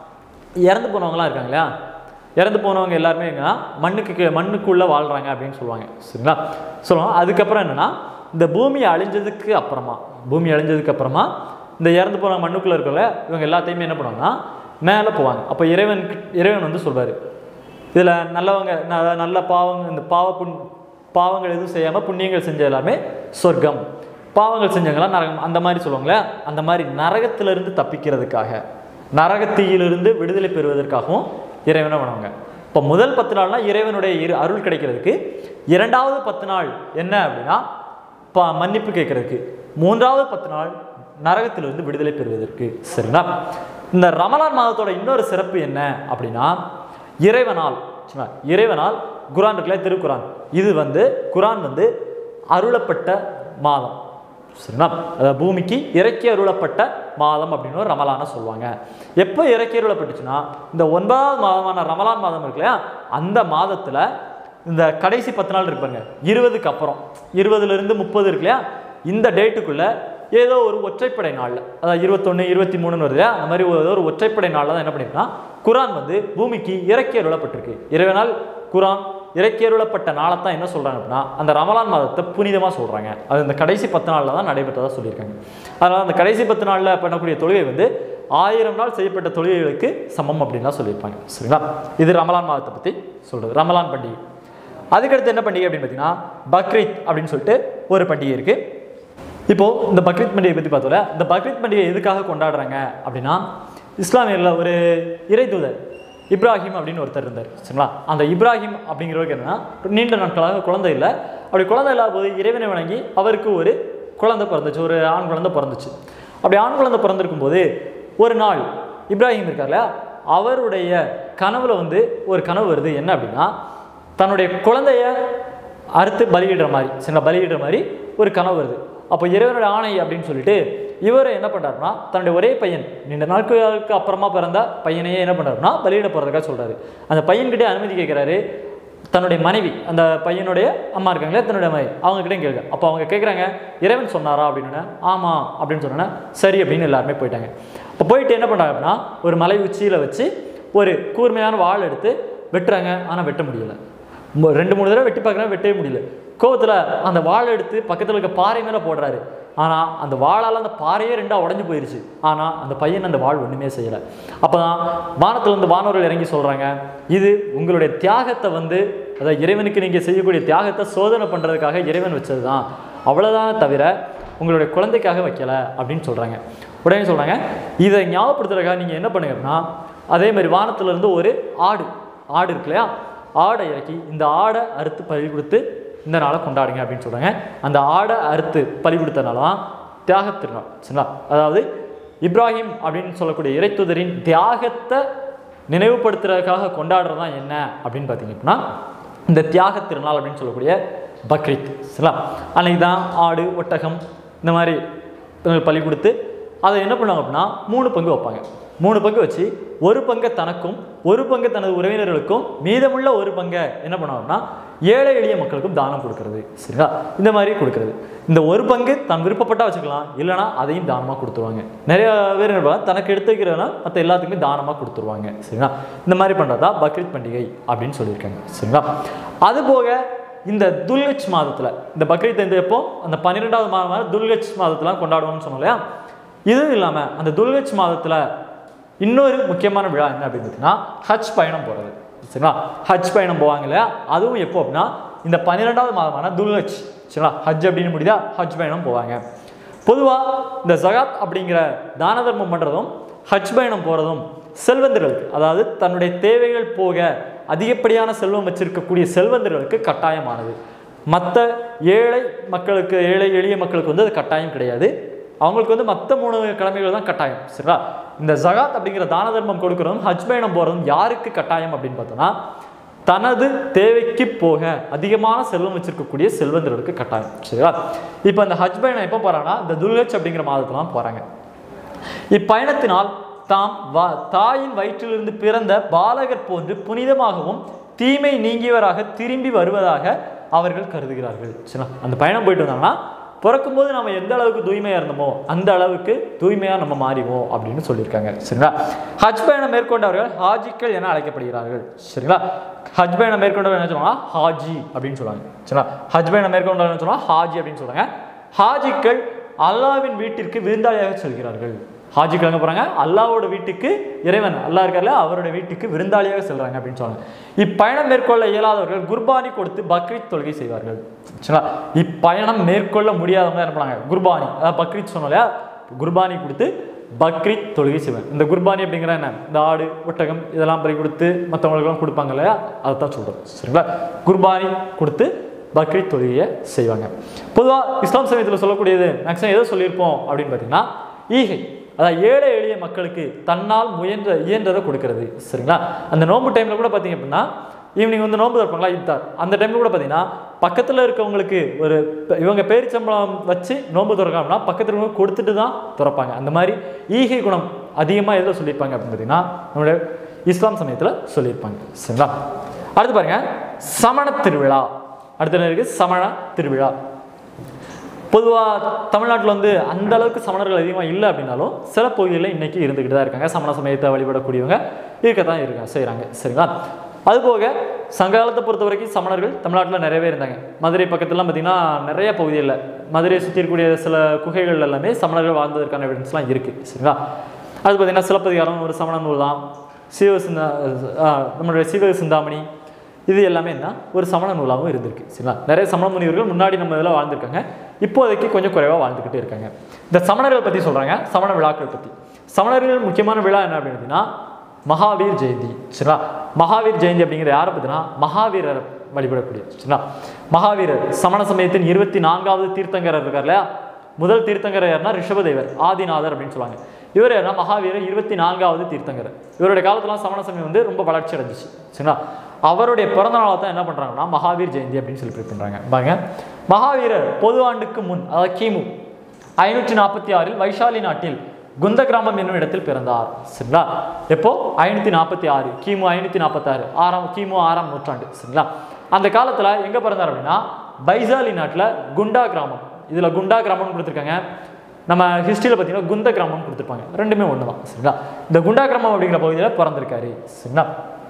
இறந்து போனவங்களாம் இருக்காங்க இல்லையா இறந்து போனவங்க எல்லாருமே எங்கன்னா மண்ணுக்கு கீழே- மண்ணுக்குள்ளே வாழ்கிறாங்க அப்படின்னு சொல்லுவாங்க சரிங்களா சொல்லுவாங்க அதுக்கப்புறம் என்னென்னா இந்த பூமி அழிஞ்சதுக்கு அப்புறமா பூமி அழிஞ்சதுக்கு அப்புறமா இந்த இறந்து போன மண்ணுக்குள்ளே இருக்கல இவங்க எல்லாத்தையுமே என்ன பண்ணுவாங்கன்னா மேலே போவாங்க அப்போ இறைவன் இறைவன் வந்து சொல்வார் இதில் நல்லவங்க ந- நல்ல பாவங்க இந்த பாவ புண் பாவங்கள் எதுவும் செய்யாமல் புண்ணியங்கள் செஞ்ச எல்லாமே சொர்க்கம் பாவங்கள் செஞ்சவங்களாம் நரகம் அந்த மாதிரி சொல்லுவாங்களே அந்த மாதிரி நரகத்திலிருந்து தப்பிக்கிறதுக்காக நரகத்தீயிலிருந்து விடுதலை பெறுவதற்காகவும் இறைவனை வணங்குங்க இப்போ முதல் பத்து நாள்னா இறைவனுடைய இரு அருள் கிடைக்கிறதுக்கு இரண்டாவது பத்து நாள் என்ன அப்படின்னா பா மன்னிப்பு கேட்கறதுக்கு மூன்றாவது பத்து நாள் நரகத்திலிருந்து விடுதலை பெறுவதற்கு சரிங்களா இந்த ரமலான் மாதத்தோட இன்னொரு சிறப்பு என்ன அப்படின்னா இறைவனால் சரிங்களா? இறைவனால் குரான் இருக்குல்ல திருக்குரான் இது வந்து குரான் வந்து அருளப்பட்ட மாதம் சரிங்களா அதாவது பூமிக்கு இறக்கி அருளப்பட்ட மாதம் அப்படின்னு ஒரு ரமலான சொல்லுவாங்க எப்போ இறக்கி அருளப்பட்டுச்சுன்னா இந்த ஒன்பதாவது மாதமான ரமலான் மாதம் இருக்கு இல்லையா அந்த மாதத்தில் இந்த கடைசி பத்து நாள் இருப்பாங்க இருபதுக்கு அப்புறம் இருபதுலேருந்து முப்பது இருக்கு இல்லையா இந்த டேட்டுக்குள்ள ஏதோ ஒரு ஒற்றைப்படை நாளில் அதாவது இருபத்தொன்று இருபத்தி மூணுன்னு வருது இல்லையா அந்த மாதிரி ஒரு- ஏதோ ஒரு ஒற்றைப்படை நாளில் தான் என்ன பண்ணியிருக்குன்னா குரான் வந்து பூமிக்கு இறக்கி அருளப்பட்டிருக்கு இறைவனால் குரான் இறக்கி அருளப்பட்ட நாளை தான் என்ன சொல்கிறாங்க அப்படின்னா அந்த ரமலான் மாதத்தை புனிதமாக சொல்கிறாங்க அது இந்த கடைசி பத்து நாளில் தான் நடைபெற்றதாக சொல்லியிருக்காங்க அதனால் அந்த கடைசி பத்து நாளில் பண்ணக்கூடிய தொழுகை வந்து ஆயிரம் நாள் செய்யப்பட்ட தொழுகைகளுக்கு சமம் அப்படின்லாம் சொல்லியிருப்பாங்க சரிங்களா இது ரமலான் மாதத்தை பற்றி சொல்கிறது ரமலான் பண்டிகை அதுக்கடுத்து என்ன பண்டிகை அப்படின்னு பார்த்தீங்கன்னா பக்ரீத் அப்படின்னு சொல்லிட்டு ஒரு பண்டிகை இருக்குது இப்போ இந்த பக்ரீத் பண்டிகை பற்றி பார்த்தோம்ல இந்த பக்ரீத் பண்டிகை எதுக்காக கொண்டாடுறாங்க அப்படின்னா இஸ்லாமியரில் ஒரு இறை தூதர் இப்ராஹிம் அப்படின்னு ஒருத்தர் இருந்தார் சரிங்களா அந்த இப்ராஹிம் அப்படிங்கிறவருக்கு என்னன்னா நீண்ட நாட்களாக குழந்தை இல்லை அப்படி குழந்தை இல்லாத போது இறைவனை வணங்கி அவருக்கு ஒரு குழந்தை பிறந்துச்சு ஒரு ஆண் குழந்தை பிறந்துச்சு அப்படி ஆண் குழந்தை பிறந்திருக்கும் போது ஒரு நாள் இப்ராஹிம் இருக்கார்ல அவருடைய கனவுல வந்து ஒரு கனவு வருது என்ன அப்படின்னா தன்னுடைய குழந்தைய அறுத்து பலியிடுற மாதிரி சரிங்களா பலியிடுற மாதிரி ஒரு கனவு வருது அப்போ இறைவனோட ஆணை அப்படின்னு சொல்லிட்டு இவர் என்ன பண்ணுறாருனா தன்னுடைய ஒரே பையன் நீண்ட நாட்களுக்கு அப்புறமா பிறந்த பையனையே என்ன பண்ணுறாருனா பலியிட போகிறதுக்காக சொல்கிறாரு அந்த பையன்கிட்டே அனுமதி கேட்குறாரு தன்னுடைய மனைவி அந்த பையனுடைய அம்மா இருக்காங்களே தன்னுடைய மனைவி அவங்க கிட்ட கேளுங்க அப்போ அவங்க கேட்குறாங்க இறைவன் சொன்னாரா அப்படின்னு ஆமாம் அப்படின்னு சொன்னோன்னே சரி அப்படின்னு எல்லாருமே போயிட்டாங்க இப்போ போயிட்டு என்ன பண்ணுறாங்க அப்படின்னா ஒரு மலை உச்சியில் வச்சு ஒரு கூர்மையான வாள் எடுத்து வெட்டுறாங்க ஆனால் வெட்ட முடியல மு- ரெண்டு மூணு தடவை வெட்டி பார்க்குறாங்க வெட்டவே முடியல கோவத்தில் அந்த வாளை எடுத்து பக்கத்தில் இருக்க பாறை மேலே போடுறாரு ஆனால் அந்த வாளால் அந்த பாறையே ரெண்டாக உடஞ்சி போயிருச்சு ஆனால் அந்த பையன் அந்த வாழ் ஒன்றுமே செய்யலை அப்போ தான் வானத்திலிருந்து வானவர்கள் இறங்கி சொல்கிறாங்க இது உங்களுடைய தியாகத்தை வந்து அதாவது இறைவனுக்கு நீங்கள் செய்யக்கூடிய தியாகத்தை சோதனை பண்ணுறதுக்காக இறைவன் வச்சது தான் அவ்வளோதான் தவிர உங்களுடைய குழந்தைக்காக வைக்கல அப்படின்னு சொல்கிறாங்க உடனே சொல்கிறாங்க இதை ஞாபகப்படுத்துறதுக்காக நீங்கள் என்ன பண்ணுங்க அப்படின்னா அதே மாதிரி வானத்திலிருந்து ஒரு ஆடு ஆடு இருக்கு இல்லையா ஆடை இறக்கி இந்த ஆடை அறுத்து பலி கொடுத்து இந்த நாளை கொண்டாடுங்க அப்படின்னு சொல்கிறாங்க அந்த ஆடை அறுத்து பலி கொடுத்தனால தான் தியாக திருநாள் சரிங்களா அதாவது இப்ராஹிம் அப்படின்னு சொல்லக்கூடிய இறைத்துதரின் தியாகத்தை நினைவுபடுத்துறதுக்காக கொண்டாடுறது தான் என்ன அப்படின்னு பார்த்தீங்க அப்படின்னா இந்த தியாக திருநாள் அப்படின்னு சொல்லக்கூடிய பக்ரீத் சரிங்களா அன்னைக்கு தான் ஆடு ஒட்டகம் இந்த மாதிரி அஹ், பலி கொடுத்து அதை என்ன பண்ணுவாங்க அப்படின்னா மூணு பங்கு வைப்பாங்க மூணு பங்கு வச்சு ஒரு பங்கை தனக்கும் ஒரு பங்கு தனது உறவினர்களுக்கும் மீதமுள்ள ஒரு பங்கை என்ன பண்ணுவாங்கன்னா ஏழை எளிய மக்களுக்கும் தானம் கொடுக்கறது சரிங்களா இந்த மாதிரி கொடுக்கறது இந்த ஒரு பங்கு தன் விருப்பப்பட்டா வச்சுக்கலாம் இல்லைனா அதையும் தானமாக கொடுத்துருவாங்க நிறைய பேர் என்ன பண்ணுவாங்க, தனக்கு எடுத்து வைக்கிறதுனா மற்ற எல்லாத்துக்குமே தானமாக கொடுத்துருவாங்க சரிங்களா இந்த மாதிரி பண்ணுறது தான் பக்ரீத் பண்டிகை அப்படின்னு சொல்லியிருக்காங்க சரிங்களா அது போக இந்த துல்கச் மாதத்தில் இந்த பக்ரீத் இந்த எப்போ அந்த பன்னிரெண்டாவது மாதம் துல்கச் மாதத்தில் கொண்டாடுவோம்னு சொன்னோம் இல்லையா இதுவும் இல்லாமல் அந்த துல்கச் மாதத்தில் இன்னொரு முக்கியமான விழா என்ன அப்படின்னு பார்த்தீங்கன்னா ஹஜ் பயணம் போகிறது சரிங்களா ஹஜ் பயணம் போவாங்க இல்லையா அதுவும் எப்போ அப்படின்னா இந்த பன்னிரெண்டாவது மாதமான துல்ஹஜ் சரிங்களா ஹஜ் அப்படின்னு முடியுதா ஹஜ் பயணம் போவாங்க பொதுவாக இந்த ஜகாத் அப்படிங்கிற தான தர்மம் பண்ணுறதும் ஹஜ் பயணம் போகிறதும் செல்வந்தர்களுக்கு அதாவது தன்னுடைய தேவைகள் போக அதிகப்படியான செல்வம் வச்சிருக்கக்கூடிய செல்வந்தர்களுக்கு கட்டாயமானது மற்ற ஏழை மக்களுக்கு ஏழை எளிய மக்களுக்கு வந்து அது கட்டாயம் கிடையாது அவங்களுக்கு வந்து மற்ற மூணு கடமைகள் தான் கட்டாயம் சரிங்களா இந்த ஜகாத் அப்படிங்கிற தான தர்மம் கொடுக்கறதும் ஹஜ் பயணம் போகிறதும் யாருக்கு கட்டாயம் அப்படின்னு பார்த்தோன்னா தனது தேவைக்கு போக அதிகமான செல்வம் வச்சிருக்கக்கூடிய செல்வந்தர்களுக்கு கட்டாயம் சரிங்களா இப்போ இந்த ஹஜ் பயணம் எப்போ போகிறாங்கன்னா இந்த துல்ஹஜ் அப்படிங்கிற மாதத்துலாம் போகிறாங்க இப்பயணத்தினால் தாம் வா தாயின் வயிற்றிலிருந்து பிறந்த பாலகர் போன்று புனிதமாகவும் தீமை நீங்கியவராக திரும்பி வருவதாக அவர்கள் கருதுகிறார்கள் சரிங்களா அந்த பயணம் போயிட்டு வந்தாங்கன்னா பிறக்கும்போது நம்ம எந்த அளவுக்கு தூய்மையாக இருந்தோமோ அந்த அளவுக்கு தூய்மையாக நம்ம மாறிவோம் அப்படின்னு சொல்லியிருக்காங்க சரிங்களா ஹஜ் பயணம் மேற்கொண்டவர்கள் ஹாஜிக்கள் என அழைக்கப்படுகிறார்கள் சரிங்களா ஹஜ் பயணம் மேற்கொண்டவர் என்ன சொல்லுவாங்க ஹாஜி அப்படின்னு சொல்லுவாங்க சரிங்களா ஹஜ் பயணம் மேற்கொண்டவர் என்ன சொல்லுவாங்க ஹாஜி அப்படின்னு சொல்லுவாங்க ஹாஜிக்கள் அல்லாவின் வீட்டிற்கு விருந்தாளியாக செல்கிறார்கள் ஹாஜிக்கள் எங்க போறாங்க அல்லாவோட வீட்டுக்கு இறைவன் அல்லாஹ் இருக்கார்ல அவரோட வீட்டுக்கு விருந்தாளியாக செல்றாங்க அப்படின்னு சொல்றாங்க இப்பயணம் மேற்கொள்ள இயலாதவர்கள் குர்பானி கொடுத்து பக்ரீத் தொழுகை செய்வார்கள் சரிங்களா இப்பயணம் மேற்கொள்ள முடியாதவங்க என்ன பண்ணாங்க குர்பானி அதாவது பக்ரீத் சொன்னோம் இல்லையா குர்பானி கொடுத்து பக்ரீத் தொழுகை செய்வாங்க இந்த குர்பானி அப்படிங்கிற என்ன இந்த ஆடு ஒட்டகம் இதெல்லாம் பறி கொடுத்து மற்றவங்களுக்கெல்லாம் கொடுப்பாங்க இல்லையா அதை தான் சொல்கிறோம் சரிங்களா குர்பானி கொடுத்து பக்ரீத் தொழுகையை செய்வாங்க பொதுவாக இஸ்லாம் சமயத்தில் சொல்லக்கூடியது மேக்ஸிமம் எதை சொல்லியிருப்போம் அப்படின்னு பார்த்தீங்கன்னா ஈகை அதாவது ஏழை எளிய மக்களுக்கு தன்னால் முயன்ற இயன்றதை கொடுக்கறது சரிங்களா அந்த நோன்பு டைமில் கூட பார்த்தீங்க அப்படின்னா ஈவினிங் வந்து நோன்பு திறப்பாங்களா இஃப்தார் அந்த டைமில் கூட பார்த்தீங்கன்னா பக்கத்தில் இருக்கவங்களுக்கு ஒரு ப- இவங்க பேரிச்சம்பளம் வச்சு நோன்பு திறக்காமனா பக்கத்தில் இருக்கவங்க கொடுத்துட்டு தான் திறப்பாங்க அந்த மாதிரி ஈகை குணம் அதிகமாக எதில் சொல்லியிருப்பாங்க அப்படின்னு பார்த்தீங்கன்னா நம்மளுடைய இஸ்லாம் சமயத்தில் சொல்லியிருப்பாங்க சரிங்களா அடுத்து பாருங்க சமண திருவிழா அடுத்த என்ன இருக்கு சமண திருவிழா பொதுவாக தமிழ்நாட்டில் வந்து அந்த அளவுக்கு சமணர்கள் அதிகமாக இல்லை அப்படின்னாலும் சில பகுதிகளில் இன்னைக்கு இருந்துக்கிட்டு தான் இருக்காங்க சமண சமயத்தை வழிபடக்கூடியவங்க இருக்கத்தான் இருக்காங்க செய்கிறாங்க சரிங்களா அதுபோக சங்ககாலத்தை பொறுத்த வரைக்கும் சமணர்கள் தமிழ்நாட்டில் நிறையவே இருந்தாங்க மதுரை பக்கத்துலாம் பார்த்தீங்கன்னா நிறைய பகுதிகளில் மதுரையை சுற்றி இருக்கக்கூடிய சில குகைகள் எல்லாமே சமணர்கள் வாழ்ந்ததற்கான எவிடன்ஸ்லாம் இருக்குது சரிங்களா அது பார்த்தீங்கன்னா சிலப்பதிகாரம் ஒரு சமண நூல் தான் சிவ சிந்தா ஆ, நம்மளுடைய சிவ சிந்தாமணி இது எல்லாமே என்ன ஒரு சமண நூலாகவும் இருந்திருக்கு சரிங்களா நிறைய சமண முனிவர்கள் முன்னாடி நம்ம இதில் வாழ்ந்திருக்காங்க இப்போதைக்கு கொஞ்சம் குறைவாக வாழ்ந்துக்கிட்டே இருக்காங்க இந்த சமணர்கள் பற்றி சொல்கிறாங்க சமண விழாக்கள் பற்றி சமணர்கள் முக்கியமான விழா என்ன அப்படின்னு பார்த்தீங்கன்னா மகாவீர் ஜெயந்தி சரிங்களா மகாவீர் ஜெயந்தி அப்படிங்கிறது யாரை பற்றினா மகாவீரர் வழிபடக்கூடிய சரிங்களா மகாவீரர் சமண சமயத்தின் இருபத்தி நான்காவது தீர்த்தங்கரர் இருக்கார் இல்லையா முதல் தீர்த்தங்கரர் யாருன்னா ரிஷபதேவர் ஆதிநாதர் அப்படின்னு சொல்லுவாங்க இவர் யாருன்னா மகாவீரர் இருபத்தி நான்காவது தீர்த்தங்கரர் இவருடைய காலத்துலாம் சமண சமயம் வந்து ரொம்ப வளர்ச்சி அடைஞ்சிச்சு சரிங்களா அவருடைய பிறந்த நாளை தான் என்ன பண்ணுறாங்கன்னா மகாவீர் ஜெயந்தி அப்படின்னு செலிப்ரேட் பண்ணுறாங்க பாருங்க மகாவீரர் பொது ஆண்டுக்கு முன் அதாவது கிமு ஐநூற்றி நாற்பத்தி ஆறில் வைஷாலி நாட்டில் குந்த கிராமம் என்னும் இடத்தில் பிறந்தார் சரிங்களா எப்போ ஐநூற்றி நாற்பத்தி ஆறு கிமு ஐநூற்றி நாற்பத்தாறு ஆறாம் கிமு ஆறாம் நூற்றாண்டு சரிங்களா அந்த காலத்தில் எங்கே பிறந்தார் அப்படின்னா பைசாலி நாட்டில் குண்டா கிராமம் இதில் குண்டா கிராமம்னு கொடுத்துருக்காங்க நம்ம ஹிஸ்ட்ரியில் பார்த்தீங்கன்னா குந்த கிராமம்னு கொடுத்துருப்பாங்க ரெண்டுமே ஒன்று தான் சரிங்களா இந்த குண்டா கிராமம் அப்படிங்கிற பகுதியில் பிறந்திருக்காரு சரிங்களா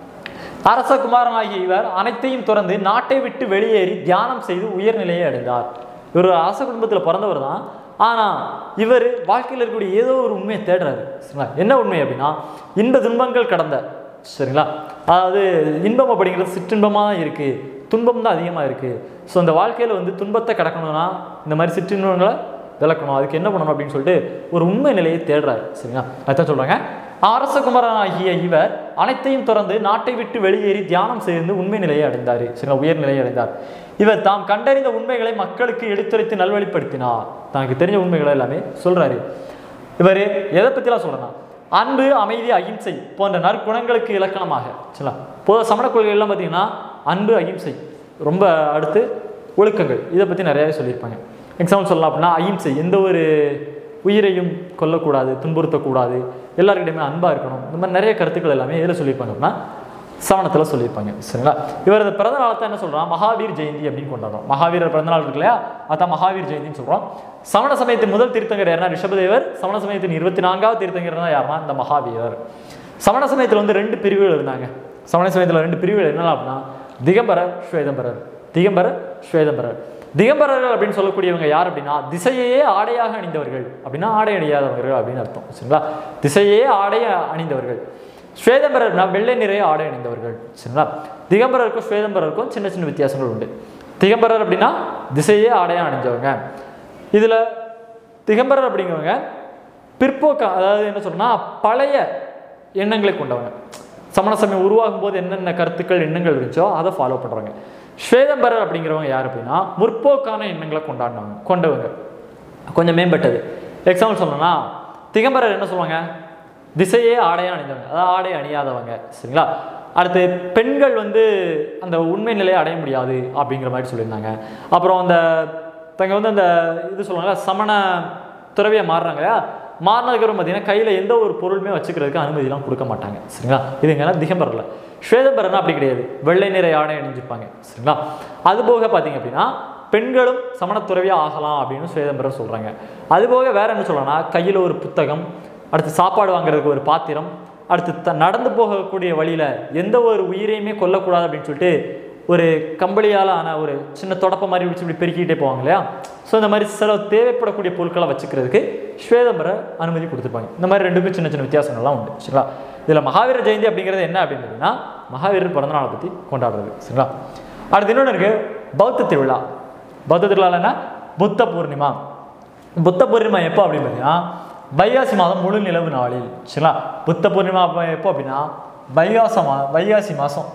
அரச குமாரனாகிய இவர் அனைத்தையும் துறந்து நாட்டை விட்டு வெளியேறி தியானம் செய்து உயர்நிலையை அடைந்தார் இவர் ஒரு அரச குடும்பத்தில் பிறந்தவர் தான் ஆனால் இவர் வாழ்க்கையில் இருக்கக்கூடிய ஏதோ ஒரு உண்மையை தேடுறாரு சரிங்களா என்ன உண்மை அப்படின்னா இன்ப துன்பங்கள் கடந்த சரிங்களா அதாவது இன்பம் அப்படிங்கிறது சிற்றின்பமாக தான் இருக்குது துன்பம் தான் அதிகமாக இருக்குது ஸோ அந்த வாழ்க்கையில் வந்து துன்பத்தை கடக்கணும்னா இந்த மாதிரி சிற்றின்பங்களை விளக்கணும் அதுக்கு என்ன பண்ணணும் அப்படின்னு சொல்லிட்டு ஒரு உண்மை நிலையை தேடுறாரு சரிங்களா அதான் சொல்கிறாங்க அரசகுமரனாகிய இவர் அனைத்தையும் திறந்து நாட்டை விட்டு வெளியேறி தியானம் செய்து உண்மை நிலையை அடைந்தார் சரிங்களா உயர்நிலையை அடைந்தார் இவர் தாம் கண்டறிந்த உண்மைகளை மக்களுக்கு எடுத்துரைத்து நல்வழிப்படுத்தினார் தனக்கு தெரிஞ்ச உண்மைகளை எல்லாமே சொல்றாரு இவர் எதை பற்றிலாம் சொல்றேன்னா அன்பு அமைதி அகிம்சை போன்ற நற்குணங்களுக்கு இலக்கணமாக சரிங்களா பொது சமண கொள்கைகள்லாம் பார்த்தீங்கன்னா அன்பு அகிம்சை ரொம்ப அடுத்து ஒழுக்கங்கள் இதை பற்றி நிறையாவே சொல்லியிருப்பாங்க எக்ஸாம்பிள் சொல்லலாம் அப்படின்னா அகிம்சை எந்த ஒரு உயிரையும் கொல்லக்கூடாது துன்புறுத்தக்கூடாது எல்லாருக்கிட்டையுமே அன்பாக இருக்கணும் இந்த மாதிரி நிறைய கருத்துக்கள் எல்லாமே எதில் சொல்லியிருப்பாங்க அப்படின்னா சவணத்தில் சொல்லியிருப்பாங்க சரிங்களா இவரது பிறந்த நாளத்தை என்ன சொல்கிறோம் மகாவீர் ஜெயந்தி அப்படின்னு கொண்டாடுறோம் மகாவீரர் பிறந்த நாள் இருக்கு இல்லையா அதான் மகாவீர் ஜெயந்தின்னு சொல்கிறோம் சமண சமயத்தின் முதல் தீர்த்தங்கர் யாருன்னா ரிஷபதேவர் சமண சமயத்தின் இருபத்தி நான்காவது தீர்த்தங்கர் தான் யாருன்னா இந்த மகாவீரர் சமண சமயத்தில் வந்து ரெண்டு பிரிவுகள் இருந்தாங்க சமண சமயத்தில் ரெண்டு பிரிவுகள் என்னெல்லாம் அப்படின்னா திகம்பரர் ஸ்வேதம்பரர் திகம்பரர் ஸ்வேதம்பரர் திகம்பரர்கள் அப்படின்னு சொல்லக்கூடியவங்க யார் அப்படின்னா திசையையே ஆடையாக அணிந்தவர்கள் அப்படின்னா ஆடை அணியாதவர்கள் அப்படின்னு அர்த்தம் சரிங்களா திசையே ஆடை அணிந்தவர்கள் ஸ்வேதம்பரர்னா வெள்ளை நிறைய ஆடை அணிந்தவர்கள் சரிங்களா திகம்பரருக்கும் ஸ்வேதம்பரருக்கும் சின்ன சின்ன வித்தியாசங்கள் உண்டு திகம்பரர் அப்படின்னா திசையே ஆடையாக அணிஞ்சவங்க இதில் திகம்பரர் அப்படிங்கிறவங்க பிற்போக்க அதாவது என்ன சொல்றேன்னா பழைய எண்ணங்களை கொண்டவங்க சமண சமயம் உருவாகும் போது என்னென்ன கருத்துக்கள் எண்ணங்கள் இருந்துச்சோ அதை ஃபாலோ பண்ணுறாங்க ஸ்வேதம்பரர் அப்படிங்கிறவங்க யார் அப்படின்னா முற்போக்கான எண்ணங்களை கொண்டாடினவங்க கொண்டவங்க கொஞ்சம் மேம்பட்டது எக்ஸாம்பிள் சொல்லணும்னா திகம்பரர் என்ன சொல்லுவாங்க திசையே ஆடையாக அணிந்தவங்க அதாவது ஆடை அணியாதவங்க சரிங்களா அடுத்து பெண்கள் வந்து அந்த உண்மை நிலையை அடைய முடியாது அப்படிங்கிற மாதிரி சொல்லியிருந்தாங்க அப்புறம் அந்த தங்க வந்து அந்த இது சொல்லுவாங்கல்ல சமண துறவியை மாறுறாங்க இல்லையா மாறினதுக்கப்புறம் பார்த்தீங்கன்னா கையில் எந்த ஒரு பொருளுமே வச்சுக்கிறதுக்கு அனுமதியெல்லாம் கொடுக்க மாட்டாங்க சரிங்களா இதுங்கன்னா திகம்பரில் ஸ்வேதம்பரனா அப்படி கிடையாது வெள்ளை நிற ஆடை அணிஞ்சிருப்பாங்க சரிங்களா அது போக பார்த்தீங்க அப்படின்னா பெண்களும் சமணத்துறவியாக ஆகலாம் அப்படின்னு ஸ்வேதம்பரர் சொல்கிறாங்க அது போக வேற என்ன சொல்லலாம்னா கையில் ஒரு புத்தகம் அடுத்து சாப்பாடு வாங்குறதுக்கு ஒரு பாத்திரம் அடுத்து த நடந்து போகக்கூடிய வழியில் எந்த ஒரு உயிரையுமே கொல்லக்கூடாது அப்படின்னு சொல்லிட்டு ஒரு கம்பளியால் ஆன ஒரு சின்ன தொடப்ப மாதிரி வச்சு இப்படி பெருக்கிட்டே போவாங்க இல்லையா ஸோ இந்த மாதிரி சில தேவைப்படக்கூடிய பொருட்களை வச்சுக்கிறதுக்கு ஸ்வேதம்பர அனுமதி கொடுத்துருப்பாங்க இந்த மாதிரி ரெண்டுக்கும் சின்ன சின்ன வித்தியாசங்கள்லாம் உண்டு சரிங்களா இதில் மகாவீர ஜெயந்தி அப்படிங்கிறது என்ன அப்படின்னு பார்த்தீங்கன்னா மகாவீரர் பிறந்தநாளை பற்றி கொண்டாடுறது சரிங்களா அடுத்து இன்னொன்று இருக்குது பௌத்த திருவிழா பௌத்த திருவிழா என்ன புத்த பூர்ணிமா புத்த பூர்ணிமா எப்போ அப்படின்னு பார்த்தீங்கன்னா வைகாசி மாதம் முழு நிலவு நாளில் சரிங்களா புத்த பூர்ணிமா அப்போ எப்போ அப்படின்னா வைகாச மா வைகாசி மாதம்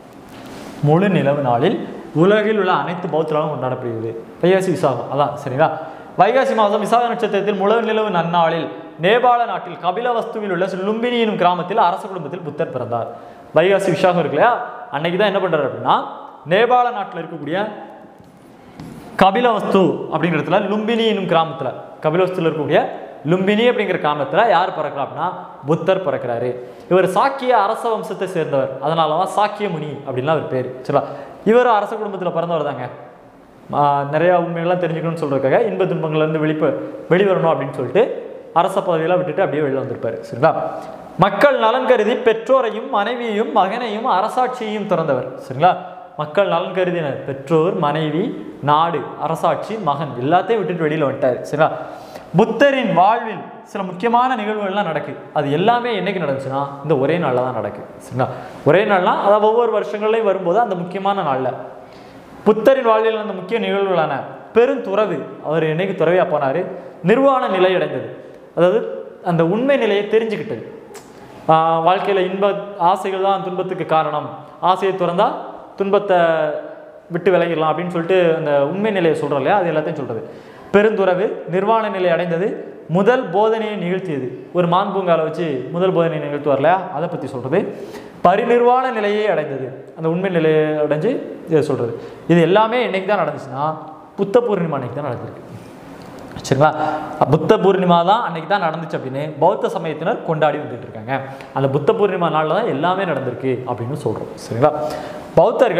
முழு நிலவு நாளில் உலகில் உள்ள அனைத்து பௌத்தர்களும் கொண்டாடப்படுகிறது வைகாசி விசாகம் அதான் சரிங்களா வைகாசி மாதம் விசாக நட்சத்திரத்தில் முழு நிலவு நன்னாளில் நேபாள நாட்டில் கபிலவஸ்துவில் உள்ள லும்பினி எனும் கிராமத்தில் அரச குடும்பத்தில் புத்தர் பிறந்தார் வைகாசி விசாகம் இருக்கு இல்லையா அன்னைக்கு தான் என்ன பண்றாரு அப்படின்னா நேபாள நாட்டில் இருக்கக்கூடிய கபிலவஸ்து அப்படிங்கிற இடத்துல லும்பினி என்னும் கிராமத்தில் கபிலவஸ்துல இருக்கக்கூடிய லும்பினி அப்படிங்கிற கிராமத்தில் யார் பிறக்கிறா அப்படின்னா புத்தர் பிறக்கிறாரு இவர் சாக்கிய அரச வம்சத்தை சேர்ந்தவர் அதனால தான் சாக்கிய முனி அப்படின்லாம் அவர் பேர் சரிங்களா இவர் அரச குடும்பத்தில் பிறந்தவர் தாங்க ஆஹ் நிறைய உண்மைகள்லாம் தெரிஞ்சுக்கணும்னு சொல்றதுக்காக இன்ப துன்பங்கள்லேருந்து வெளிப்ப வெளிவரணும் அப்படின்னு சொல்லிட்டு அரச பதவியெல்லாம் விட்டுட்டு அப்படியே வெளில வந்திருப்பாரு சரிங்களா மக்கள் நலன் கருதி பெற்றோரையும் மனைவியையும் மகனையும் அரசாட்சியையும் திறந்தவர் சரிங்களா மக்கள் நலன் கருதினர் பெற்றோர் மனைவி நாடு அரசாட்சி மகன் எல்லாத்தையும் விட்டுட்டு வெளியில் வந்துட்டார் சரிங்களா புத்தரின் வாழ்வில் சில முக்கியமான நிகழ்வுகள்லாம் நடக்குது அது எல்லாமே என்னைக்கு நடந்துச்சுன்னா இந்த ஒரே நாளில் தான் நடக்குது சரிங்களா ஒரே நாள்னா அதாவது ஒவ்வொரு வருஷங்கள்லையும் வரும்போது அந்த முக்கியமான நாளில் புத்தரின் வாழ்வில் அந்த முக்கிய நிகழ்வுகளான பெருந்துறவு அவர் என்னைக்கு துறவியாக போனார் நிர்வாண நிலை அடைந்தது அதாவது அந்த உண்மை நிலையை தெரிஞ்சுக்கிட்டது வாழ்க்கையில் இன்ப ஆசைகள் தான் துன்பத்துக்கு காரணம் ஆசையை துறந்தா துன்பத்தை விட்டு விலகிடலாம் அப்படின்னு சொல்லிட்டு அந்த உண்மை நிலையை சொல்கிறோம் இல்லையா அது எல்லாத்தையும் சொல்கிறது பெருந்துறவு நிர்வாண நிலை அடைந்தது முதல் போதனையை நிகழ்த்தியது ஒரு மான் பூங்கால வச்சு முதல் போதனையை நிகழ்த்துவார் இல்லையா அதை பற்றி சொல்கிறது பரிநிர்வாண நிலையை அடைந்தது அந்த உண்மை நிலையை அடைஞ்சு இதை சொல்கிறது இது எல்லாமே என்னைக்கு தான் நடந்துச்சுன்னா புத்த பூர்ணிமா அன்னைக்கு தான் நடந்திருக்கு சரிங்களா புத்த பூர்ணிமா தான் அன்னைக்கு தான் நடந்துச்சு அப்படின்னு பௌத்த சமயத்தினர் கொண்டாடி வந்துட்டு இருக்காங்க அந்த புத்த பூர்ணிமா நாளில் தான் எல்லாமே நடந்திருக்கு அப்படின்னு சொல்கிறோம் சரிங்களா பௌத்தர்கள்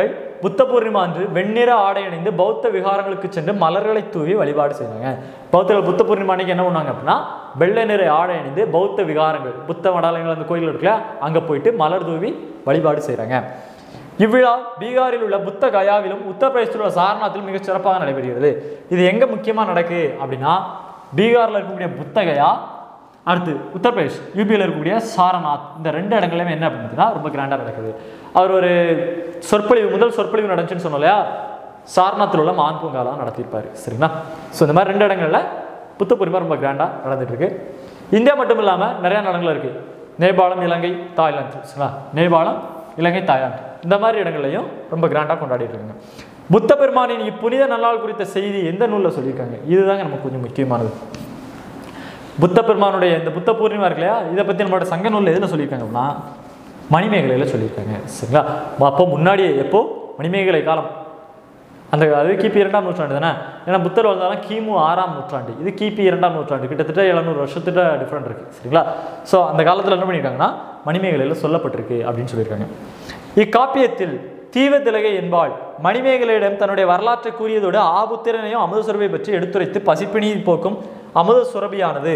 புத்த பூர்ணிமா அன்று வெண்ணிற ஆடை அணிந்து பௌத்த விகாரங்களுக்கு சென்று மலர்களை தூவி வழிபாடு செய்வாங்க பௌத்தர்கள் புத்த பூர்ணிமா அன்னைக்கு என்ன பண்ணுவாங்க அப்படின்னா வெள்ளை நிற ஆடை அணிந்து பௌத்த விகாரங்கள் புத்த மடாலயங்கள் அந்த கோயில் இருக்குல்ல அங்கே போயிட்டு மலர் தூவி வழிபாடு செய்கிறாங்க இவ்விழா பீகாரில் உள்ள புத்த கயாவிலும் உத்தரப்பிரதேசத்தில் உள்ள சாரநாத்திலும் மிகச் சிறப்பாக நடைபெறுகிறது இது எங்கே முக்கியமாக நடக்கு அப்படின்னா பீகாரில் இருக்கக்கூடிய புத்த கயா அடுத்து உத்தரப்பிரதேஷ் யூபியில் இருக்கக்கூடிய சாரநாத் இந்த ரெண்டு இடங்களையுமே என்ன அப்படின்னு பார்த்தீங்கன்னா ரொம்ப கிராண்டாக நடக்குது அவர் ஒரு சொற்பொழிவு முதல் சொற்பொழிவு நடந்துச்சுன்னு சொன்னோம் இல்லையா சாரநாத்தில் உள்ள மான் பூங்காலாம் நடத்தியிருப்பார் சரிங்களா ஸோ இந்த மாதிரி ரெண்டு இடங்கள்ல புத்த பூர்ணிமா ரொம்ப கிராண்டாக நடந்துட்டு இருக்கு இந்தியா மட்டும் இல்லாமல் நிறைய இடங்கள் இருக்குது நேபாளம் இலங்கை தாய்லாந்து சரிங்களா நேபாளம் இலங்கை தாய்லாந்து இந்த மாதிரி இடங்கள்லையும் ரொம்ப கிராண்டாக கொண்டாடிட்டு இருக்காங்க புத்த பெருமானின் இப்புனித நன்னாள் குறித்த செய்தி எந்த நூலில் சொல்லியிருக்காங்க இதுதாங்க நமக்கு கொஞ்சம் முக்கியமானது புத்த பெருமானுடைய இந்த புத்த பூர்ணிமா இருக்கு இல்லையா இதை பற்றி நம்மளோட சங்க நூலில் எதில் சொல்லியிருக்காங்க அப்படின்னா மணிமேகலையில் சொல்லியிருக்காங்க சரிங்களா அப்போ முன்னாடியே எப்போ மணிமேகலை காலம் அந்த அது கிபி இரண்டாம் நூற்றாண்டு தானே ஏன்னா புத்தர் வந்தாலும் கிமு ஆறாம் நூற்றாண்டு இது கிபி இரண்டாம் நூற்றாண்டு கிட்டத்தட்ட எழுநூறு வருஷத்துட்ட டிஃப்ரெண்ட் இருக்குது சரிங்களா ஸோ அந்த காலத்தில் என்ன பண்ணியிருக்காங்கன்னா மணிமேகலையில் சொல்லப்பட்டிருக்கு அப்படின்னு சொல்லியிருக்காங்க இக்காப்பியத்தில் தீவதிலகை என்பாள் மணிமேகலையிடம் தன்னுடைய வரலாற்றை கூறியதோடு ஆபுத்திரனையும் அமுத சுரபை பற்றி எடுத்துரைத்து பசிப்பிணியை போக்கும் அமுத சுரபியானது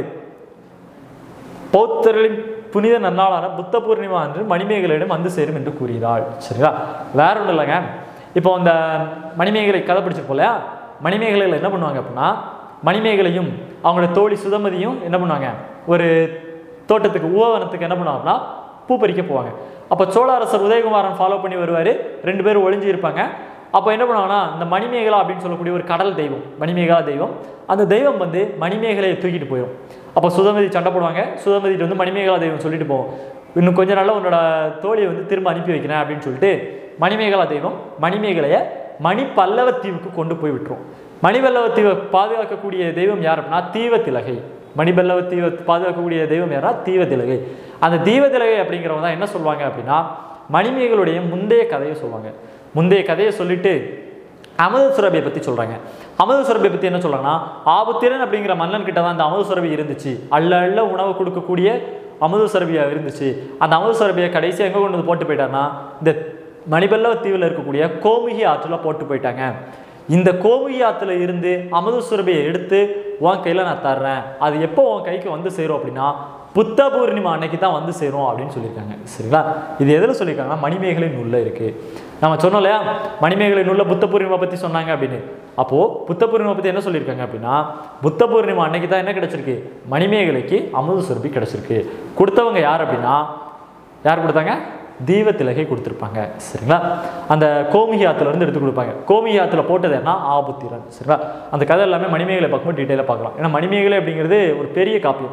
பௌத்தர்களின் புனித நன்னாளான புத்த பூர்ணிமா அன்று மணிமேகலையிடம் வந்து சேரும் என்று கூறுகிறாள் சரிங்களா வேற ஒன்றும் இல்லைங்க இப்போ அந்த மணிமேகலை கதை பிடிச்சிருப்போம் இல்லையா மணிமேகலையில் என்ன பண்ணுவாங்க அப்படின்னா மணிமேகலையும் அவங்களோட தோழி சுதமதியும் என்ன பண்ணுவாங்க ஒரு தோட்டத்துக்கு உபவனத்துக்கு என்ன பண்ணுவாங்கன்னா பூ பறிக்க போவாங்க அப்போ சோழ அரசர் உதயகுமாரன் ஃபாலோ பண்ணி வருவார் ரெண்டு பேரும் ஒளிஞ்சு இருப்பாங்க அப்போ என்ன பண்ணுவாங்கன்னா இந்த மணிமேகலா அப்படின்னு சொல்லக்கூடிய ஒரு கடல் தெய்வம் மணிமேகலா தெய்வம் அந்த தெய்வம் வந்து மணிமேகலையை தூக்கிட்டு போயிடும் அப்போ சுதமதி சண்டை போடுவாங்க சுதமதிட்டு வந்து மணிமேகலா தெய்வம் சொல்லிட்டு போவோம் இன்னும் கொஞ்ச நாள்ல உன்னோட தோழியை வந்து திரும்ப அனுப்பி வைக்கிறேன் அப்படின்னு சொல்லிட்டு மணிமேகலா தெய்வம் மணிமேகலையை மணி பல்லவ தீவுக்கு கொண்டு போய் விட்டுரும் மணிபல்லவ தீவை பாதுகாக்கக்கூடிய தெய்வம் யார் அப்படின்னா தீவத்திலகை மணிபல்லவ தீவை பாதுகாக்கக்கூடிய தெய்வம் யாரா தீவத்திலகை அந்த தீவத்திலகை அப்படிங்கிறவங்க தான் என்ன சொல்லுவாங்க அப்படின்னா மணிமேகலுடைய முந்தைய கதையை சொல்லுவாங்க முந்தைய கதையை சொல்லிட்டு அமுத சுரபியை பற்றி சொல்கிறாங்க அமுத சுரபியை பற்றி என்ன சொல்கிறாங்கன்னா ஆபுத்திரன் அப்படிங்கிற மன்னன் கிட்ட தான் அந்த அமுத சுரபி இருந்துச்சு அள்ள அள்ள உணவு கொடுக்கக்கூடிய அமுத சுரபியா இருந்துச்சு அந்த அமுத சுரபியை கடைசியாக எங்கே கொண்டு வந்து போட்டு போயிட்டான்னா இந்த மணிபல்லவ தீவில் இருக்கக்கூடிய கோமுகி ஆற்றுல போட்டு போயிட்டாங்க இந்த கோமுகி ஆற்றுல இருந்து அமுத சுரபியை எடுத்து உன் கையில் நான் தர்றேன் அது எப்போ உன் கைக்கு வந்து சேரும் அப்படின்னா புத்த பூர்ணிமா அன்னைக்கு தான் வந்து சேரும் அப்படின்னு சொல்லியிருக்காங்க சரிங்களா இது எதில் சொல்லியிருக்காங்கன்னா மணிமேகலை நூலில் இருக்குது நம்ம சொன்னோம் இல்லையா மணிமேகலை நூலில் புத்த பூர்ணிமா பற்றி சொன்னாங்க அப்படின்னு அப்போது புத்த பூர்ணிமா பற்றி என்ன சொல்லியிருக்காங்க அப்படின்னா புத்த பூர்ணிமா அன்னைக்கு தான் என்ன கிடச்சிருக்கு மணிமேகலைக்கு அமுத சுரபி கிடச்சிருக்கு கொடுத்தவங்க யார் அப்படின்னா யார் கொடுத்தாங்க தீவத்திலகை கொடுத்துருப்பாங்க சரிங்களா அந்த கோமிகி ஆத்துல இருந்து எடுத்து கொடுப்பாங்க கோமிகி ஆத்துல போட்டது என்ன ஆபுத்திரன் சரிங்களா அந்த கதை எல்லாமே மணிமேகலை பார்க்கும்போது டீட்டெயிலாக பார்க்கலாம் ஏன்னா மணிமேகலை அப்படிங்கிறது ஒரு பெரிய காப்பியம்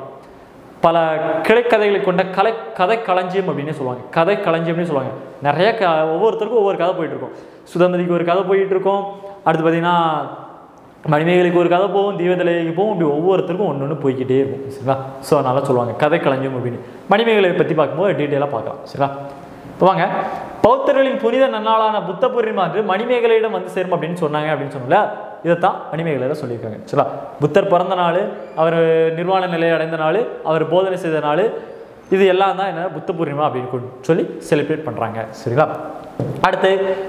பல கிளைக்கதைகளை கொண்ட கலை கதை களஞ்சியம் அப்படின்னு சொல்லுவாங்க கதை களஞ்சியம்னு சொல்லுவாங்க நிறைய க ஒவ்வொருத்தருக்கும் ஒவ்வொரு கதை போயிட்டு இருக்கும் சுதந்திரிக்கு ஒரு கதை போயிட்டு இருக்கும் அடுத்து பார்த்தீங்கன்னா மணிமேகலைக்கு ஒரு கதை போகும் தீவதலைக்கு போகும் இப்படி ஒவ்வொருத்தருக்கும் ஒன்று ஒன்று போய்க்கிட்டே இருக்கும் சரிங்களா ஸோ அதனால சொல்லுவாங்க கதை களஞ்சியம் அப்படின்னு மணிமேகலையை பற்றி பார்க்கும்போது டீட்டெயிலாக பார்க்கலாம் சரிங்களா இப்போ வாங்க பௌத்தர்களின் புனித நன்னாளான புத்த பூர்ணிமா அன்று மணிமேகலையிடம் வந்து சேரும் அப்படின்னு சொன்னாங்க அப்படின்னு சொன்னல இதைத்தான் மணிமேகலையில் சொல்லியிருக்காங்க சரிங்களா புத்தர் பிறந்த நாள் அவர் நிர்வாண நிலையை அடைந்த நாள் அவர் போதனை செய்த நாள் இது எல்லாம் தான் என்ன புத்த பூர்ணிமா அப்படின்னு கொண்டு சொல்லி செலிப்ரேட் பண்ணுறாங்க சரிங்களா அடுத்து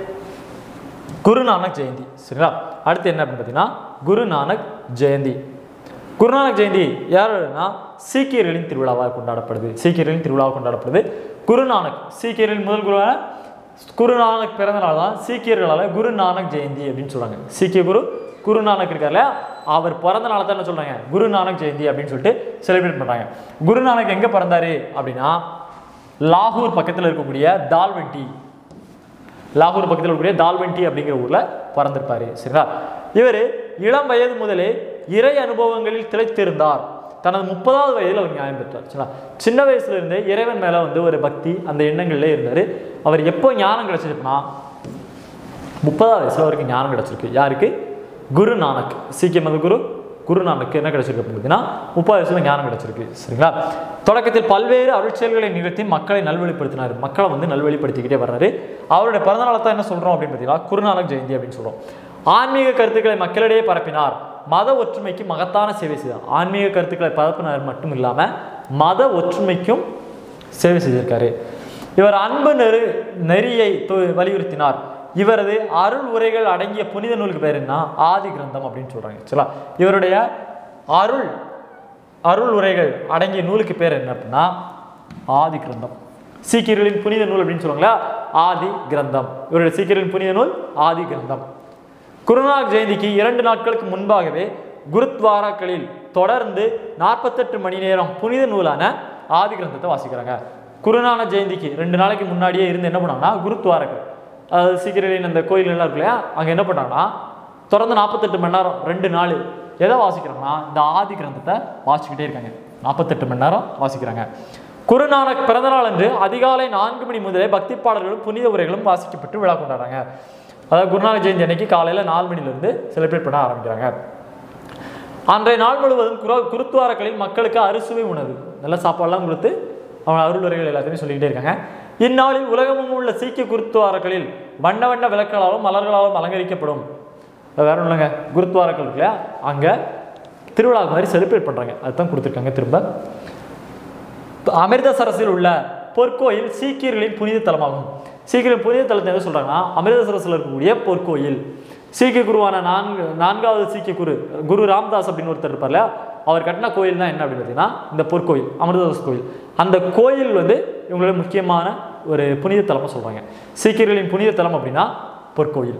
குருநானக் ஜெயந்தி சரிங்களா அடுத்து என்ன அப்படின்னு பார்த்தீங்கன்னா குருநானக் ஜெயந்தி குருநானக் ஜெயந்தி யாருன்னா சீக்கியர்களின் திருவிழாவாக கொண்டாடப்படுது சீக்கியர்களின் திருவிழாவாக கொண்டாடப்படுது குருநானக் சீக்கியர்களின் முதல் குருவான குருநானக் பிறந்த நாள் தான் சீக்கியர்களால் குருநானக் ஜெயந்தி அப்படின்னு சொல்றாங்க சீக்கிய குரு குருநானக் இருக்கார்ல அவர் பிறந்த நாளை தான் என்ன சொல்றாங்க குருநானக் ஜெயந்தி அப்படின்னு சொல்லிட்டு செலிப்ரேட் பண்றாங்க குருநானக் எங்க பிறந்தாரு அப்படின்னா லாகூர் பக்கத்தில் இருக்கக்கூடிய தால்வெட்டி லாகூர் பக்கத்தில் இருக்கக்கூடிய தால்வெண்டி அப்படிங்கிற ஊர்ல பிறந்திருப்பாரு சரிங்களா இவர் இளம் வயது முதலே இறை அனுபவங்களில் திளைத்திருந்தார் தனது முப்பதாவது வயதில் அவர் நியாயம் பெற்றார் சரிங்களா சின்ன வயசுல இருந்தே இறைவன் மேல வந்து ஒரு பக்தி அந்த எண்ணங்கள்ல இருந்தாரு அவர் எப்போ ஞானம் கிடைச்சிருக்குன்னா முப்பதாவது வயசுல அவருக்கு ஞானம் கிடைச்சிருக்கு யாருக்கு குரு நானக் சீக்கிய மத குரு குரு நானக்கு என்ன கிடைச்சிருக்கு அப்படின்னு பார்த்தீங்கன்னா முப்பது வயசுல ஞானம் கிடைச்சிருக்கு சரிங்களா தொடக்கத்தில் பல்வேறு அருட்செயல்களை நிகழ்த்தி மக்களை நல்வழிப்படுத்தினார் மக்களை வந்து நல்வழிப்படுத்திக்கிட்டே வர்றாரு அவருடைய பிறந்தநாளை தான் என்ன சொல்றோம் அப்படின்னு பார்த்தீங்கன்னா குருநானக் ஜெயந்தி அப்படின்னு சொல்றோம் ஆன்மீக கருத்துக்களை மக்களிடையே பரப்பினார் மத ஒற்றுமைக்கு மகத்தான சேவை செய்தார் ஆன்மீக கருத்துக்களை பரப்பினார் மட்டும் இல்லாம மத ஒற்றுமைக்கும் சேவை செய்திருக்காரு இவர் அன்பு நெறி நெறியை து- வலியுறுத்தினார் இவரது அருள் உரைகள் அடங்கிய புனித நூலுக்கு பேர் என்ன ஆதி கிரந்தம் அப்படின்னு சொல்றாங்க சரிங்களா இவருடைய அருள் அருள் உரைகள் அடங்கிய நூலுக்கு பேர் என்ன அப்படின்னா ஆதி கிரந்தம் சீக்கியர்களின் புனித நூல் அப்படின்னு சொல்லுவாங்களா ஆதி கிரந்தம் இவருடைய சீக்கியர்களின் புனித நூல் ஆதி கிரந்தம் குருநானக் ஜெயந்திக்கு இரண்டு நாட்களுக்கு முன்பாகவே குருத்வாராக்களில் தொடர்ந்து நாற்பத்தெட்டு மணி நேரம் புனித நூலான ஆதி கிரந்தத்தை வாசிக்கிறாங்க குருநானக் ஜெயந்திக்கு ரெண்டு நாளைக்கு முன்னாடியே இருந்து என்ன பண்ணாங்கன்னா குருத்வாரக்கள் அதாவது சீக்கிரங்களின் அந்த கோயில் எல்லாம் இருக்கு இல்லையா அங்கே என்ன பண்ணாங்கன்னா தொடர்ந்து நாற்பத்தெட்டு மணி நேரம் ரெண்டு நாள் எதை வாசிக்கிறாங்கன்னா இந்த ஆதி கிரந்தத்தை வாசிக்கிட்டே இருக்காங்க நாற்பத்தெட்டு மணி நேரம் வாசிக்கிறாங்க குருநானக் பிறந்தநாள் அன்று அதிகாலை நான்கு மணி முதலே பக்தி பாடல்களும் புனித உரைகளும் வாசிக்கப்பட்டு விழா கொண்டாடுறாங்க அதாவது குருநானக் ஜெயந்தி அன்னைக்கு காலையில் நாலு மணிலேருந்து செலிப்ரேட் பண்ண ஆரம்பிக்கிறாங்க அன்றைய நாள் முழுவதும் குரு குருத்வாரக்களில் மக்களுக்கு அறுசுவை உணவு நல்ல சாப்பாடுலாம் கொடுத்து அவன் அருளுரைகள் எல்லாத்தையுமே சொல்லிக்கிட்டே இருக்காங்க இந்நாளில் உலகமும் உள்ள சீக்கிய குருத்வாரக்களில் வண்ண வண்ண விளக்குகளாலும் மலர்களாலும் அலங்கரிக்கப்படும் அது வேற ஒன்றும் இல்லைங்க குருத்வாரக்கள் இருக்கு இல்லையா அங்கே திருவிழா மாதிரி செலிப்ரேட் பண்ணுறாங்க அதுதான் கொடுத்துருக்காங்க திரும்ப அமிர்தசரஸில் உள்ள பொற்கோயில் சீக்கியர்களின் புனித தலமாகும் சீக்கியர்களின் புனித தலத்தை எதை சொல்றாங்கன்னா அமிர்தசரஸில் இருக்கக்கூடிய பொற்கோயில் சீக்கிய குருவான நான்கு நான்காவது சீக்கிய குரு குரு ராம்தாஸ் அப்படின்னு ஒருத்தர் இருப்பார்ல அவர் கட்டின கோயில் தான் என்ன அப்படின்னு பார்த்தீங்கன்னா இந்த பொற்கோயில் அமிர்தசரஸ் கோயில் அந்த கோயில் வந்து இவங்களோட முக்கியமான ஒரு புனித தலமாக சொல்றாங்க சீக்கியர்களின் புனித தலம் அப்படின்னா பொற்கோயில்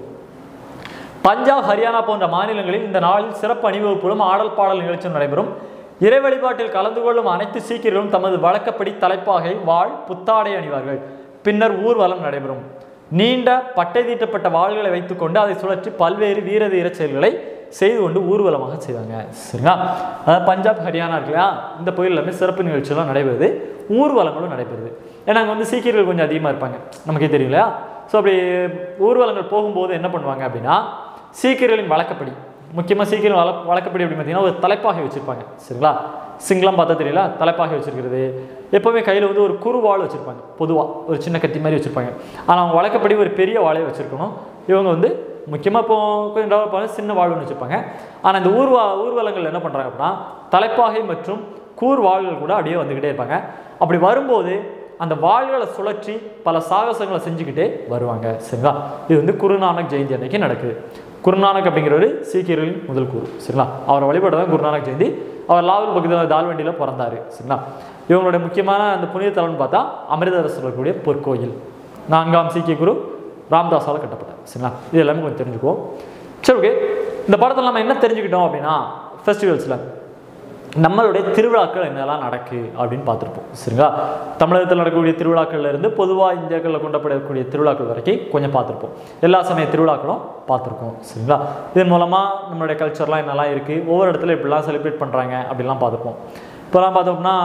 பஞ்சாப் ஹரியானா போன்ற மாநிலங்களில் இந்த நாளில் சிறப்பு அணிவகுப்புகளும் ஆடல் பாடல் நிகழ்ச்சியும் நடைபெறும் இறை வழிபாட்டில் கலந்து கொள்ளும் அனைத்து சீக்கியர்களும் தமது வழக்கப்படி தலைப்பாகை வாழ் புத்தாடை அணிவார்கள் பின்னர் ஊர்வலம் நடைபெறும் நீண்ட பட்டை தீட்டப்பட்ட வாள்களை வைத்துக்கொண்டு அதை சுழற்றி பல்வேறு வீர தீர செயல்களை செய்து கொண்டு ஊர்வலமாக செய்வாங்க சரிங்களா அதாவது பஞ்சாப் ஹரியானா இருக்கு இல்லையா இந்த கோயில் எல்லாமே சிறப்பு நிகழ்ச்சியெல்லாம் நடைபெறுது ஊர்வலங்களும் நடைபெறுது ஏன்னா அங்கே வந்து சீக்கியர்கள் கொஞ்சம் அதிகமாக இருப்பாங்க நமக்கே தெரியும் இல்லையா ஸோ அப்படி ஊர்வலங்கள் போகும்போது என்ன பண்ணுவாங்க அப்படின்னா சீக்கியர்களின் வழக்கப்படி முக்கியமாக சீக்கிரம் வழ வழக்கப்படி அப்படின்னு பார்த்தீங்கன்னா ஒரு தலைப்பாகை வச்சுருப்பாங்க சரிங்களா சிங்களம் பார்த்தா தெரியல தலைப்பாகை வச்சிருக்கிறது எப்போவுமே கையில் வந்து ஒரு குறுவாள் வச்சுருப்பாங்க பொதுவாக ஒரு சின்ன கத்தி மாதிரி வச்சுருப்பாங்க ஆனால் அவங்க வழக்கப்படி ஒரு பெரிய வாளை வச்சுருக்கணும் இவங்க வந்து முக்கியமாக இப்போ கொஞ்சம் டெவலப் பண்ண சின்ன வாழ் ஒன்று வச்சுருப்பாங்க ஆனால் இந்த ஊர்வா ஊர்வலங்கள் என்ன பண்ணுறாங்க அப்படின்னா தலைப்பாகை மற்றும் கூர் வாள்கள் கூட அப்படியே வந்துக்கிட்டே இருப்பாங்க அப்படி வரும்போது அந்த வாள்களை சுழற்றி பல சாகசங்களை செஞ்சுக்கிட்டே வருவாங்க சரிங்களா இது வந்து குருநானக் ஜெயந்தி அன்னைக்கு நடக்குது குருநானக் அப்படிங்கிறவர் சீக்கியர்களின் முதல் குரு சரிங்களா அவரை வழிபட தான் குருநானக் ஜெயந்தி அவர் லாகூர் பக்கத்தில் தால்வண்டியில் பிறந்தாரு சரிங்களா இவங்களுடைய முக்கியமான அந்த புனித தலம்னு பார்த்தா அமிர்தரசர் இருக்கக்கூடிய பொற்கோயில் நான்காம் சீக்கிய குரு ராம்தாஸால் கட்டப்பட்டார் சரிங்களா இது எல்லாமே கொஞ்சம் தெரிஞ்சுக்குவோம் சரி ஓகே இந்த படத்தில் நம்ம என்ன தெரிஞ்சுக்கிட்டோம் அப்படின்னா ஃபெஸ்டிவல்ஸில் நம்மளுடைய திருவிழாக்கள் என்னெல்லாம் நடக்கு அப்படின்னு பார்த்துருப்போம் சரிங்களா தமிழகத்தில் நடக்கக்கூடிய திருவிழாக்கள்ல இருந்து பொதுவாக இந்தியாக்களில் கொண்டாடப்படக்கூடிய திருவிழாக்கள் வரைக்கும் கொஞ்சம் பார்த்துருப்போம் எல்லா சமய திருவிழாக்களும் பார்த்துருக்கோம் சரிங்களா இதன் மூலமாக நம்மளுடைய கல்ச்சர்லாம் என்னெல்லாம் இருக்குது ஒவ்வொரு இடத்துல இப்படிலாம் செலிப்ரேட் பண்ணுறாங்க அப்படிலாம் பார்த்துருப்போம் இப்போலாம் பார்த்தோம்னா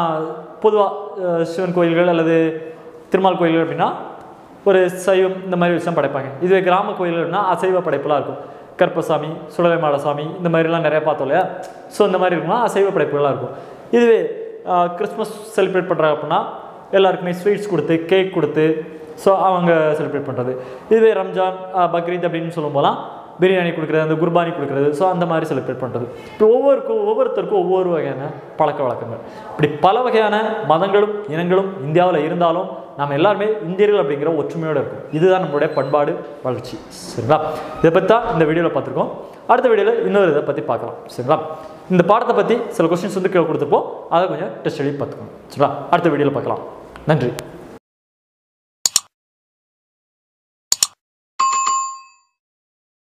பொதுவாக சிவன் கோயில்கள் அல்லது திருமால் கோயில்கள் அப்படின்னா ஒரு சைவம் இந்த மாதிரி விஷயம் படைப்பாங்க இதுவே கிராம கோயில்கள்னா அசைவ படைப்புலாம் இருக்கும் கற்பசாமி சுடலை மாடசாமி இந்த மாதிரிலாம் நிறைய பார்த்தோம் இல்லையா ஸோ இந்த மாதிரி இருக்கும்னா அசைவ படைப்புகளாக இருக்கும் இதுவே ஆஹ், கிறிஸ்மஸ் செலிப்ரேட் பண்ணுறாங்க அப்படின்னா எல்லாருக்குமே ஸ்வீட்ஸ் கொடுத்து கேக் கொடுத்து ஸோ அவங்க செலிப்ரேட் பண்ணுறது இதுவே ரம்ஜான் ஆஹ், பக்ரீத் அப்படின்னு சொல்லும் போதெல்லாம் பிரியாணி கொடுக்குறது அந்த குர்பானி கொடுக்குறது ஸோ அந்த மாதிரி செலிப்ரேட் பண்ணுறது இப்போ ஒவ்வொருக்கும் ஒவ்வொருத்தருக்கும் ஒவ்வொரு வகையான பழக்க வழக்கங்கள் இப்படி பல வகையான மதங்களும் இனங்களும் இந்தியாவில் இருந்தாலும் நம்ம எல்லாருமே இந்தியர்கள் அப்படிங்கிற ஒற்றுமையோடு இருக்கும் இதுதான் நம்மளுடைய பண்பாடு வளர்ச்சி சரிங்களா இதை பற்றி தான் இந்த வீடியோவில் பார்த்துருக்கோம் அடுத்த வீடியோவில் இன்னொரு இதை பற்றி பார்க்கலாம் சரிங்களா இந்த பாடத்தை பற்றி சில கொஸ்டின்ஸ் வந்து கீழே கொடுத்துருப்போம் அதை கொஞ்சம் டெஸ்ட் எழுதி பார்த்துக்கணும் சரிங்களா அடுத்த வீடியோவில் பார்க்கலாம் நன்றி